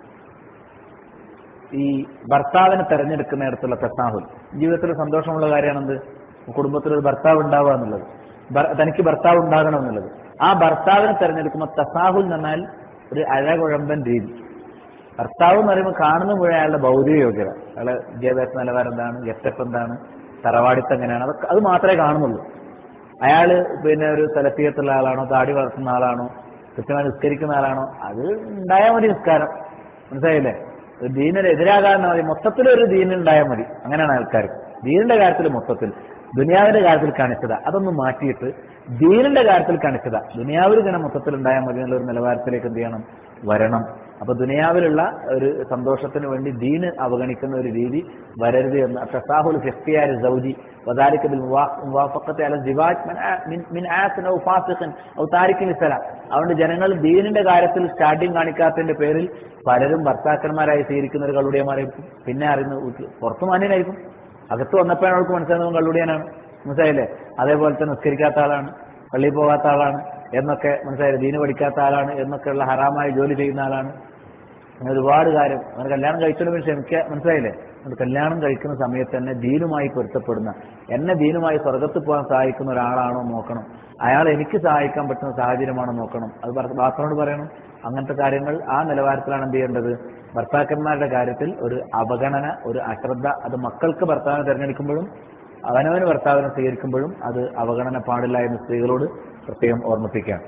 ഈ ഭർത്താവിനെ തെരഞ്ഞെടുക്കുന്നിടത്തുള്ള തസാഹുൽ ജീവിതത്തിൽ സന്തോഷമുള്ള കാര്യമാണെന്ത് കുടുംബത്തിൽ ഒരു ഭർത്താവ് ഉണ്ടാവുക എന്നുള്ളത് ഭർ- തനിക്ക് ഭർത്താവ് ഉണ്ടാകണം എന്നുള്ളത് ആ ഭർത്താവിനെ തെരഞ്ഞെടുക്കുമ്പോൾ തസാഹുൽ എന്ന് പറഞ്ഞാൽ ഒരു അഴകുഴമ്പൻ രീതി ഭർത്താവ് എന്ന് പറയുമ്പോൾ കാണുന്ന മുഴുവൻ അയാളുടെ ഭൗതിക യോഗ്യത അയാളെ വിദ്യാഭ്യാസ നിലവാരം എന്താണ് ഗെറ്റപ്പ് എന്താണ് തറവാടിത്തം എങ്ങനെയാണ് അതൊക്കെ അത് മാത്രമേ കാണുന്നുള്ളൂ അയാള് പിന്നെ ഒരു സ്ഥലത്തീയത്തുള്ള ആളാണോ താടി വളർത്തുന്ന ആളാണോ കൃത്യമായി നിസ്കരിക്കുന്ന ആളാണോ അത് ഉണ്ടായാൽ മതി നിസ്കാരം മനസ്സിലായില്ലേ ഒരു ദീനിന് എതിരാകാൻ മതി മൊത്തത്തിൽ ഒരു ദീൻ ഉണ്ടായാൽ മതി അങ്ങനെയാണ് ആൾക്കാർ ദീനിന്റെ കാര്യത്തിൽ മൊത്തത്തിൽ ദുനിയാവിന്റെ കാര്യത്തിൽ കാണിച്ചതാ അതൊന്നും മാറ്റിയിട്ട് ദീനിന്റെ കാര്യത്തിൽ കാണിച്ചതാ ദുനിയാവിൽ ഇങ്ങനെ മൊത്തത്തിൽ ഉണ്ടായാൽ മതി എന്നുള്ള ഒരു നിലവാരത്തിലേക്ക് എന്ത് ചെയ്യണം വരണം അപ്പൊ ദുനിയാവിലുള്ള ഒരു സന്തോഷത്തിന് വേണ്ടി ദീന് അവഗണിക്കുന്ന ഒരു രീതി വരരുത് എന്ന് തസാഹുൽ ഫിഖ്തിയാർ സൗജി وذلك بالموافقة على الزواج من آ- من من آس أو فاسق أو تارك للصلاة അതുകൊണ്ട് ജനങ്ങൾ ദീനിന്റെ കാര്യത്തിൽ സ്റ്റാർട്ടിങ് കാണിക്കാത്തതിന്റെ പേരിൽ പലരും ഭർത്താക്കന്മാരായി സ്വീകരിക്കുന്ന ഒരു കള്ളുടിയന്മാരായിരിക്കും പിന്നെ അറിയുന്നത് വീട്ടിൽ പുറത്തു മാന്യനായിരിക്കും അകത്ത് വന്നപ്പോഴാണ് അവൾക്ക് മനസ്സിലാകുന്നത് കള്ളുടിയാനാണ് മനസ്സിലായില്ലേ അതേപോലെ തന്നെ നിസ്കരിക്കാത്ത ആളാണ് പള്ളിയിൽ പോകാത്ത ആളാണ് എന്നൊക്കെ മനസ്സിലായില്ലേ ദീന് പഠിക്കാത്ത ആളാണ് എന്നൊക്കെയുള്ള ഹറാമായ ജോലി ചെയ്യുന്ന ആളാണ് അങ്ങനെ ഒരുപാട് കാര്യം അങ്ങനെ കല്യാണം കഴിച്ചോളും ക്ഷമിക്കുക മനസ്സിലായില്ലേ അത് കല്യാണം കഴിക്കുന്ന സമയത്ത് തന്നെ ദീനുമായി പൊരുത്തപ്പെടുന്ന എന്നെ ദീനുമായി സ്വർഗത്ത് പോകാൻ സഹായിക്കുന്ന ഒരാളാണോ നോക്കണം അയാൾ എനിക്ക് സഹായിക്കാൻ പറ്റുന്ന സാഹചര്യമാണോ നോക്കണം അത് ഭർത്താവിനോട് പറയണം അങ്ങനത്തെ കാര്യങ്ങൾ ആ നിലവാരത്തിലാണ് എന്ത് ചെയ്യേണ്ടത് ഭർത്താക്കന്മാരുടെ കാര്യത്തിൽ ഒരു അവഗണന ഒരു അശ്രദ്ധ അത് മക്കൾക്ക് ഭർത്താവിനെ തിരഞ്ഞെടുക്കുമ്പോഴും അവനവന് ഭർത്താവിനെ സ്വീകരിക്കുമ്പോഴും അത് അവഗണന പാടില്ല എന്ന് സ്ത്രീകളോട് പ്രത്യേകം ഓർമ്മിപ്പിക്കാം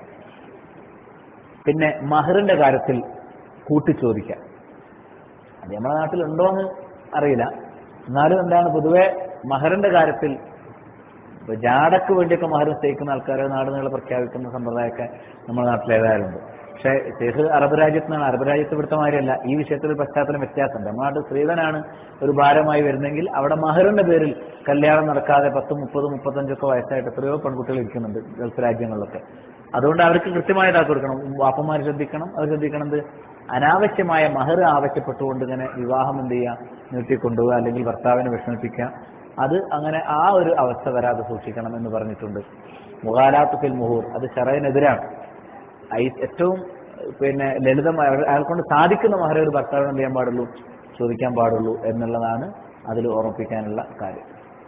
പിന്നെ മഹറിന്റെ കാര്യത്തിൽ കൂട്ടിച്ചോദിക്കാം അത് നമ്മുടെ നാട്ടിൽ ഉണ്ടോ എന്ന് അറിയില്ല എന്നാലും എന്താണ് പൊതുവെ മഹറിന്റെ കാര്യത്തിൽ ഇപ്പൊ ജാടക്ക് വേണ്ടിയൊക്കെ മഹർ നിശ്ചയിക്കുന്ന ആൾക്കാരെ നാട് നീളെ പ്രഖ്യാപിക്കുന്ന സമ്പ്രദായമൊക്കെ നമ്മുടെ നാട്ടിൽ ഏതായാലുണ്ട് പക്ഷേ ഷെയ്ഖ് അറബ് രാജ്യത്ത് നിന്നാണ് അറബ് രാജ്യത്ത് ഇവിടുത്തെ മാതിരിയല്ല ഈ വിഷയത്തിൽ ഒരു പശ്ചാത്തലം വ്യത്യാസമുണ്ട് നമ്മുടെ നാട്ടിൽ സ്ത്രീധനാണ് ഒരു ഭാരമായി വരുന്നെങ്കിൽ അവിടെ മഹറിന്റെ പേരിൽ കല്യാണം നടക്കാതെ പത്ത് മുപ്പത് മുപ്പത്തഞ്ചൊക്കെ വയസ്സായിട്ട് എത്രയോ പെൺകുട്ടികൾ ഇരിക്കുന്നുണ്ട് ഗൾഫ് രാജ്യങ്ങളിലൊക്കെ അതുകൊണ്ട് അവർക്ക് കൃത്യമായിട്ടാക്കി കൊടുക്കണം വാപ്പന്മാർ ശ്രദ്ധിക്കണം അവർ ശ്രദ്ധിക്കണത് അനാവശ്യമായ മഹർ ആവശ്യപ്പെട്ടുകൊണ്ട് ഇങ്ങനെ വിവാഹം എന്ത് ചെയ്യുക നീട്ടിക്കൊണ്ടുപോവുക അല്ലെങ്കിൽ ഭർത്താവിനെ വിഷമിപ്പിക്കുക അത് അങ്ങനെ ആ ഒരു അവസ്ഥ വരാതെ സൂക്ഷിക്കണം എന്ന് പറഞ്ഞിട്ടുണ്ട് മുഖാലാത്ത് ഫിൽ മുഹൂർ അത് ഷറയിനെതിരാണ് ഐ- ഏറ്റവും പിന്നെ ലളിതമായ അയാൾ കൊണ്ട് സാധിക്കുന്ന മഹര ഒരു ഭർത്താവിന് എന്ത് ചെയ്യാൻ പാടുള്ളൂ ചോദിക്കാൻ പാടുള്ളൂ എന്നുള്ളതാണ് അതിൽ ഓർമ്മിപ്പിക്കാനുള്ള കാര്യം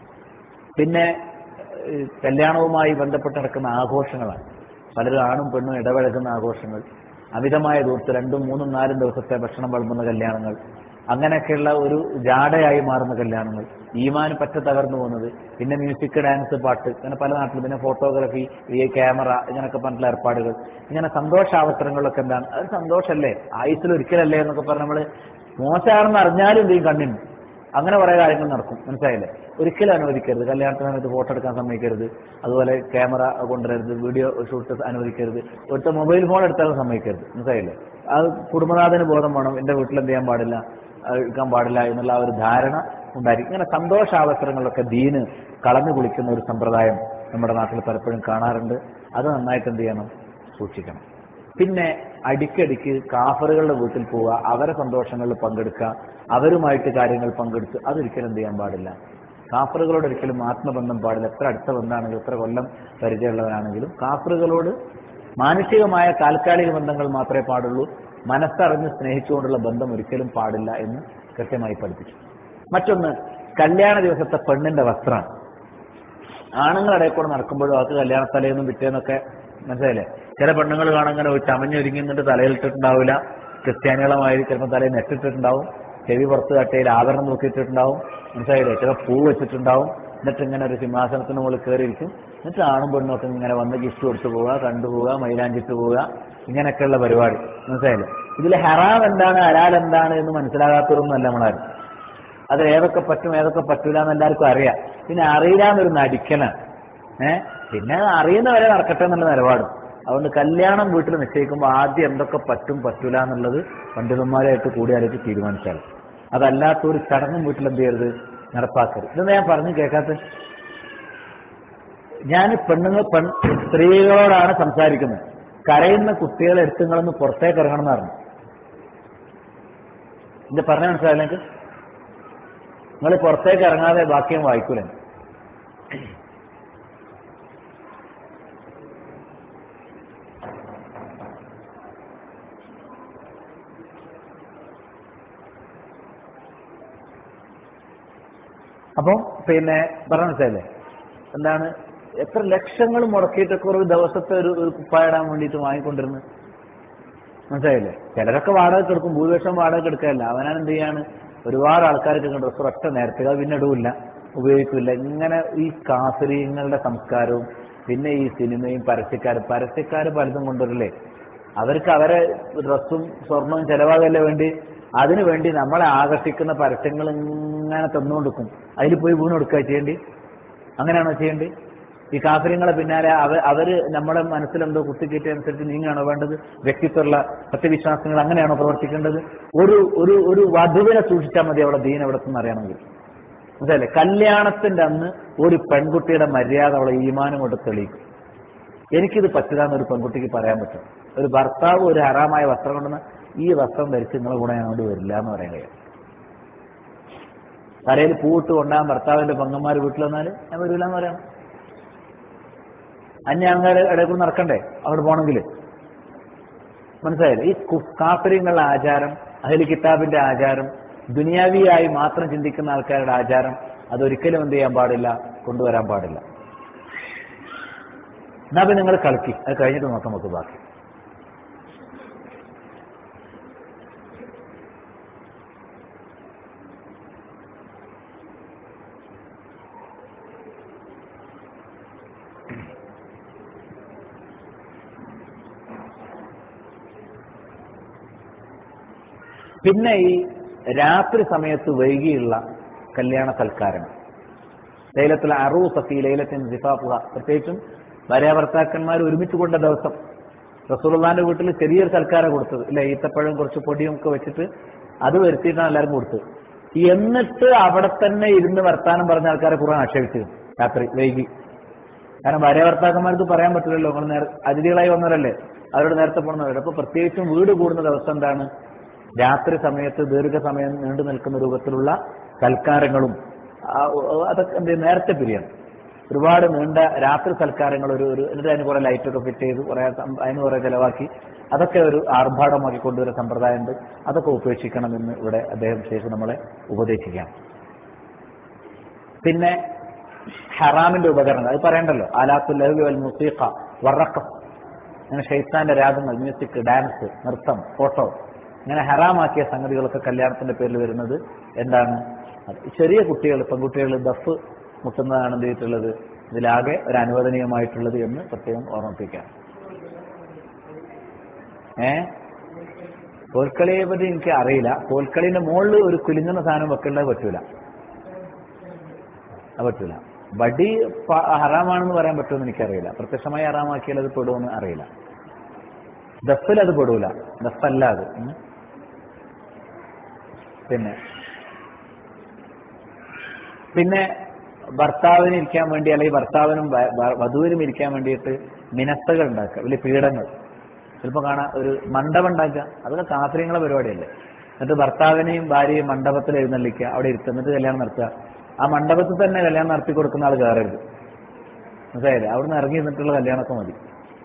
പിന്നെ ഏഹ്, കല്യാണവുമായി ബന്ധപ്പെട്ട് നടക്കുന്ന ആഘോഷങ്ങളാണ് പലരും ആണും പെണ്ണും ഇടപഴകുന്ന ആഘോഷങ്ങൾ അമിതമായ ദൂരത്ത് രണ്ടും മൂന്നും നാലും ദിവസത്തെ ഭക്ഷണം വിളമ്പുന്ന കല്യാണങ്ങൾ അങ്ങനെയൊക്കെയുള്ള ഒരു ജാടയായി മാറുന്ന കല്യാണങ്ങൾ ഈമാൻ പറ്റ തകർന്നു പോകുന്നത് പിന്നെ മ്യൂസിക് ഡാൻസ് പാട്ട് ഇങ്ങനെ പല നാട്ടിലും പിന്നെ ഫോട്ടോഗ്രാഫി ഈ ക്യാമറ ഇങ്ങനെയൊക്കെ പറഞ്ഞിട്ടുള്ള ഏർപ്പാടുകൾ ഇങ്ങനെ സന്തോഷാവസരങ്ങളൊക്കെ എന്താണ് അത് സന്തോഷമല്ലേ ആയുസിൽ ഒരിക്കലല്ലേ എന്നൊക്കെ പറഞ്ഞ് നമ്മള് മോശമാണെന്ന് അറിഞ്ഞാലും എന്ത് ചെയ്യും കണ്ണിന് അങ്ങനെ കുറെ കാര്യങ്ങൾ നടക്കും മനസ്സിലായില്ലേ ഒരിക്കലും അനുവദിക്കരുത് കല്യാണത്തിന് സമയത്ത് ഫോട്ടോ എടുക്കാൻ സമ്മതിക്കരുത് അതുപോലെ ക്യാമറ കൊണ്ടുവരരുത് വീഡിയോ ഷൂട്ട് അനുവദിക്കരുത് ഒരുത്ത മൊബൈൽ ഫോൺ എടുത്താലും സമ്മതിക്കരുത് മനസ്സിലായില്ലേ അത് കുടുംബനാഥന് ബോധം വേണം എന്റെ വീട്ടിൽ എന്ത് ചെയ്യാൻ പാടില്ല അത് എടുക്കാൻ പാടില്ല എന്നുള്ള ആ ഒരു ധാരണ ഉണ്ടായിരിക്കും ഇങ്ങനെ സന്തോഷാവസരങ്ങളിലൊക്കെ ദീന് കളഞ്ഞു കുളിക്കുന്ന ഒരു സമ്പ്രദായം നമ്മുടെ നാട്ടിൽ പലപ്പോഴും കാണാറുണ്ട് അത് നന്നായിട്ട് എന്ത് ചെയ്യണം സൂക്ഷിക്കണം പിന്നെ അടിക്കടിക്ക് കാഫറുകളുടെ വീട്ടിൽ പോവുക അവരെ സന്തോഷങ്ങളിൽ പങ്കെടുക്കുക അവരുമായിട്ട് കാര്യങ്ങൾ പങ്കെടുത്ത് അതൊരിക്കലും എന്ത് ചെയ്യാൻ പാടില്ല കാഫറുകളോട് ഒരിക്കലും ആത്മബന്ധം പാടില്ല എത്ര അടുത്ത ബന്ധമാണെങ്കിലും എത്ര കൊല്ലം പരിചയമുള്ളവരാണെങ്കിലും കാഫറുകളോട് മാനുഷികമായ താൽക്കാലിക ബന്ധങ്ങൾ മാത്രമേ പാടുള്ളൂ മനസ്സറിഞ്ഞ് സ്നേഹിച്ചുകൊണ്ടുള്ള ബന്ധം ഒരിക്കലും പാടില്ല എന്ന് കൃത്യമായി പഠിപ്പിച്ചു മറ്റൊന്ന് കല്യാണ ദിവസത്തെ പെണ്ണിന്റെ വസ്ത്രമാണ് ആണുങ്ങളുടെ കൂടെ നടക്കുമ്പോഴും അവർക്ക് കല്യാണ തലേന്നും പിറ്റേന്നൊക്കെ മനസ്സിലായില്ലേ ചില പെണ്ണുങ്ങൾ കാണാൻ ഇങ്ങനെ ഒരു ചമഞ്ഞൊരുങ്ങി നിന്നിട്ട് തലയിലിട്ടിട്ടുണ്ടാവില്ല ക്രിസ്ത്യാനികളുമായി ചിലപ്പോൾ തലയിൽ നെറ്റിട്ടിട്ടുണ്ടാവും ചെവി പുറത്ത് കട്ടയിൽ ആഭരണം നോക്കിയിട്ടുണ്ടാവും മനസ്സിലായില്ലേ ചില പൂ വെച്ചിട്ടുണ്ടാവും എന്നിട്ട് ഇങ്ങനെ ഒരു സിംഹാസനത്തിന് മുകളിൽ കയറിയിരിക്കും എന്നിട്ട് ആണും പെണ്ണും ഒക്കെ ഇങ്ങനെ വന്ന് ഗിഫ്റ്റ് കൊടുത്തു പോവുക കണ്ടുപോവുക മൈലാഞ്ചിട്ട് പോവുക ഇങ്ങനെയൊക്കെയുള്ള പരിപാടി മനസ്സിലായില്ലേ ഇതിൽ ഹറാം എന്താണ് ഹലാൽ എന്താണ് എന്ന് മനസ്സിലാകാത്തവരൊന്നും അല്ല നമ്മളാരും അത് ഏതൊക്കെ പറ്റും ഏതൊക്കെ പറ്റൂല എന്ന് എല്ലാവർക്കും അറിയാം പിന്നെ അറിയില്ല എന്നൊരു നടിക്കലാണ് ഏഹ് പിന്നെ അറിയുന്നവരെ നടക്കട്ടെ എന്നുള്ള നിലപാടും അതുകൊണ്ട് കല്യാണം വീട്ടിൽ നിശ്ചയിക്കുമ്പോൾ ആദ്യം എന്തൊക്കെ പറ്റും പറ്റൂല എന്നുള്ളത് പണ്ഡിതന്മാരായിട്ട് കൂടിയാലേക്ക് തീരുമാനിച്ചാൽ അതല്ലാത്ത ഒരു ചടങ്ങും വീട്ടിൽ എന്ത് ചെയ്യരുത് നടപ്പാക്കരുത് ഇതെന്ന് ഞാൻ പറഞ്ഞു കേൾക്കാത്ത ഞാൻ പെണ്ണുങ്ങൾ പെൺ സ്ത്രീകളോടാണ് സംസാരിക്കുന്നത് കരയുന്ന കുട്ടികളെ എടുത്തുങ്ങളൊന്ന് പുറത്തേക്ക് ഇറങ്ങണം എന്ന് പറഞ്ഞു ഇത് പറഞ്ഞ മനസ്സിലായില്ല നിങ്ങൾക്ക് നിങ്ങൾ പുറത്തേക്ക് ഇറങ്ങാതെ ബാക്കിയും വായിക്കൂല അപ്പം പിന്നെ പറഞ്ഞ മനസ്സിലായില്ലേ എന്താണ് എത്ര ലക്ഷങ്ങൾ മുടക്കിയിട്ടൊക്കെ ഒരു ദിവസത്തെ ഒരു ഒരു കുപ്പായിടാൻ വേണ്ടിയിട്ട് വാങ്ങിക്കൊണ്ടിരുന്നു മനസ്സിലായില്ലേ ചിലരൊക്കെ വാടക എടുക്കും ഭൂരിപക്ഷം വാടക എടുക്കാറില്ല അവനാണ് എന്ത് ചെയ്യാണ് ഒരുപാട് ആൾക്കാർക്ക് ഡ്രസ്സ് ഒറ്റ നേരത്തെ അത് പിന്നെ ഇടൂല്ല ഉപയോഗിക്കില്ല ഇങ്ങനെ ഈ കാസരീങ്ങളുടെ സംസ്കാരവും പിന്നെ ഈ സിനിമയും പരസ്യക്കാരും പരസ്യക്കാർ പലതും കൊണ്ടുവരില്ലേ അവർക്ക് അവരെ ഡ്രസ്സും സ്വർണവും ചെലവാകല്ലേ വേണ്ടി അതിനു വേണ്ടി നമ്മളെ ആകർഷിക്കുന്ന പരസ്യങ്ങൾ ഇങ്ങനെ തന്നുകൊടുക്കും അതിൽ പോയി വീണ് കൊടുക്കുക ചെയ്യേണ്ടി അങ്ങനെയാണോ ചെയ്യേണ്ടി ഈ കാഫര്യങ്ങളെ പിന്നാലെ അവ അവര് നമ്മുടെ മനസ്സിലെന്തോ കുത്തിക്കയറ്റി അനുസരിച്ച് നീങ്ങാണോ വേണ്ടത് വ്യക്തിത്വമുള്ള സത്യവിശ്വാസങ്ങൾ അങ്ങനെയാണോ പ്രവർത്തിക്കേണ്ടത് ഒരു ഒരു ഒരു വധുവിനെ സൂക്ഷിച്ചാൽ മതി അവിടെ ദീൻ എവിടെ നിന്ന് അറിയണമെങ്കിൽ മനസ്സിലല്ലേ കല്യാണത്തിന്റെ അന്ന് ഒരു പെൺകുട്ടിയുടെ മര്യാദ അവളെ ഈമാനം കൊണ്ട് തെളിയിക്കും എനിക്കിത് പറ്റില്ലാന്ന് ഒരു പെൺകുട്ടിക്ക് പറയാൻ പറ്റും ഒരു ഭർത്താവ് ഒരു ഹറാമായ വസ്ത്രം കൊണ്ടുവന്ന് ഈ വസ്ത്രം ധരിച്ച് നിങ്ങളെ കൂടെ ഞങ്ങളോട് വരില്ല എന്ന് പറയാൻ കഴിയും തലയിൽ പൂവിട്ട് കൊണ്ടാൻ ഭർത്താവിന്റെ പെങ്ങന്മാർ വീട്ടിൽ വന്നാൽ ഞാൻ വരില്ല എന്ന് പറയാം അന്യാങ്കാരെ ഇടയിൽ കൂടെ നടക്കണ്ടേ അവിടെ പോകണമെങ്കിൽ മനസ്സിലായില്ലേ ഈ കാഫര്യങ്ങളുടെ ആചാരം അഹ്ലി കിതാബിന്റെ ആചാരം ദുനിയാവിയായി മാത്രം ചിന്തിക്കുന്ന ആൾക്കാരുടെ ആചാരം അതൊരിക്കലും എന്ത് ചെയ്യാൻ പാടില്ല കൊണ്ടുവരാൻ പാടില്ല എന്നാ പിന്നെ നിങ്ങൾ കളിക്കി അത് കഴിഞ്ഞിട്ട് നോക്കാം നമുക്ക് ബാക്കി പിന്നെ ഈ രാത്രി സമയത്ത് വൈകിയുള്ള കല്യാണ സൽക്കാരം ലൈലത്തിൽ അറൂസഫി ലൈലത്തിൻ സിഫാഫുഹ പ്രത്യേകിച്ചും ഭാര്യാഭർത്താക്കന്മാർ ഒരുമിച്ച് കൊണ്ട ദിവസം റസൂലുള്ളാന്റെ വീട്ടിൽ ചെറിയൊരു സൽക്കാരം കൊടുത്തത് ഇല്ല ഈത്തപ്പഴം കുറച്ച് പൊടിയും ഒക്കെ വെച്ചിട്ട് അത് വരുത്തിയിട്ടാണ് എല്ലാവർക്കും കൊടുത്തത് എന്നിട്ട് അവിടെ തന്നെ ഇരുന്ന് വർത്താനം പറഞ്ഞ ആൾക്കാരെ കുറെ ആക്ഷേപിച്ചു രാത്രി വൈകി കാരണം ഭാര്യാഭർത്താക്കന്മാർക്ക് പറയാൻ പറ്റില്ലല്ലോ നിങ്ങൾ നേരെ അതിഥികളായി വന്നവരല്ലേ അവരോട് നേരത്തെ പോണവർ അപ്പൊ പ്രത്യേകിച്ചും വീട് കൂടുന്ന ദിവസം എന്താണ് രാത്രി സമയത്ത് ദീർഘസമയം നീണ്ടു നിൽക്കുന്ന രൂപത്തിലുള്ള സൽക്കാരങ്ങളും ആ, അതൊക്കെ എന്ത് ചെയ്യും? നേരത്തെ പിരിയണം ഒരുപാട് നീണ്ട രാത്രി സൽക്കാരങ്ങൾ ഒരു ഒരു എന്നിട്ട് അതിന് കുറെ ലൈറ്റൊക്കെ ഫിറ്റ് ചെയ്ത് കുറെ സം- അതിന് കുറെ ചെലവാക്കി അതൊക്കെ ഒരു ആർഭാടമാക്കി കൊണ്ടുവരുന്ന സമ്പ്രദായമുണ്ട് അതൊക്കെ ഉപേക്ഷിക്കണമെന്ന് ഇവിടെ അദ്ദേഹം ശേഷം നമ്മളെ ഉപദേശിക്കാം പിന്നെ ഹറാമിന്റെ ഉപകരണങ്ങൾ അത് പറയണ്ടല്ലോ ആലാത്തുൽ ലഹ്വി വൽ മുസീഖ വറക്കം അങ്ങനെ ഷെയ്ത്താന്റെ രാഗങ്ങൾ മ്യൂസിക് ഡാൻസ് നൃത്തം ഫോട്ടോ ഇങ്ങനെ ഹറാമാക്കിയ സംഗതികളൊക്കെ കല്യാണത്തിന്റെ പേരിൽ വരുന്നത് എന്താണ് അത് ചെറിയ കുട്ടികൾ പെൺകുട്ടികൾ ദഫ് മുട്ടുന്നതാണ് എന്ത് ചെയ്തിട്ടുള്ളത് ഇതിലാകെ ഒരു അനുവദനീയമായിട്ടുള്ളത് എന്ന് പ്രത്യേകം ഓർമ്മിപ്പിക്കാം ഏ കോൽക്കളിയെ പറ്റി എനിക്ക് അറിയില്ല കോൽക്കളിന്റെ മുകളിൽ ഒരു കുലുങ്ങുന്ന സാധനം വെക്കേണ്ടത് പറ്റൂല അത് പറ്റൂല വടി പ- ഹറാമാണെന്ന് പറയാൻ പറ്റുമെന്ന് എനിക്കറിയില്ല പ്രത്യക്ഷമായി ഹറാമാക്കിയാൽ അത് പെടുമെന്ന് അറിയില്ല ദഫിൽ അത് പെടൂല ദഫല്ല അത് ഉം. പിന്നെ പിന്നെ ഭർത്താവിന് ഇരിക്കാൻ വേണ്ടി അല്ലെങ്കിൽ ഭർത്താവിനും വ- വ- വധുവിനും ഇരിക്കാൻ വേണ്ടിയിട്ട് മിനസ്തകൾ ഉണ്ടാക്കുക വലിയ പീഠങ്ങൾ ചിലപ്പോൾ കാണാം ഒരു മണ്ഡപം ഉണ്ടാക്കുക അതൊക്കെ കാഫര്യങ്ങളെ പരിപാടിയല്ലേ എന്നിട്ട് ഭർത്താവിനെയും ഭാര്യയും മണ്ഡപത്തിൽ എഴുന്നള്ളിക്കുക അവിടെ ഇരുത്തുക എന്നിട്ട് കല്യാണം നടത്തുക ആ മണ്ഡപത്തിൽ തന്നെ കല്യാണം നടത്തി കൊടുക്കുന്ന ആൾ കയറരുത് മനസ്സിലായില്ലേ അവിടുന്ന് ഇറങ്ങി നിന്നിട്ടുള്ള കല്യാണമൊക്കെ മതി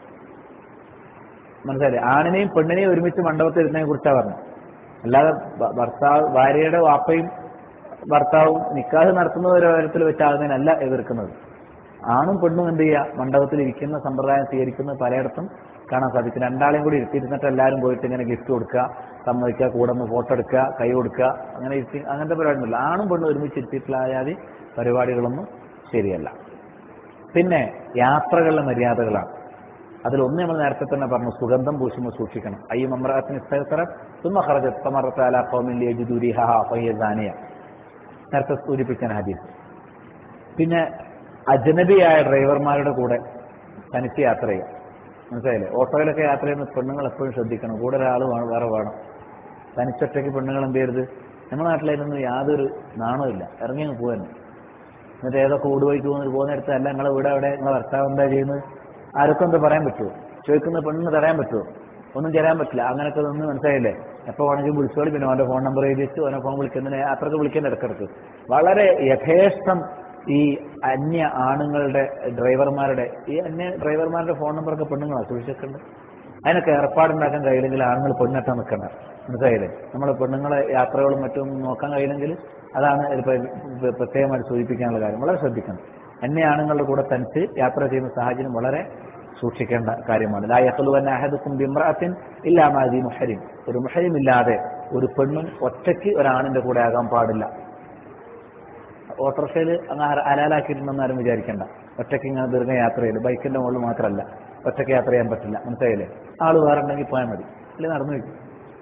മനസ്സിലായില്ലേ ആണിനെയും പെണ്ണിനെയും ഒരുമിച്ച് മണ്ഡപത്തിൽ ഇരുന്നതിനെ കുറിച്ചാണ് പറഞ്ഞത് അല്ലാതെ ഭ- ഭർത്താവ് ഭാര്യയുടെ വാപ്പയും ഭർത്താവും നിക്കാഹ് നടത്തുന്ന ഒരു തരത്തിൽ വെച്ചാകുന്നതിനല്ല എതിർക്കുന്നത് ആണും പെണ്ണും എന്ത് ചെയ്യുക മണ്ഡപത്തിൽ ഇരിക്കുന്ന സമ്പ്രദായം സ്വീകരിക്കുന്നത് പലയിടത്തും കാണാൻ സാധിക്കും രണ്ടാളെയും കൂടി ഇരുത്തിയിരുന്നിട്ട് എല്ലാവരും പോയിട്ട് ഇങ്ങനെ ഗിഫ്റ്റ് കൊടുക്കുക സമ്മതിക്കുക കൂടെ ഒന്ന് ഫോട്ടോ എടുക്കുക കൈ കൊടുക്കുക അങ്ങനെ ഇരുത്തി അങ്ങനത്തെ പരിപാടിയൊന്നുമില്ല ആണും പെണ്ണും ഒരുമിച്ച് ഇരുത്തിയിട്ടുള്ള ആയാതി പരിപാടികളൊന്നും ശരിയല്ല പിന്നെ യാത്രകളുടെ മര്യാദകളാണ് അതിലൊന്ന് നമ്മൾ നേരത്തെ തന്നെ പറഞ്ഞു സുഗന്ധം പൂശുമ്പോൾ സൂക്ഷിക്കണം അയ്യ മമ്രത്തിന് ഇസ്തര തുമ്മ ഖറജത്ത് ഫമറത്ത് അലാ ഖൗമിൻ യജിദു റിഹഹ ഫഹിയ സാനിയ നേരത്തെ സൂചിപ്പിച്ച ഹദീസ് പിന്നെ അജനബിയായ ഡ്രൈവർമാരുടെ കൂടെ തനിച്ച് യാത്ര ചെയ്യുക മനസ്സിലായില്ലേ ഓട്ടോയിലൊക്കെ യാത്ര ചെയ്യുന്ന പെണ്ണുങ്ങൾ എപ്പോഴും ശ്രദ്ധിക്കണം കൂടെ ഒരാൾ വേറെ വേണം തനിച്ചൊറ്റയ്ക്ക് പെണ്ണുങ്ങൾ എന്ത് ചെയ്യരുത് നമ്മുടെ നാട്ടിലതിനൊന്നും യാതൊരു നാണമില്ല ഇറങ്ങി അങ്ങ് പോകാൻ എന്നിട്ട് ഏതൊക്കെ ഓടുവഴിക്ക് പോകുന്നത് പോകുന്നിടത്ത് അല്ല നിങ്ങളെ വീട് എവിടെ നിങ്ങളെ ഭർത്താവ് എന്താ ചെയ്യുന്നത് ആർക്കും എന്താ പറയാൻ പറ്റുമോ ചോദിക്കുന്ന പെണ്ണിന് തടയാൻ പറ്റുമോ ഒന്നും തരാൻ പറ്റില്ല അങ്ങനെയൊക്കെ ഒന്ന് മനസ്സിലായില്ലേ എപ്പോൾ വേണമെങ്കിൽ വിളിച്ചോളി പിന്നെ അവന്റെ ഫോൺ നമ്പർ എഴുതി വെച്ച് അവനെ ഫോൺ വിളിക്കുന്നതിന് അത്രക്ക് വിളിക്കേണ്ട ഇടക്കിടക്ക് വളരെ യഥേഷ്ടം ഈ അന്യ ആണുങ്ങളുടെ ഡ്രൈവർമാരുടെ ഈ അന്യ ഡ്രൈവർമാരുടെ ഫോൺ നമ്പറൊക്കെ പെണ്ണുങ്ങളാണ് സൂക്ഷിച്ചിട്ടുണ്ട് അതിനൊക്കെ ഏർപ്പാടുണ്ടാക്കാൻ കഴിയില്ലെങ്കിൽ ആണുങ്ങൾ പെണ്ണെട്ടാൻ നിൽക്കണ്ട മനസ്സിലായില്ലേ നമ്മളെ പെണ്ണുങ്ങളെ യാത്രകളും മറ്റും നോക്കാൻ കഴിയില്ലെങ്കിൽ അതാണ് ഇപ്പൊ പ്രത്യേകമായിട്ട് സൂചിപ്പിക്കാനുള്ള കാര്യം വളരെ ശ്രദ്ധിക്കണം അന്യ ആണുങ്ങളുടെ കൂടെ തനിച്ച് യാത്ര ചെയ്യുന്ന സാഹചര്യം വളരെ സൂക്ഷിക്കേണ്ട കാര്യമാണ് ലാ യഖ്ലുവന്ന അഹദുക്കും ബിംറഅത്തിൻ ഇല്ലാ മാദി മുഹരിം ഒരു മുഹരിം ഇല്ലാതെ ഒരു പെണ്ണും ഒറ്റയ്ക്ക് ഒരാണിന്റെ കൂടെ ആകാൻ പാടില്ല ഓട്ടോറിക്ഷയിൽ അങ്ങ് ഹര- ഹലാലാക്കിയിട്ടുണ്ടെന്ന് ആരും വിചാരിക്കണ്ട ഒറ്റയ്ക്ക് ഇങ്ങനെ ദീർഘ യാത്ര ചെയ്യല് ബൈക്കിന്റെ മുകളിൽ മാത്രമല്ല ഒറ്റയ്ക്ക് യാത്ര ചെയ്യാൻ പറ്റില്ല മനസ്സിലായില്ലേ ആള് വേറെ ഉണ്ടെങ്കിൽ പോയാൽ മതി അല്ലെ നടന്നു വയ്ക്കും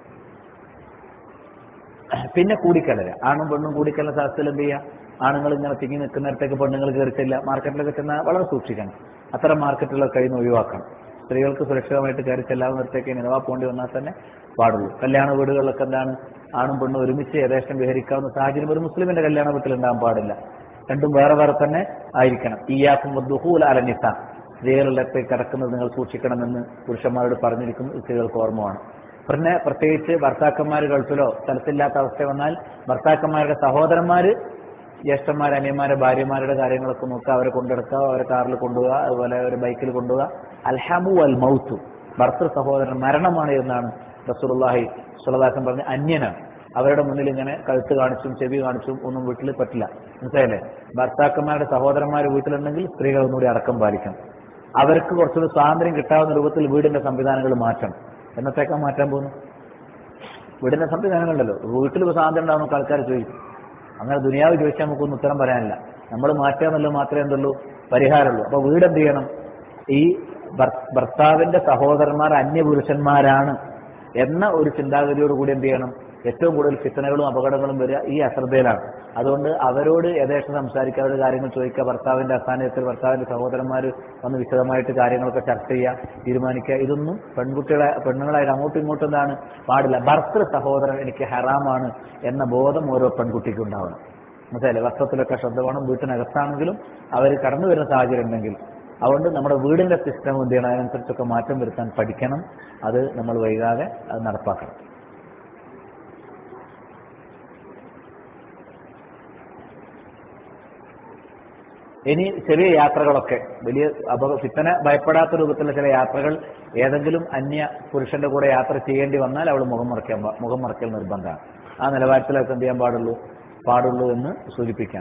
പിന്നെ കൂടിക്കലര ആണും പെണ്ണും കൂടിക്കല സാഹസത്തിൽ എന്ത് ചെയ്യുക ആണുങ്ങൾ ഇങ്ങനെ തിങ്ങി നിൽക്കുന്നിടത്തേക്ക് പെണ്ണുങ്ങൾ കയറിച്ചില്ല മാർക്കറ്റിലൊക്കെ ചെന്നാൽ വളരെ സൂക്ഷിക്കണം അത്തരം മാർക്കറ്റുകളൊക്കെ കഴിയുന്ന ഒഴിവാക്കണം സ്ത്രീകൾക്ക് സുരക്ഷിതമായിട്ട് കയറി ചെല്ലാവുന്നിടത്തേക്ക് നിലവാ പോകേണ്ടി വന്നാൽ തന്നെ പാടുള്ളൂ കല്യാണ വീടുകളിലൊക്കെ എന്താണ് ആണും പെണ്ണും ഒരുമിച്ച് യഥേഷ്ടം വിഹരിക്കാവുന്ന സാഹചര്യം ഒരു മുസ്ലിമിന്റെ കല്യാണ വീട്ടിൽ ഉണ്ടാകാൻ പാടില്ല രണ്ടും വേറെ വേറെ തന്നെ ആയിരിക്കണം ഇയാക്കും ദുഹൂൽ അലനിസ സ്ത്രീകളിലൊക്കെ കിടക്കുന്നത് നിങ്ങൾ സൂക്ഷിക്കണമെന്ന് പുരുഷന്മാരോട് പറഞ്ഞിരിക്കുന്നു സ്ത്രീകൾക്ക് ഓർമ്മമാണ് പിന്നെ പ്രത്യേകിച്ച് ഭർത്താക്കന്മാർ ഗൾഫിലോ സ്ഥലത്തില്ലാത്ത അവസ്ഥ വന്നാൽ ഭർത്താക്കന്മാരുടെ സഹോദരന്മാര് ജ്യേഷ്ഠന്മാർ അനിയന്മാരെ ഭാര്യമാരുടെ കാര്യങ്ങളൊക്കെ നോക്കുക അവരെ കൊണ്ടെടുക്കുക അവരെ കാറിൽ കൊണ്ടുപോകുക അതുപോലെ ഒരു ബൈക്കിൽ കൊണ്ടുപോകുക അൽഹമു അൽ മൗത്തു ഭർത്തൃ സഹോദരൻ മരണമാണ് എന്നാണ് റസൂലുള്ളാഹി സുലദാസൻ പറഞ്ഞ അന്യനാണ് അവരുടെ മുന്നിൽ ഇങ്ങനെ കഴുത്ത് കാണിച്ചും ചെവി കാണിച്ചും ഒന്നും വീട്ടിൽ പറ്റില്ല മനസ്സിലായില്ലേ ഭർത്താക്കന്മാരുടെ സഹോദരന്മാർ വീട്ടിലുണ്ടെങ്കിൽ സ്ത്രീകൾ ഒന്നുകൂടി അടക്കം പാലിക്കണം അവർക്ക് കുറച്ചുകൂടി സ്വാതന്ത്ര്യം കിട്ടാവുന്ന രൂപത്തിൽ വീടിന്റെ സംവിധാനങ്ങൾ മാറ്റണം എന്നത്തേക്കാ മാറ്റാൻ പോകുന്നു വീടിന്റെ സംവിധാനങ്ങളുണ്ടല്ലോ വീട്ടിൽ സ്വാതന്ത്ര്യം ഉണ്ടാവുന്ന ആൾക്കാർ ചോദിക്കും അങ്ങനെ ദുനിയാവ് ചോദിച്ചാൽ നമുക്കൊന്നും ഉത്തരം പറയാനില്ല നമ്മൾ മാറ്റുക എന്നുള്ളത് മാത്രമേ എന്തുള്ളൂ പരിഹാരമുള്ളൂ അപ്പൊ വീട് എന്ത് ചെയ്യണം ഈ ഭർ- ഭർത്താവിന്റെ സഹോദരന്മാർ അന്യപുരുഷന്മാരാണ് എന്ന ഒരു ചിന്താഗതിയോട് കൂടി എന്ത് ചെയ്യണം ഏറ്റവും കൂടുതൽ ഫിത്തനകളും അപകടങ്ങളും വരിക ഈ അശ്രദ്ധയിലാണ് അതുകൊണ്ട് അവരോട് യഥേഷ്ടം സംസാരിക്കുക അവരുടെ കാര്യങ്ങൾ ചോദിക്കുക ഭർത്താവിന്റെ അസാന്നിധ്യത്തിൽ ഭർത്താവിന്റെ സഹോദരന്മാർ വന്ന് വിശദമായിട്ട് കാര്യങ്ങളൊക്കെ ചർച്ച ചെയ്യുക തീരുമാനിക്കുക ഇതൊന്നും പെൺകുട്ടികളെ പെണ്ണുങ്ങളായിട്ട് അങ്ങോട്ടും ഇങ്ങോട്ടും എന്താണ് പാടില്ല ഭർത്തൃ സഹോദരൻ എനിക്ക് ഹറാമാണ് എന്ന ബോധം ഓരോ പെൺകുട്ടിക്കും ഉണ്ടാവണം മനസ്സിലായില്ലേ വസ്ത്രത്തിലൊക്കെ ശ്രദ്ധ വേണം വീട്ടിനകത്താണെങ്കിലും അവർ കടന്നു വരുന്ന സാഹചര്യം ഉണ്ടെങ്കിൽ അതുകൊണ്ട് നമ്മുടെ വീടിന്റെ സിസ്റ്റം എന്ത് ചെയ്യണം അതിനനുസരിച്ചൊക്കെ മാറ്റം വരുത്താൻ പഠിക്കണം അത് നമ്മൾ വൈകാതെ അത് നടപ്പാക്കണം ഇനി ചെറിയ യാത്രകളൊക്കെ വലിയ അപക ഫിത്തന ഭയപ്പെടാത്ത രൂപത്തിലുള്ള ചില യാത്രകൾ ഏതെങ്കിലും അന്യ പുരുഷന്റെ കൂടെ യാത്ര ചെയ്യേണ്ടി വന്നാൽ അവൾ മുഖം മറയ്ക്കാൻ പാ- മുഖം മറയ്ക്കൽ നിർബന്ധമാണ് ആ നിലവാരത്തിലൊക്കെ എന്ത് ചെയ്യാൻ പാടുള്ളൂ പാടുള്ളൂ എന്ന് സൂചിപ്പിക്കാം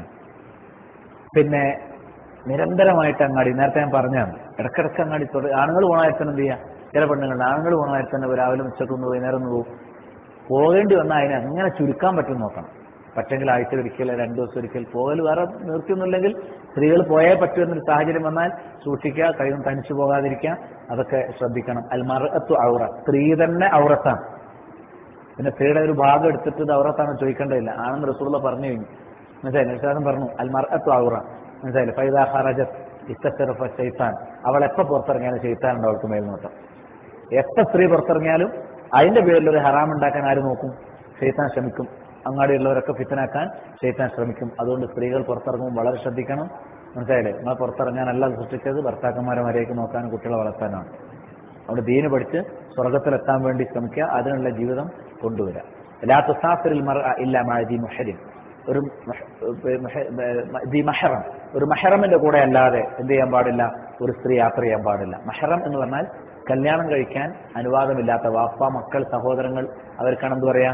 പിന്നെ നിരന്തരമായിട്ട് അങ്ങാടി നേരത്തെ ഞാൻ പറഞ്ഞാണ് ഇടക്കിടക്ക് അങ്ങാടി തുട ആണുങ്ങൾ പോണായിരുന്നു എന്ത് ചെയ്യാം ചില പെണ്ണുങ്ങളുണ്ട് ആണുങ്ങൾ പോണായിരുന്നു തന്നെ രാവിലെ ഉച്ചക്കൊന്ന് വൈകുന്നേരം ഒന്ന് പോകും പോകേണ്ടി വന്നാൽ അതിനെ അങ്ങനെ ചുരുക്കാൻ പറ്റും നോക്കണം പറ്റെങ്കിൽ ആഴ്ച ഒരിക്കൽ രണ്ടു ദിവസം ഒരിക്കൽ പോകൽ വേറെ നിർത്തിയൊന്നുമില്ലെങ്കിൽ സ്ത്രീകൾ പോയേ പറ്റൂ എന്നൊരു സാഹചര്യം വന്നാൽ സൂക്ഷിക്കുക കഴിയും തനിച്ചു പോകാതിരിക്കുക അതൊക്കെ ശ്രദ്ധിക്കണം അൽമറത്തു ഔറ സ്ത്രീ തന്നെ ഔറത്താണ് പിന്നെ സ്ത്രീയുടെ ഒരു ഭാഗം എടുത്തിട്ട് ഇത് ഔറത്താണ് ചോദിക്കേണ്ടതില്ല ആണെന്ന് റസൂള്ള പറഞ്ഞു കഴിഞ്ഞു മനസ്സിലായി നിഷാദം പറഞ്ഞു അൽമറത്തു ഔറ മനസ്സിലായില്ലേ ഫൈദ ഹറജത്ത് ഇസ്തറഫ ഷെയ്ത്താൻ അവൾ എപ്പോ പുറത്തിറങ്ങിയാലും ഷെയ്ത്താനുണ്ട് അവൾക്ക് മേൽനോട്ടം എത്ര സ്ത്രീ പുറത്തിറങ്ങിയാലും അതിന്റെ പേരിൽ ഒരു ഹറാം ഉണ്ടാക്കാൻ ആര് നോക്കും ഷെയ്ത്താൻ ശ്രമിക്കും അങ്ങാടിയുള്ളവരൊക്കെ ഫിത്തനാക്കാൻ ഷെയ്ത്താൻ ശ്രമിക്കും അതുകൊണ്ട് സ്ത്രീകൾ പുറത്തിറങ്ങുമ്പോൾ വളരെ ശ്രദ്ധിക്കണം മനസ്സിലായില്ലേ നിങ്ങൾ പുറത്തിറങ്ങാനല്ല അത് സൃഷ്ടിച്ചത് ഭർത്താക്കന്മാരെ മര്യാദയ്ക്ക് നോക്കാനും കുട്ടികളെ വളർത്താനാണ് അവിടെ ദീന് പഠിച്ച് സ്വർഗത്തിലെത്താൻ വേണ്ടി ശ്രമിക്കുക അതിനുള്ള ജീവിതം കൊണ്ടുവരിക ലാ തുസാഫിറിൽ മർ ഇല്ല മഴദി മുഹരിൻ ഒരു മഹ- മഹ- ദി മഹറം ഒരു മഹറമിന്റെ കൂടെ അല്ലാതെ എന്ത് ചെയ്യാൻ പാടില്ല ഒരു സ്ത്രീ യാത്ര ചെയ്യാൻ പാടില്ല മഹറം എന്ന് പറഞ്ഞാൽ കല്യാണം കഴിക്കാൻ അനുവാദമില്ലാത്ത വാപ്പ മക്കൾ സഹോദരങ്ങൾ അവർക്കാണ് എന്ത് പറയാ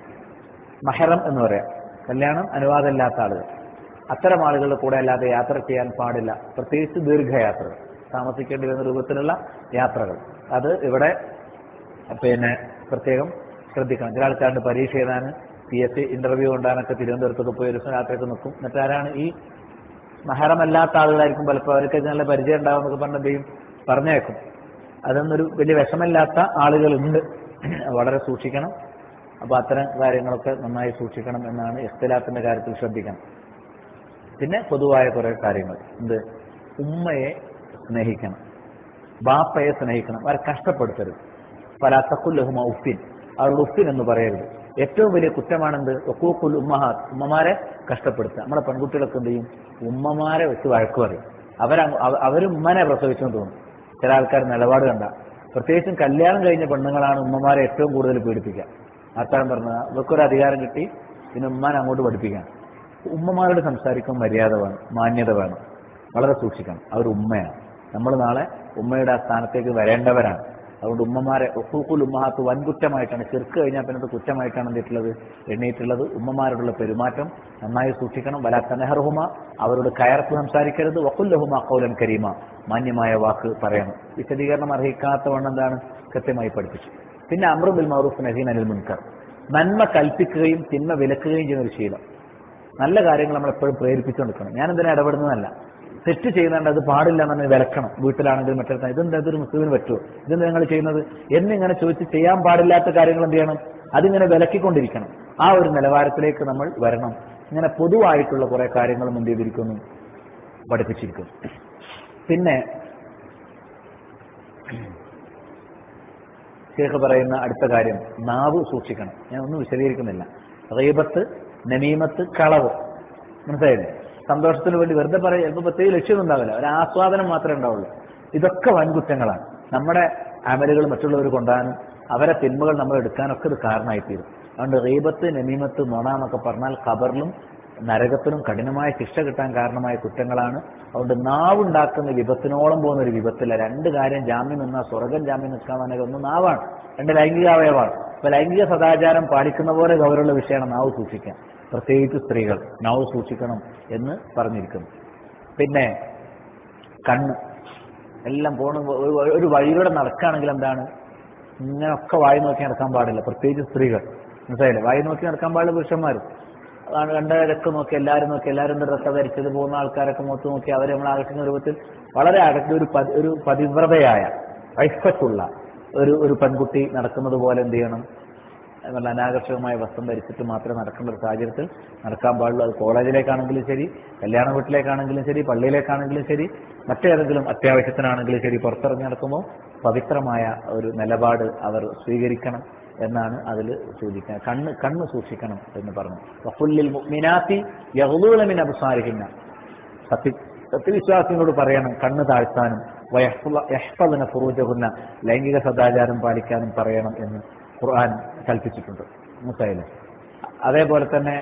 മഹറം എന്ന് പറയാം കല്യാണം അനുവാദമില്ലാത്ത ആളുകൾ അത്തരം ആളുകളുടെ കൂടെ അല്ലാതെ യാത്ര ചെയ്യാൻ പാടില്ല പ്രത്യേകിച്ച് ദീർഘയാത്രകൾ താമസിക്കേണ്ടി വരുന്ന രൂപത്തിലുള്ള യാത്രകൾ അത് ഇവിടെ പിന്നെ പ്രത്യേകം ശ്രദ്ധിക്കണം ചില ആൾക്കാരുടെ പരീക്ഷ എഴുതാൻ പി എസ് സി ഇന്റർവ്യൂ കൊണ്ടാനൊക്കെ തിരുവനന്തപുരത്തൊക്കെ പോയി ഒരു ദിവസം രാത്രിയൊക്കെ നിൽക്കും എന്നിട്ട് ആരാണ് ഈ മഹറമല്ലാത്ത ആളുകളായിരിക്കും പലപ്പോൾ അവർക്ക് നല്ല പരിചയം ഉണ്ടാവും എന്നൊക്കെ പറഞ്ഞ എന്ത് ചെയ്യും പറഞ്ഞേക്കും അതൊന്നൊരു വലിയ വിഷമമില്ലാത്ത ആളുകളുണ്ട് വളരെ സൂക്ഷിക്കണം അപ്പൊ അത്തരം കാര്യങ്ങളൊക്കെ നന്നായി സൂക്ഷിക്കണം എന്നാണ് ഇഖ്തിലാഫിന്റെ കാര്യത്തിൽ ശ്രദ്ധിക്കണം പിന്നെ പൊതുവായ കുറെ കാര്യങ്ങൾ എന്ത് ഉമ്മയെ സ്നേഹിക്കണം ബാപ്പയെ സ്നേഹിക്കണം അവരെ കഷ്ടപ്പെടുത്തരുത് പല തക്കുല്ലഹുമ ഉഫിൻ അവരുടെ ഉഫിൻ എന്ന് പറയരുത് ഏറ്റവും വലിയ കുറ്റമാണെന്ത് ഒക്കൂക്കുൽ ഉമ്മഹാത്ത് ഉമ്മമാരെ കഷ്ടപ്പെടുത്തുക നമ്മുടെ പെൺകുട്ടികളൊക്കെ എന്ത് ചെയ്യും ഉമ്മമാരെ വെച്ച് വഴക്ക് പറയും അവർ അവർ ഉമ്മനെ പ്രസവിച്ചെന്ന് തോന്നും ചില ആൾക്കാർ നിലപാട് കണ്ട പ്രത്യേകിച്ചും കല്യാണം കഴിഞ്ഞ പെണ്ണുങ്ങളാണ് ഉമ്മമാരെ ഏറ്റവും കൂടുതൽ പീഡിപ്പിക്കുക ആർത്താരം പറഞ്ഞത് ഇവർക്കൊരു അധികാരം കിട്ടി പിന്നെ ഉമ്മാനെ അങ്ങോട്ട് പഠിപ്പിക്കാൻ ഉമ്മമാരോട് സംസാരിക്കാൻ മര്യാദ വേണം മാന്യത വേണം വളരെ സൂക്ഷിക്കണം അവർ ഉമ്മയാണ് നമ്മൾ നാളെ ഉമ്മയുടെ ആ സ്ഥാനത്തേക്ക് വരേണ്ടവരാണ് അതുകൊണ്ട് ഉമ്മമാരെ ഒഹൂക്കുൽ ഉമ്മഹാത്ത് വൻകുറ്റമായിട്ടാണ് ചെറുക്ക് കഴിഞ്ഞാൽ പിന്നെ അത് കുറ്റമായിട്ടാണ് എന്തിട്ടുള്ളത് എണ്ണീട്ടുള്ളത് ഉമ്മമാരോടുള്ള പെരുമാറ്റം നന്നായി സൂക്ഷിക്കണം വല തനഹർഹുമ അവരോട് കയർത്ത് സംസാരിക്കരുത് വക്കുല്ലഹുമ കൗലൻ കരീമ മാന്യമായ വാക്ക് പറയണം വിശദീകരണം അർഹിക്കാത്ത വണ്ണം എന്താണ് കൃത്യമായി പഠിപ്പിച്ചു പിന്നെ അമ്രുബിൽ മൗറൂഫ് നഹീൻ അനിൽ മുൻകർ നന്മ കൽപ്പിക്കുകയും തിന്മ വിലക്കുകയും ചെയ്യുന്ന ഒരു ശീലം നല്ല കാര്യങ്ങൾ നമ്മൾ എപ്പോഴും പ്രേരിപ്പിച്ചുകൊണ്ടിരിക്കണം ഞാൻ എന്തിനാ ഇടപെടുന്നതല്ല തെറ്റ് ചെയ്യുന്നുണ്ട് അത് പാടില്ല എന്ന് വിലക്കണം വീട്ടിലാണെങ്കിലും മറ്റൊരു ഇതെന്താ ഇതൊരു മുസ്ലിമിന് പറ്റുമോ ഇതെന്താ നിങ്ങൾ ചെയ്യുന്നത് എന്നിങ്ങനെ ചോദിച്ച് ചെയ്യാൻ പാടില്ലാത്ത കാര്യങ്ങൾ എന്ത് ചെയ്യണം അതിങ്ങനെ വിലക്കിക്കൊണ്ടിരിക്കണം ആ ഒരു നിലവാരത്തിലേക്ക് നമ്മൾ വരണം ഇങ്ങനെ പൊതുവായിട്ടുള്ള കുറെ കാര്യങ്ങളും എന്ത് ചെയ്തിരിക്കുന്നു പഠിപ്പിച്ചിരിക്കുന്നു പിന്നെ ഷേഖ് പറയുന്ന അടുത്ത കാര്യം നാവ് സൂക്ഷിക്കണം ഞാൻ ഒന്നും വിശദീകരിക്കുന്നില്ല റീബത്ത് നമീമത്ത് കളവ് മനസ്സിലായില്ലേ സന്തോഷത്തിന് വേണ്ടി വെറുതെ പറയാം ചിലപ്പോൾ പ്രത്യേക ലക്ഷ്യമൊന്നും ഉണ്ടാവില്ല ഒരു ആസ്വാദനം മാത്രമേ ഉണ്ടാവുള്ളൂ ഇതൊക്കെ വൻകുറ്റങ്ങളാണ് നമ്മുടെ അമലുകൾ മറ്റുള്ളവർ കൊണ്ടാനും അവരെ തിന്മകൾ നമ്മൾ എടുക്കാനൊക്കെ ഇത് കാരണമായിത്തീരും അതുകൊണ്ട് റീബത്ത് നമീമത്ത് മൊണ എന്നൊക്കെ പറഞ്ഞാൽ ഖബറിലും നരകത്തിനും കഠിനമായ ശിക്ഷ കിട്ടാൻ കാരണമായ കുറ്റങ്ങളാണ് അതുകൊണ്ട് നാവുണ്ടാക്കുന്ന വിപത്തിനോളം പോകുന്ന ഒരു വിപത്തില്ല രണ്ട് കാര്യം ജാമ്യം നിന്നാൽ സ്വർഗം ജാമ്യം നിൽക്കാൻ തന്നെ ഒന്ന് നാവാണ് രണ്ട് ലൈംഗിക അവയവമാണ് അപ്പൊ ലൈംഗിക സദാചാരം പാലിക്കുന്ന പോലെ ഗൗരവമുള്ള വിഷയമാണ് നാവ് സൂക്ഷിക്കാൻ പ്രത്യേകിച്ച് സ്ത്രീകൾ നാവ് സൂക്ഷിക്കണം എന്ന് പറഞ്ഞിരിക്കുന്നു പിന്നെ കണ്ണ് എല്ലാം പോണ ഒരു- ഒരു വഴിയിലൂടെ നടക്കുകയാണെങ്കിൽ എന്താണ് ഇങ്ങനെയൊക്കെ വായി നോക്കി നടക്കാൻ പാടില്ല പ്രത്യേകിച്ച് സ്ത്രീകൾ മനസ്സിലായില്ലേ വായി നോക്കി നടക്കാൻ പാടില്ല പുരുഷന്മാർ അതാണ് രണ്ടരക്ക് നോക്കി എല്ലാവരും നോക്കി എല്ലാവരും എന്താ ഡ്രസ്സ ധരിച്ചത് പോകുന്ന ആൾക്കാരൊക്കെ മൊത്തം നോക്കി അവരെ നമ്മൾ ആകർഷിക്കുന്ന രൂപത്തിൽ വളരെ അടക്കി ഒരു പതി- ഒരു പതിവ്രതയായ വൈഫത്തുള്ള ഒരു ഒരു പെൺകുട്ടി നടക്കുന്നത് പോലെ എന്ത് ചെയ്യണം നല്ല അനാകർഷകമായ വസ്ത്രം ധരിച്ചിട്ട് മാത്രമേ നടക്കേണ്ട ഒരു സാഹചര്യത്തിൽ നടക്കാൻ പാടുള്ളൂ അത് കോളേജിലേക്കാണെങ്കിലും ശരി കല്യാണ വീട്ടിലേക്കാണെങ്കിലും ശരി പള്ളിയിലേക്കാണെങ്കിലും ശരി മറ്റേതെങ്കിലും അത്യാവശ്യത്തിനാണെങ്കിലും ശരി പുറത്തിറങ്ങി നടക്കുമ്പോൾ പവിത്രമായ ഒരു നിലപാട് അവർ സ്വീകരിക്കണം എന്നാണ് അതിൽ സൂചിക്കാൻ കണ്ണ് കണ്ണ് സൂക്ഷിക്കണം എന്ന് പറഞ്ഞു വഫുല്ലിൽ മുഅ്മിനാത്തി യഗ്ളൂന മിൻ അബ്സാരിഹിന്ന സത്യ സത്യവിശ്വാസികളോട് പറയണം കണ്ണ് താഴ്ത്താനും യഹ്ഫദിന ഫുറൂജഹുന്ന ലൈംഗിക സദാചാരം പാലിക്കാനും പറയണം എന്ന് ഖുർആൻ കൽപ്പിച്ചിട്ടുണ്ട് മനസ്സിലായില്ലേ അതേപോലെ തന്നെ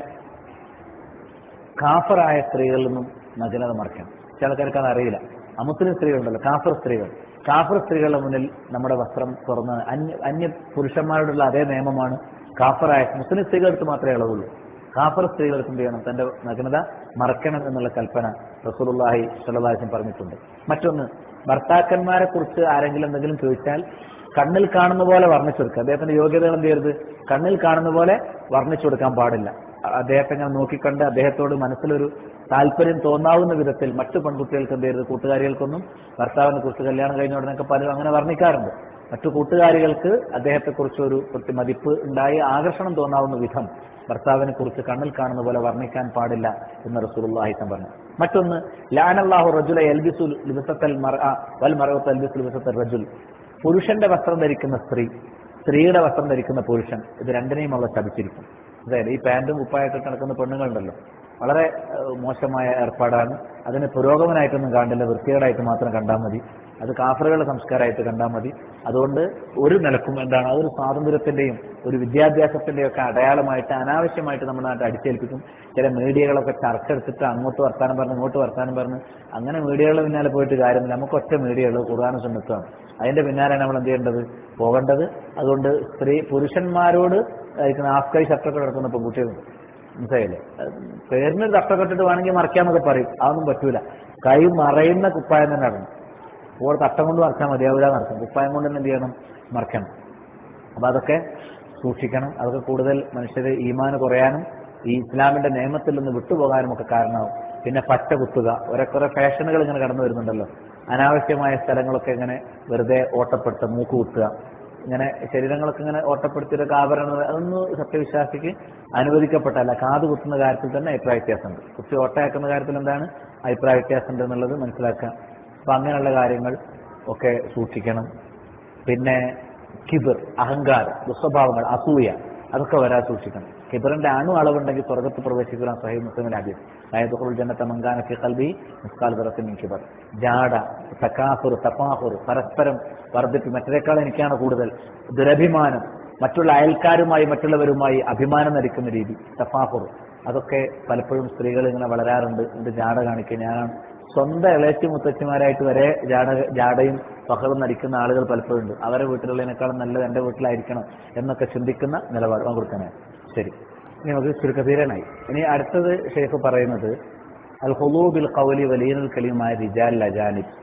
കാഫറായ സ്ത്രീകളിൽ നിന്നും നഗ്നത മറക്കണം ചില ആൾക്കാർക്ക് അത് അറിയില്ല അമുസ്ലിം സ്ത്രീകളുണ്ടല്ലോ കാഫർ സ്ത്രീകൾ കാഫർ സ്ത്രീകളുടെ മുന്നിൽ നമ്മുടെ വസ്ത്രം തുറന്ന് അന്യ അന്യ പുരുഷന്മാരോടുള്ള അതേ നിയമമാണ് കാഫറായ മുസ്ലിം സ്ത്രീകൾക്ക് മാത്രമേ ഇളവുള്ളൂ കാഫർ സ്ത്രീകൾക്ക് എന്ത് ചെയ്യണം തന്റെ നഗ്നത മറക്കണം എന്നുള്ള കൽപ്പന റസൂലുള്ളാഹി സ്വല്ലല്ലാഹി പറഞ്ഞിട്ടുണ്ട് മറ്റൊന്ന് ഭർത്താക്കന്മാരെ കുറിച്ച് ആരെങ്കിലും എന്തെങ്കിലും ചോദിച്ചാൽ കണ്ണിൽ കാണുന്ന പോലെ വർണ്ണിച്ചു കൊടുക്കുക അദ്ദേഹത്തിന്റെ യോഗ്യതകൾ എന്ത് ചെയ്യരുത് കണ്ണിൽ കാണുന്ന പോലെ വർണ്ണിച്ചു കൊടുക്കാൻ പാടില്ല അ- അദ്ദേഹത്തെ ഇങ്ങനെ നോക്കിക്കണ്ട് അദ്ദേഹത്തോട് മനസ്സിലൊരു താല്പര്യം തോന്നാവുന്ന വിധത്തിൽ മറ്റു പെൺകുട്ടികൾക്ക് എന്ത് ചെയ്യരുത് കൂട്ടുകാരികൾക്കൊന്നും ഭർത്താവിനെ കുറിച്ച് കല്യാണം കഴിഞ്ഞ ഉടനെയൊക്കെ പലരും അങ്ങനെ വർണ്ണിക്കാറുണ്ട് മറ്റു കൂട്ടുകാരികൾക്ക് അദ്ദേഹത്തെക്കുറിച്ച് ഒരു പ്രത്യ മതിപ്പ് ഉണ്ടായി ആകർഷണം തോന്നാവുന്ന വിധം ഭർത്താവിനെ കുറിച്ച് കണ്ണിൽ കാണുന്ന പോലെ വർണ്ണിക്കാൻ പാടില്ല എന്ന് റസൂലുള്ളാഹിസം പറഞ്ഞു മറ്റൊന്ന് ലാനല്ലാഹു റജുല എൽബിസു ലിബസത്തൽ മർഅ വൽ മറവത്ത് എൽബിസു ലിബസത്തൽ റജുൽ പുരുഷന്റെ വസ്ത്രം ധരിക്കുന്ന സ്ത്രീ സ്ത്രീയുടെ വസ്ത്രം ധരിക്കുന്ന പുരുഷൻ ഇത് രണ്ടിനെയും അവളെ ശപിച്ചിരിക്കും അതായത് ഈ പാന്റും കുപ്പായൊക്കെ നടക്കുന്ന പെണ്ണുങ്ങളുണ്ടല്ലോ വളരെ ഏഹ്, മോശമായ ഏർപ്പാടാണ് അതിന് പുരോഗമനായിട്ടൊന്നും കാണില്ല വൃത്തികേടായിട്ട് മാത്രം കണ്ടാൽ മതി അത് കാഫറുകളുടെ സംസ്കാരമായിട്ട് കണ്ടാൽ മതി അതുകൊണ്ട് ഒരു നിലക്കും എന്താണ് അതൊരു സ്വാതന്ത്ര്യത്തിന്റെയും ഒരു വിദ്യാഭ്യാസത്തിന്റെയും ഒക്കെ അടയാളമായിട്ട് അനാവശ്യമായിട്ട് നമ്മുടെ നാട്ടിൽ അടിച്ചേൽപ്പിക്കും ചില മീഡിയകളൊക്കെ ചർച്ച എടുത്തിട്ട് അങ്ങോട്ട് വർത്താനം പറഞ്ഞ് ഇങ്ങോട്ട് വർത്താനം പറഞ്ഞ് അങ്ങനെ മീഡിയകളുടെ പിന്നാലെ പോയിട്ട് കാര്യമില്ല നമുക്ക് ഒറ്റ മീഡിയകൾ ഖുർആാന സുന്നത്താണ് അതിന്റെ പിന്നാലെയാണ് നമ്മൾ എന്ത് ചെയ്യേണ്ടത് പോകേണ്ടത് അതുകൊണ്ട് സ്ത്രീ പുരുഷന്മാരോട് ആയിരിക്കുന്ന ഹാഫ് കൈ ഷർട്ടൊക്കെ കിടക്കുന്ന പെൺകുട്ടികളുണ്ട് മനസ്സിലായില്ലേ അത് പേരിനൊരു തട്ടൊക്കെ ഇട്ടിട്ട് വേണമെങ്കിൽ മറക്കാന്നൊക്കെ പറയും അതൊന്നും പറ്റൂല കൈ മറയുന്ന കുപ്പായം തന്നെ ഇടണം അപ്പോൾ തട്ടം കൊണ്ട് മറച്ചാൽ മതിയാവില്ല നടക്കും കുപ്പായം കൊണ്ട് തന്നെ എന്ത് ചെയ്യണം മറക്കണം അപ്പൊ അതൊക്കെ സൂക്ഷിക്കണം അതൊക്കെ കൂടുതൽ മനുഷ്യര് ഈമാന് കുറയാനും ഈ ഇസ്ലാമിന്റെ നിയമത്തിൽ നിന്ന് വിട്ടുപോകാനും ഒക്കെ കാരണമാവും പിന്നെ പച്ച കുത്തുക ഒരേ കുറെ ഫാഷനുകൾ ഇങ്ങനെ കടന്നു വരുന്നുണ്ടല്ലോ അനാവശ്യമായ സ്ഥലങ്ങളൊക്കെ ഇങ്ങനെ വെറുതെ ഓട്ടപ്പെടുത്തുക മൂക്ക് കുത്തുക ഇങ്ങനെ ശരീരങ്ങളൊക്കെ ഇങ്ങനെ ഓട്ടപ്പെടുത്തിയൊക്കെ ആഭരണം അതൊന്നും സത്യവിശ്വാസിക്ക് അനുവദിക്കപ്പെട്ടല്ല കാത് കുത്തുന്ന കാര്യത്തിൽ തന്നെ അഭിപ്രായ വ്യത്യാസമുണ്ട് കുത്തി ഓട്ടയാക്കുന്ന കാര്യത്തിൽ എന്താണ് അഭിപ്രായ വ്യത്യാസമുണ്ട് എന്നുള്ളത് മനസ്സിലാക്കാം അപ്പൊ അങ്ങനെയുള്ള കാര്യങ്ങൾ ഒക്കെ സൂക്ഷിക്കണം പിന്നെ കിബിർ അഹങ്കാരം ദുസ്വഭാവങ്ങൾ അസൂയ അതൊക്കെ വരാൻ സൂക്ഷിക്കണം കിബറിന്റെ അണു അളവുണ്ടെങ്കിൽ സ്വർഗത്ത് പ്രവേശിക്കാൻ സഹി മുസ്ലിമിൽ ആദ്യം അതായത് ജന്നത്തെ മങ്കാനൊക്കെ കൽവി മുസ്കാൽ തറത്തിന് കിബർ ജാട തക്കാഫുർ തപ്പാഹുർ പരസ്പരം വർദ്ധിപ്പി മറ്റേക്കാൾ എനിക്കാണ് കൂടുതൽ ദുരഭിമാനം മറ്റുള്ള അയൽക്കാരുമായി മറ്റുള്ളവരുമായി അഭിമാനം നടിക്കുന്ന രീതി തഫാഹുർ അതൊക്കെ പലപ്പോഴും സ്ത്രീകൾ ഇങ്ങനെ വളരാറുണ്ട് എന്നിട്ട് ജാട കാണിക്കുക ഞാനാണ് സ്വന്തം ഇളയച്ചി മുത്തച്ഛിമാരായിട്ട് വരെ ജാട ജാടയും ഫഹറും നടിക്കുന്ന ആളുകൾ പലപ്പോഴും ഉണ്ട് അവരെ വീട്ടിലുള്ളതിനേക്കാളും നല്ലത് എന്റെ വീട്ടിലായിരിക്കണം എന്നൊക്കെ ചിന്തിക്കുന്ന നിലപാട് കൊടുക്കാനാണ് ശരി ഇനി നമുക്ക് ചുരുക്കതീരനായി ഇനി അടുത്തത് ഷെയ്ഖ് പറയുന്നത് അൽ ഹുലൂബിൽ കൗലി വലിയനുൽ കലിയുമായ റിജാൽ അജാനിബ്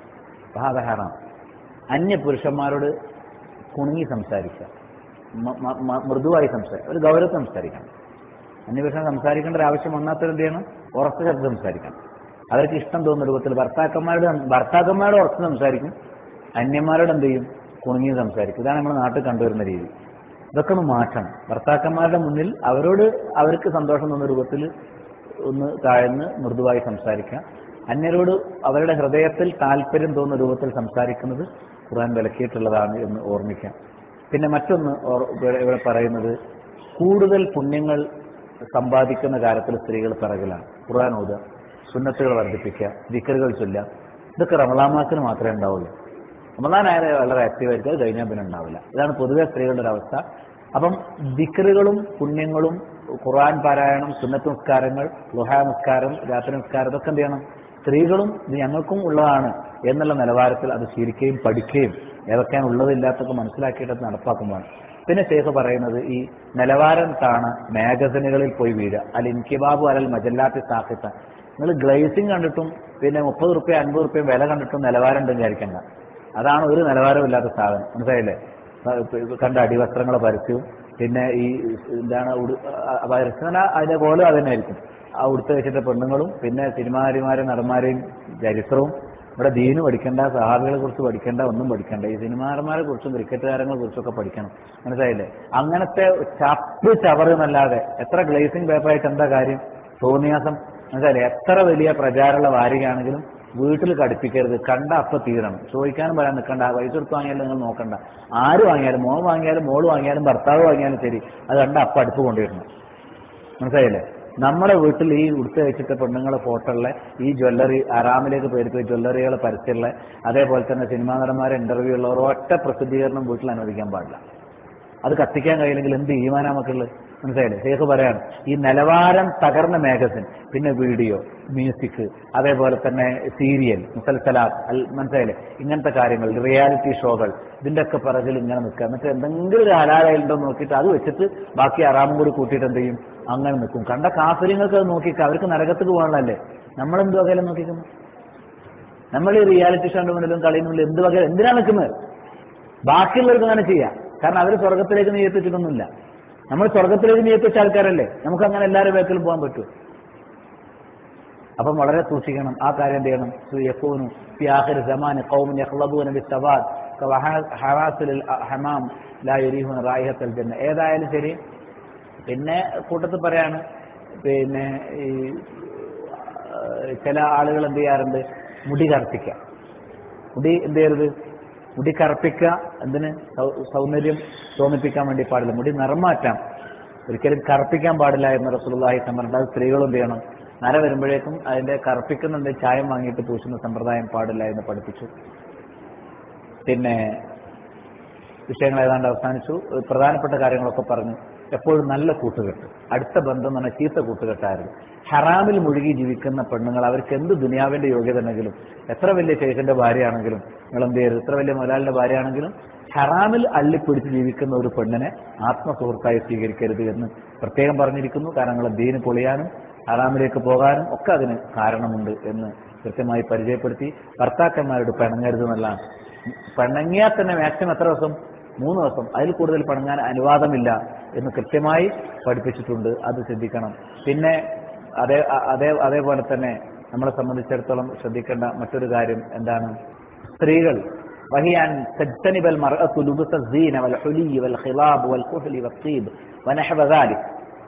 ഹറാം അന്യ പുരുഷന്മാരോട് കുണുങ്ങി സംസാരിക്കുക മ- മ- മ- മൃദുവായി സംസാരിക്കുക ഒരു ഗൗരവം സംസാരിക്കണം അന്യപുരുഷൻ സംസാരിക്കേണ്ട ഒരു ആവശ്യം വന്നാത്തത് എന്ത് ചെയ്യണം ഉറച്ച ശബ്ദം സംസാരിക്കണം അവർക്ക് ഇഷ്ടം തോന്നുന്ന രൂപത്തിൽ ഭർത്താക്കന്മാരുടെ ഭർത്താക്കന്മാരോട് ഉറച്ച് സംസാരിക്കും അന്യന്മാരോട് എന്ത് ചെയ്യും കുണുങ്ങി സംസാരിക്കും ഇതാണ് നമ്മുടെ നാട്ടിൽ കണ്ടുവരുന്ന രീതി ഇതൊക്കെ ഒന്ന് മാറ്റണം ഭർത്താക്കന്മാരുടെ മുന്നിൽ അവരോട് അവർക്ക് സന്തോഷം തോന്നുന്ന രൂപത്തിൽ ഒന്ന് താഴ്ന്ന് മൃദുവായി സംസാരിക്കുക അന്യരോട് അവരുടെ ഹൃദയത്തിൽ താല്പര്യം തോന്നുന്ന രൂപത്തിൽ സംസാരിക്കുന്നത് ഖുർആൻ വിലക്കിയിട്ടുള്ളതാണ് എന്ന് ഓർമ്മിക്കാം പിന്നെ മറ്റൊന്ന് ഓർ- ഇവിടെ ഇവിടെ പറയുന്നത് കൂടുതൽ പുണ്യങ്ങൾ സമ്പാദിക്കുന്ന കാര്യത്തിൽ സ്ത്രീകൾ പിറകിലാണ് ഖുർആൻ ഓതുക സുന്നത്തുകൾ വർദ്ധിപ്പിക്കുക ദിക്കറുകൾ ചൊല്ലുക ഇതൊക്കെ റമദാൻ മാസത്തിന് മാത്രമേ ഉണ്ടാവുള്ളൂ റമദാൻ ആയാലും വളരെ ആക്റ്റീവ് ആയിരിക്കും അത് കഴിഞ്ഞാൽ പിന്നെ ഉണ്ടാവില്ല ഇതാണ് പൊതുവെ സ്ത്രീകളുടെ ഒരു അവസ്ഥ അപ്പം ദിക്കറുകളും പുണ്യങ്ങളും ഖുർആൻ പാരായണം സുന്നത്ത് നിസ്കാരങ്ങൾ ലുഹാ നിസ്കാരം രാത്രി നിസ്കാരം ഇതൊക്കെ എന്ത് ചെയ്യണം സ്ത്രീകളും ഇത് ഞങ്ങൾക്കും ഉള്ളതാണ് എന്നുള്ള നിലവാരത്തിൽ അത് ശീലിക്കുകയും പഠിക്കുകയും ഏതൊക്കെയാണ് ഉള്ളത് ഇല്ലാത്തൊക്കെ മനസ്സിലാക്കിയിട്ട് അത് നടപ്പാക്കുമ്പോൾ പിന്നെ ശേഖ് പറയുന്നത് ഈ നിലവാരം താണ മാഗസിനുകളിൽ പോയി വീഴുക അൽ ഇൻകിബാബു അലൽ മജല്ലാത്തി സാഹിത്ത നിങ്ങൾ ഗ്ലേസിംഗ് കണ്ടിട്ടും പിന്നെ മുപ്പത് റുപ്യ അൻപത് റുപ്യ വില കണ്ടിട്ടും നിലവാരം ഉണ്ടെന്ന് വിചാരിക്കണ്ട അതാണ് ഒരു നിലവാരമില്ലാത്ത സാധനം മനസ്സിലായില്ലേ കണ്ട അടിവസ്ത്രങ്ങളെ പരസ്യവും പിന്നെ ഈ എന്താണ് ഉടു- ആ പരസ്യം അതിന്റെ പോലെ അത് തന്നെ ആയിരിക്കും ആ ഉടുത്ത് വെച്ചിട്ട് പെണ്ണുങ്ങളും പിന്നെ സിനിമാരിമാരും നടന്മാരെയും ചരിത്രവും ഇവിടെ ദീന് പഠിക്കേണ്ട സഹാബികളെ കുറിച്ച് പഠിക്കേണ്ട ഒന്നും പഠിക്കേണ്ട ഈ സിനിമാരന്മാരെ കുറിച്ചും ക്രിക്കറ്റുകാരങ്ങളെ കുറിച്ചൊക്കെ പഠിക്കണം മനസ്സിലായില്ലേ അങ്ങനത്തെ ചപ്പ് ചവറ് എന്നല്ലാതെ എത്ര ഗ്ലേസിംഗ് പേപ്പറായിട്ട് എന്താ കാര്യം തോന്നിയാസം മനസ്സിലായില്ലേ എത്ര വലിയ പ്രചാരമുള്ള വാരികയാണെങ്കിലും വീട്ടിൽ കടുപ്പിക്കരുത് കണ്ട അപ്പൊ തീരണം ചോദിക്കാനും പറയാൻ നിൽക്കണ്ട പൈസ കൊടുത്ത് വാങ്ങിയാലും നിങ്ങൾ നോക്കണ്ട ആര് വാങ്ങിയാലും മോൻ വാങ്ങിയാലും മോള് വാങ്ങിയാലും ഭർത്താവ് വാങ്ങിയാലും ശരി അത് കണ്ട അപ്പൊ അടുപ്പ് കൊണ്ടുവരണം മനസ്സിലായില്ലേ നമ്മുടെ വീട്ടിൽ ഈ ഉടുത്ത് വെച്ചിട്ട് പെണ്ണുങ്ങളെ ഫോട്ടോ ഉള്ള ഈ ജ്വല്ലറി അറാമിലേക്ക് പേരിട്ട് ജ്വല്ലറികളെ പരസ്യമുള്ള അതേപോലെ തന്നെ സിനിമാ നടന്മാരെ ഇന്റർവ്യൂ ഉള്ളവർ ഒറ്റ പ്രസിദ്ധീകരണം വീട്ടിൽ അനുവദിക്കാൻ പാടില്ല അത് കത്തിക്കാൻ കഴിയില്ലെങ്കിൽ എന്ത് ഈമാന നമുക്കുള്ളത് മനസ്സിലായില്ലേ ഷേഖ് പറയാണ് ഈ നിലവാരം തകർന്ന മാഗസിൻ പിന്നെ വീഡിയോ മ്യൂസിക് അതേപോലെ തന്നെ സീരിയൽ മുസൽസലാത്ത് അൽ മനസ്സിലായില്ലേ ഇങ്ങനത്തെ കാര്യങ്ങൾ റിയാലിറ്റി ഷോകൾ ഇതിന്റെ ഒക്കെ പിറകിൽ ഇങ്ങനെ നിൽക്കുക എന്നിട്ട് എന്തെങ്കിലും ഒരു ഹലാലുണ്ടോ നോക്കിയിട്ട് അത് വെച്ചിട്ട് ബാക്കി അറാമും കൂടി കൂട്ടിയിട്ട് എന്ത് ചെയ്യും അങ്ങനെ നിൽക്കും കണ്ട കാഫര്യങ്ങൾക്ക് അത് നോക്കിക്കുക അവർക്ക് നരകത്തേക്ക് പോകാനല്ലേ നമ്മളെന്ത് വകയിലും നോക്കിക്കുന്നു നമ്മൾ ഈ റിയാലിറ്റി ഷോന്റെ മുന്നിലും കളിയിലും എന്ത് വക എന്തിനാ നിൽക്കുന്നത് ബാക്കിയുള്ളവർക്ക് അങ്ങനെ ചെയ്യാം കാരണം അവർ സ്വർഗത്തിലേക്ക് നിയത്തിച്ചിട്ടൊന്നുമില്ല നമ്മൾ സ്വർഗത്തിലേക്ക് നിയത്തിച്ച ആൾക്കാരല്ലേ നമുക്ക് അങ്ങനെ എല്ലാവരും വേക്കിലും പോകാൻ പറ്റൂ അപ്പം വളരെ സൂക്ഷിക്കണം ആ കാര്യം എന്ത് ചെയ്യണം യക്കൂനു ഫി ആഖിർ സമാൻ ഖൗമൻ യഖ്ലബൂന ബിസ്സവാദ് കവഹാസിൽ ഹമാം ലാ യരീഹുന റായിഹത്തൽ ജന്ന ഏതായാലും ശരി പിന്നെ കൂട്ടത്തിൽ പറയാണ് പിന്നെ ഈ ആ, ചില ആളുകൾ എന്ത് ചെയ്യാറുണ്ട് മുടി കറുപ്പിക്കുക മുടി എന്ത് ചെയ്യരുത് മുടി കറുപ്പിക്കുക എന്തിന് സൗ- സൗന്ദര്യം തോന്നിപ്പിക്കാൻ വേണ്ടി പാടില്ല മുടി നിറം മാറ്റാം ഒരിക്കലും കറുപ്പിക്കാൻ പാടില്ല എന്ന് റസൂലുള്ളാഹി പറഞ്ഞിട്ട് അത് സ്ത്രീകളും എന്ത് ചെയ്യണം നര വരുമ്പോഴേക്കും അതിന്റെ കറുപ്പിക്കുന്നുണ്ട് ചായം വാങ്ങിയിട്ട് പൂശുന്ന സമ്പ്രദായം പാടില്ല എന്ന് പഠിപ്പിച്ചു പിന്നെ വിഷയങ്ങൾ ഏതാണ്ട് അവസാനിച്ചു പ്രധാനപ്പെട്ട കാര്യങ്ങളൊക്കെ പറഞ്ഞു എപ്പോഴും നല്ല കൂട്ടുകെട്ട് അടുത്ത ബന്ധം എന്ന് പറഞ്ഞാൽ ചീത്ത കൂട്ടുകെട്ടായിരുന്നു ഹറാമിൽ മുഴുകി ജീവിക്കുന്ന പെണ്ണുങ്ങൾ അവർക്ക് എന്ത് ദുനിയാവിന്റെ യോഗ്യത ഉണ്ടെങ്കിലും എത്ര വലിയ ശേഖന്റെ ഭാര്യയാണെങ്കിലും നിങ്ങൾ എന്ത് ചെയ്യരുത് എത്ര വലിയ മുതലാളിന്റെ ഭാര്യയാണെങ്കിലും ഹറാമിൽ അള്ളിപ്പിടിച്ച് ജീവിക്കുന്ന ഒരു പെണ്ണിനെ ആത്മസുഹൃത്തായി സ്വീകരിക്കരുത് എന്ന് പ്രത്യേകം പറഞ്ഞിരിക്കുന്നു കാരണം നിങ്ങളെ ദീന് പൊളിയാനും ഹറാമിലേക്ക് പോകാനും ഒക്കെ അതിന് കാരണമുണ്ട് എന്ന് കൃത്യമായി പരിചയപ്പെടുത്തി ഭർത്താക്കന്മാരോട് പിണങ്ങരുത് എന്നുള്ളതാണ് പിണങ്ങിയാൽ തന്നെ മാക്സിമം എത്ര ദിവസം മൂന്ന് ദിവസം അതിൽ കൂടുതൽ പിണങ്ങാൻ അനുവാദമില്ല എന്ന് കൃത്യമായി പഠിപ്പിച്ചിട്ടുണ്ട് അത് ശ്രദ്ധിക്കണം പിന്നെ അതേ അതേ അതേപോലെ തന്നെ നമ്മളെ സംബന്ധിച്ചിടത്തോളം ശ്രദ്ധിക്കേണ്ട മറ്റൊരു കാര്യം എന്താണ് സ്ത്രീകൾ വഹിയാൻ തജ്തനിബൽ മർഅത്തു ലുബ്സ الزീന والحلي والخضاب والكحل والطيب ونحو ذلك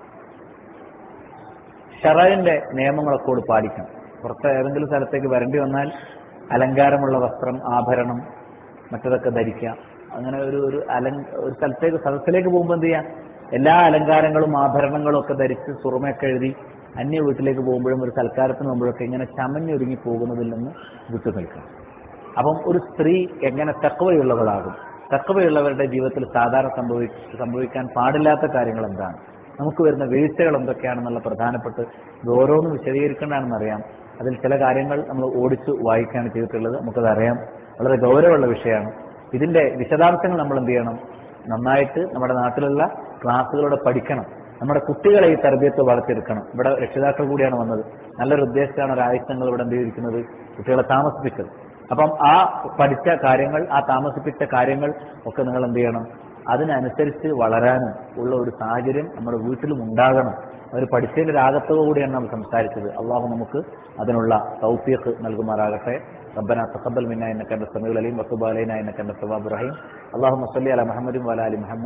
ഷറയിന്റെ നിയമങ്ങളൊക്കെ കൂടി പാലിക്കണം പുറത്ത് ഏതെങ്കിലും സ്ഥലത്തേക്ക് വരേണ്ടി വന്നാൽ അലങ്കാരമുള്ള വസ്ത്രം ആഭരണം മറ്റതൊക്കെ ധരിക്കുക അങ്ങനെ ഒരു ഒരു അലങ്ക ഒരു സ്ഥലത്തേക്ക് സദസ്സിലേക്ക് പോകുമ്പോൾ എന്ത് ചെയ്യാം എല്ലാ അലങ്കാരങ്ങളും ആഭരണങ്ങളും ഒക്കെ ധരിച്ച് സുറുമയൊക്കെ എഴുതി അന്യ വീട്ടിലേക്ക് പോകുമ്പോഴും ഒരു സൽക്കാരത്തിന് പോകുമ്പോഴൊക്കെ ഇങ്ങനെ ചമഞ്ഞൊരുങ്ങി പോകുന്നതിൽ നിന്ന് വിട്ടു നിൽക്കണം അപ്പം ഒരു സ്ത്രീ എങ്ങനെ തക്കവയുള്ളവളാകും തക്കവയുള്ളവരുടെ ജീവിതത്തിൽ സാധാരണ സംഭവി സംഭവിക്കാൻ പാടില്ലാത്ത കാര്യങ്ങൾ എന്താണ് നമുക്ക് വരുന്ന വീഴ്ചകൾ എന്തൊക്കെയാണെന്നുള്ള പ്രധാനപ്പെട്ട് ഇത് ഓരോന്നും വിശദീകരിക്കേണ്ടതാണെന്ന് അറിയാം അതിൽ ചില കാര്യങ്ങൾ നമ്മൾ ഓടിച്ചു വായിക്കുകയാണ് ചെയ്തിട്ടുള്ളത് നമുക്കത് അറിയാം വളരെ ഗൗരവമുള്ള വിഷയമാണ് ഇതിന്റെ വിശദാംശങ്ങൾ നമ്മൾ എന്ത് ചെയ്യണം നന്നായിട്ട് നമ്മുടെ നാട്ടിലുള്ള ക്ലാസ്സുകളോടെ പഠിക്കണം നമ്മുടെ കുട്ടികളെ ഈ തർബീയത്ത് വളർത്തിയെടുക്കണം ഇവിടെ രക്ഷിതാക്കൾ കൂടിയാണ് വന്നത് നല്ലൊരു ഉദ്ദേശത്താണ് ഒരാഴ്ചകൾ ഇവിടെ എന്ത് ചെയ്തിരിക്കുന്നത് കുട്ടികളെ താമസിപ്പിച്ചത് അപ്പം ആ പഠിച്ച കാര്യങ്ങൾ ആ താമസിപ്പിച്ച കാര്യങ്ങൾ ഒക്കെ നിങ്ങൾ എന്ത് ചെയ്യണം അതിനനുസരിച്ച് വളരാനും ഉള്ള ഒരു സാഹചര്യം നമ്മുടെ വീട്ടിലും ഉണ്ടാകണം അവർ പഠിച്ചതിന്റെ രാഗത്തോടു കൂടിയാണ് നമ്മൾ സംസാരിച്ചത് അള്ളാഹു നമുക്ക് അതിനുള്ള തൗഫീഖ് നൽകുമാറാകട്ടെ ربنا تقبل منا انك انت السميع العليم وتب علينا انك انت التواب الرحيم اللهم صل على محمد وعلى ال محمد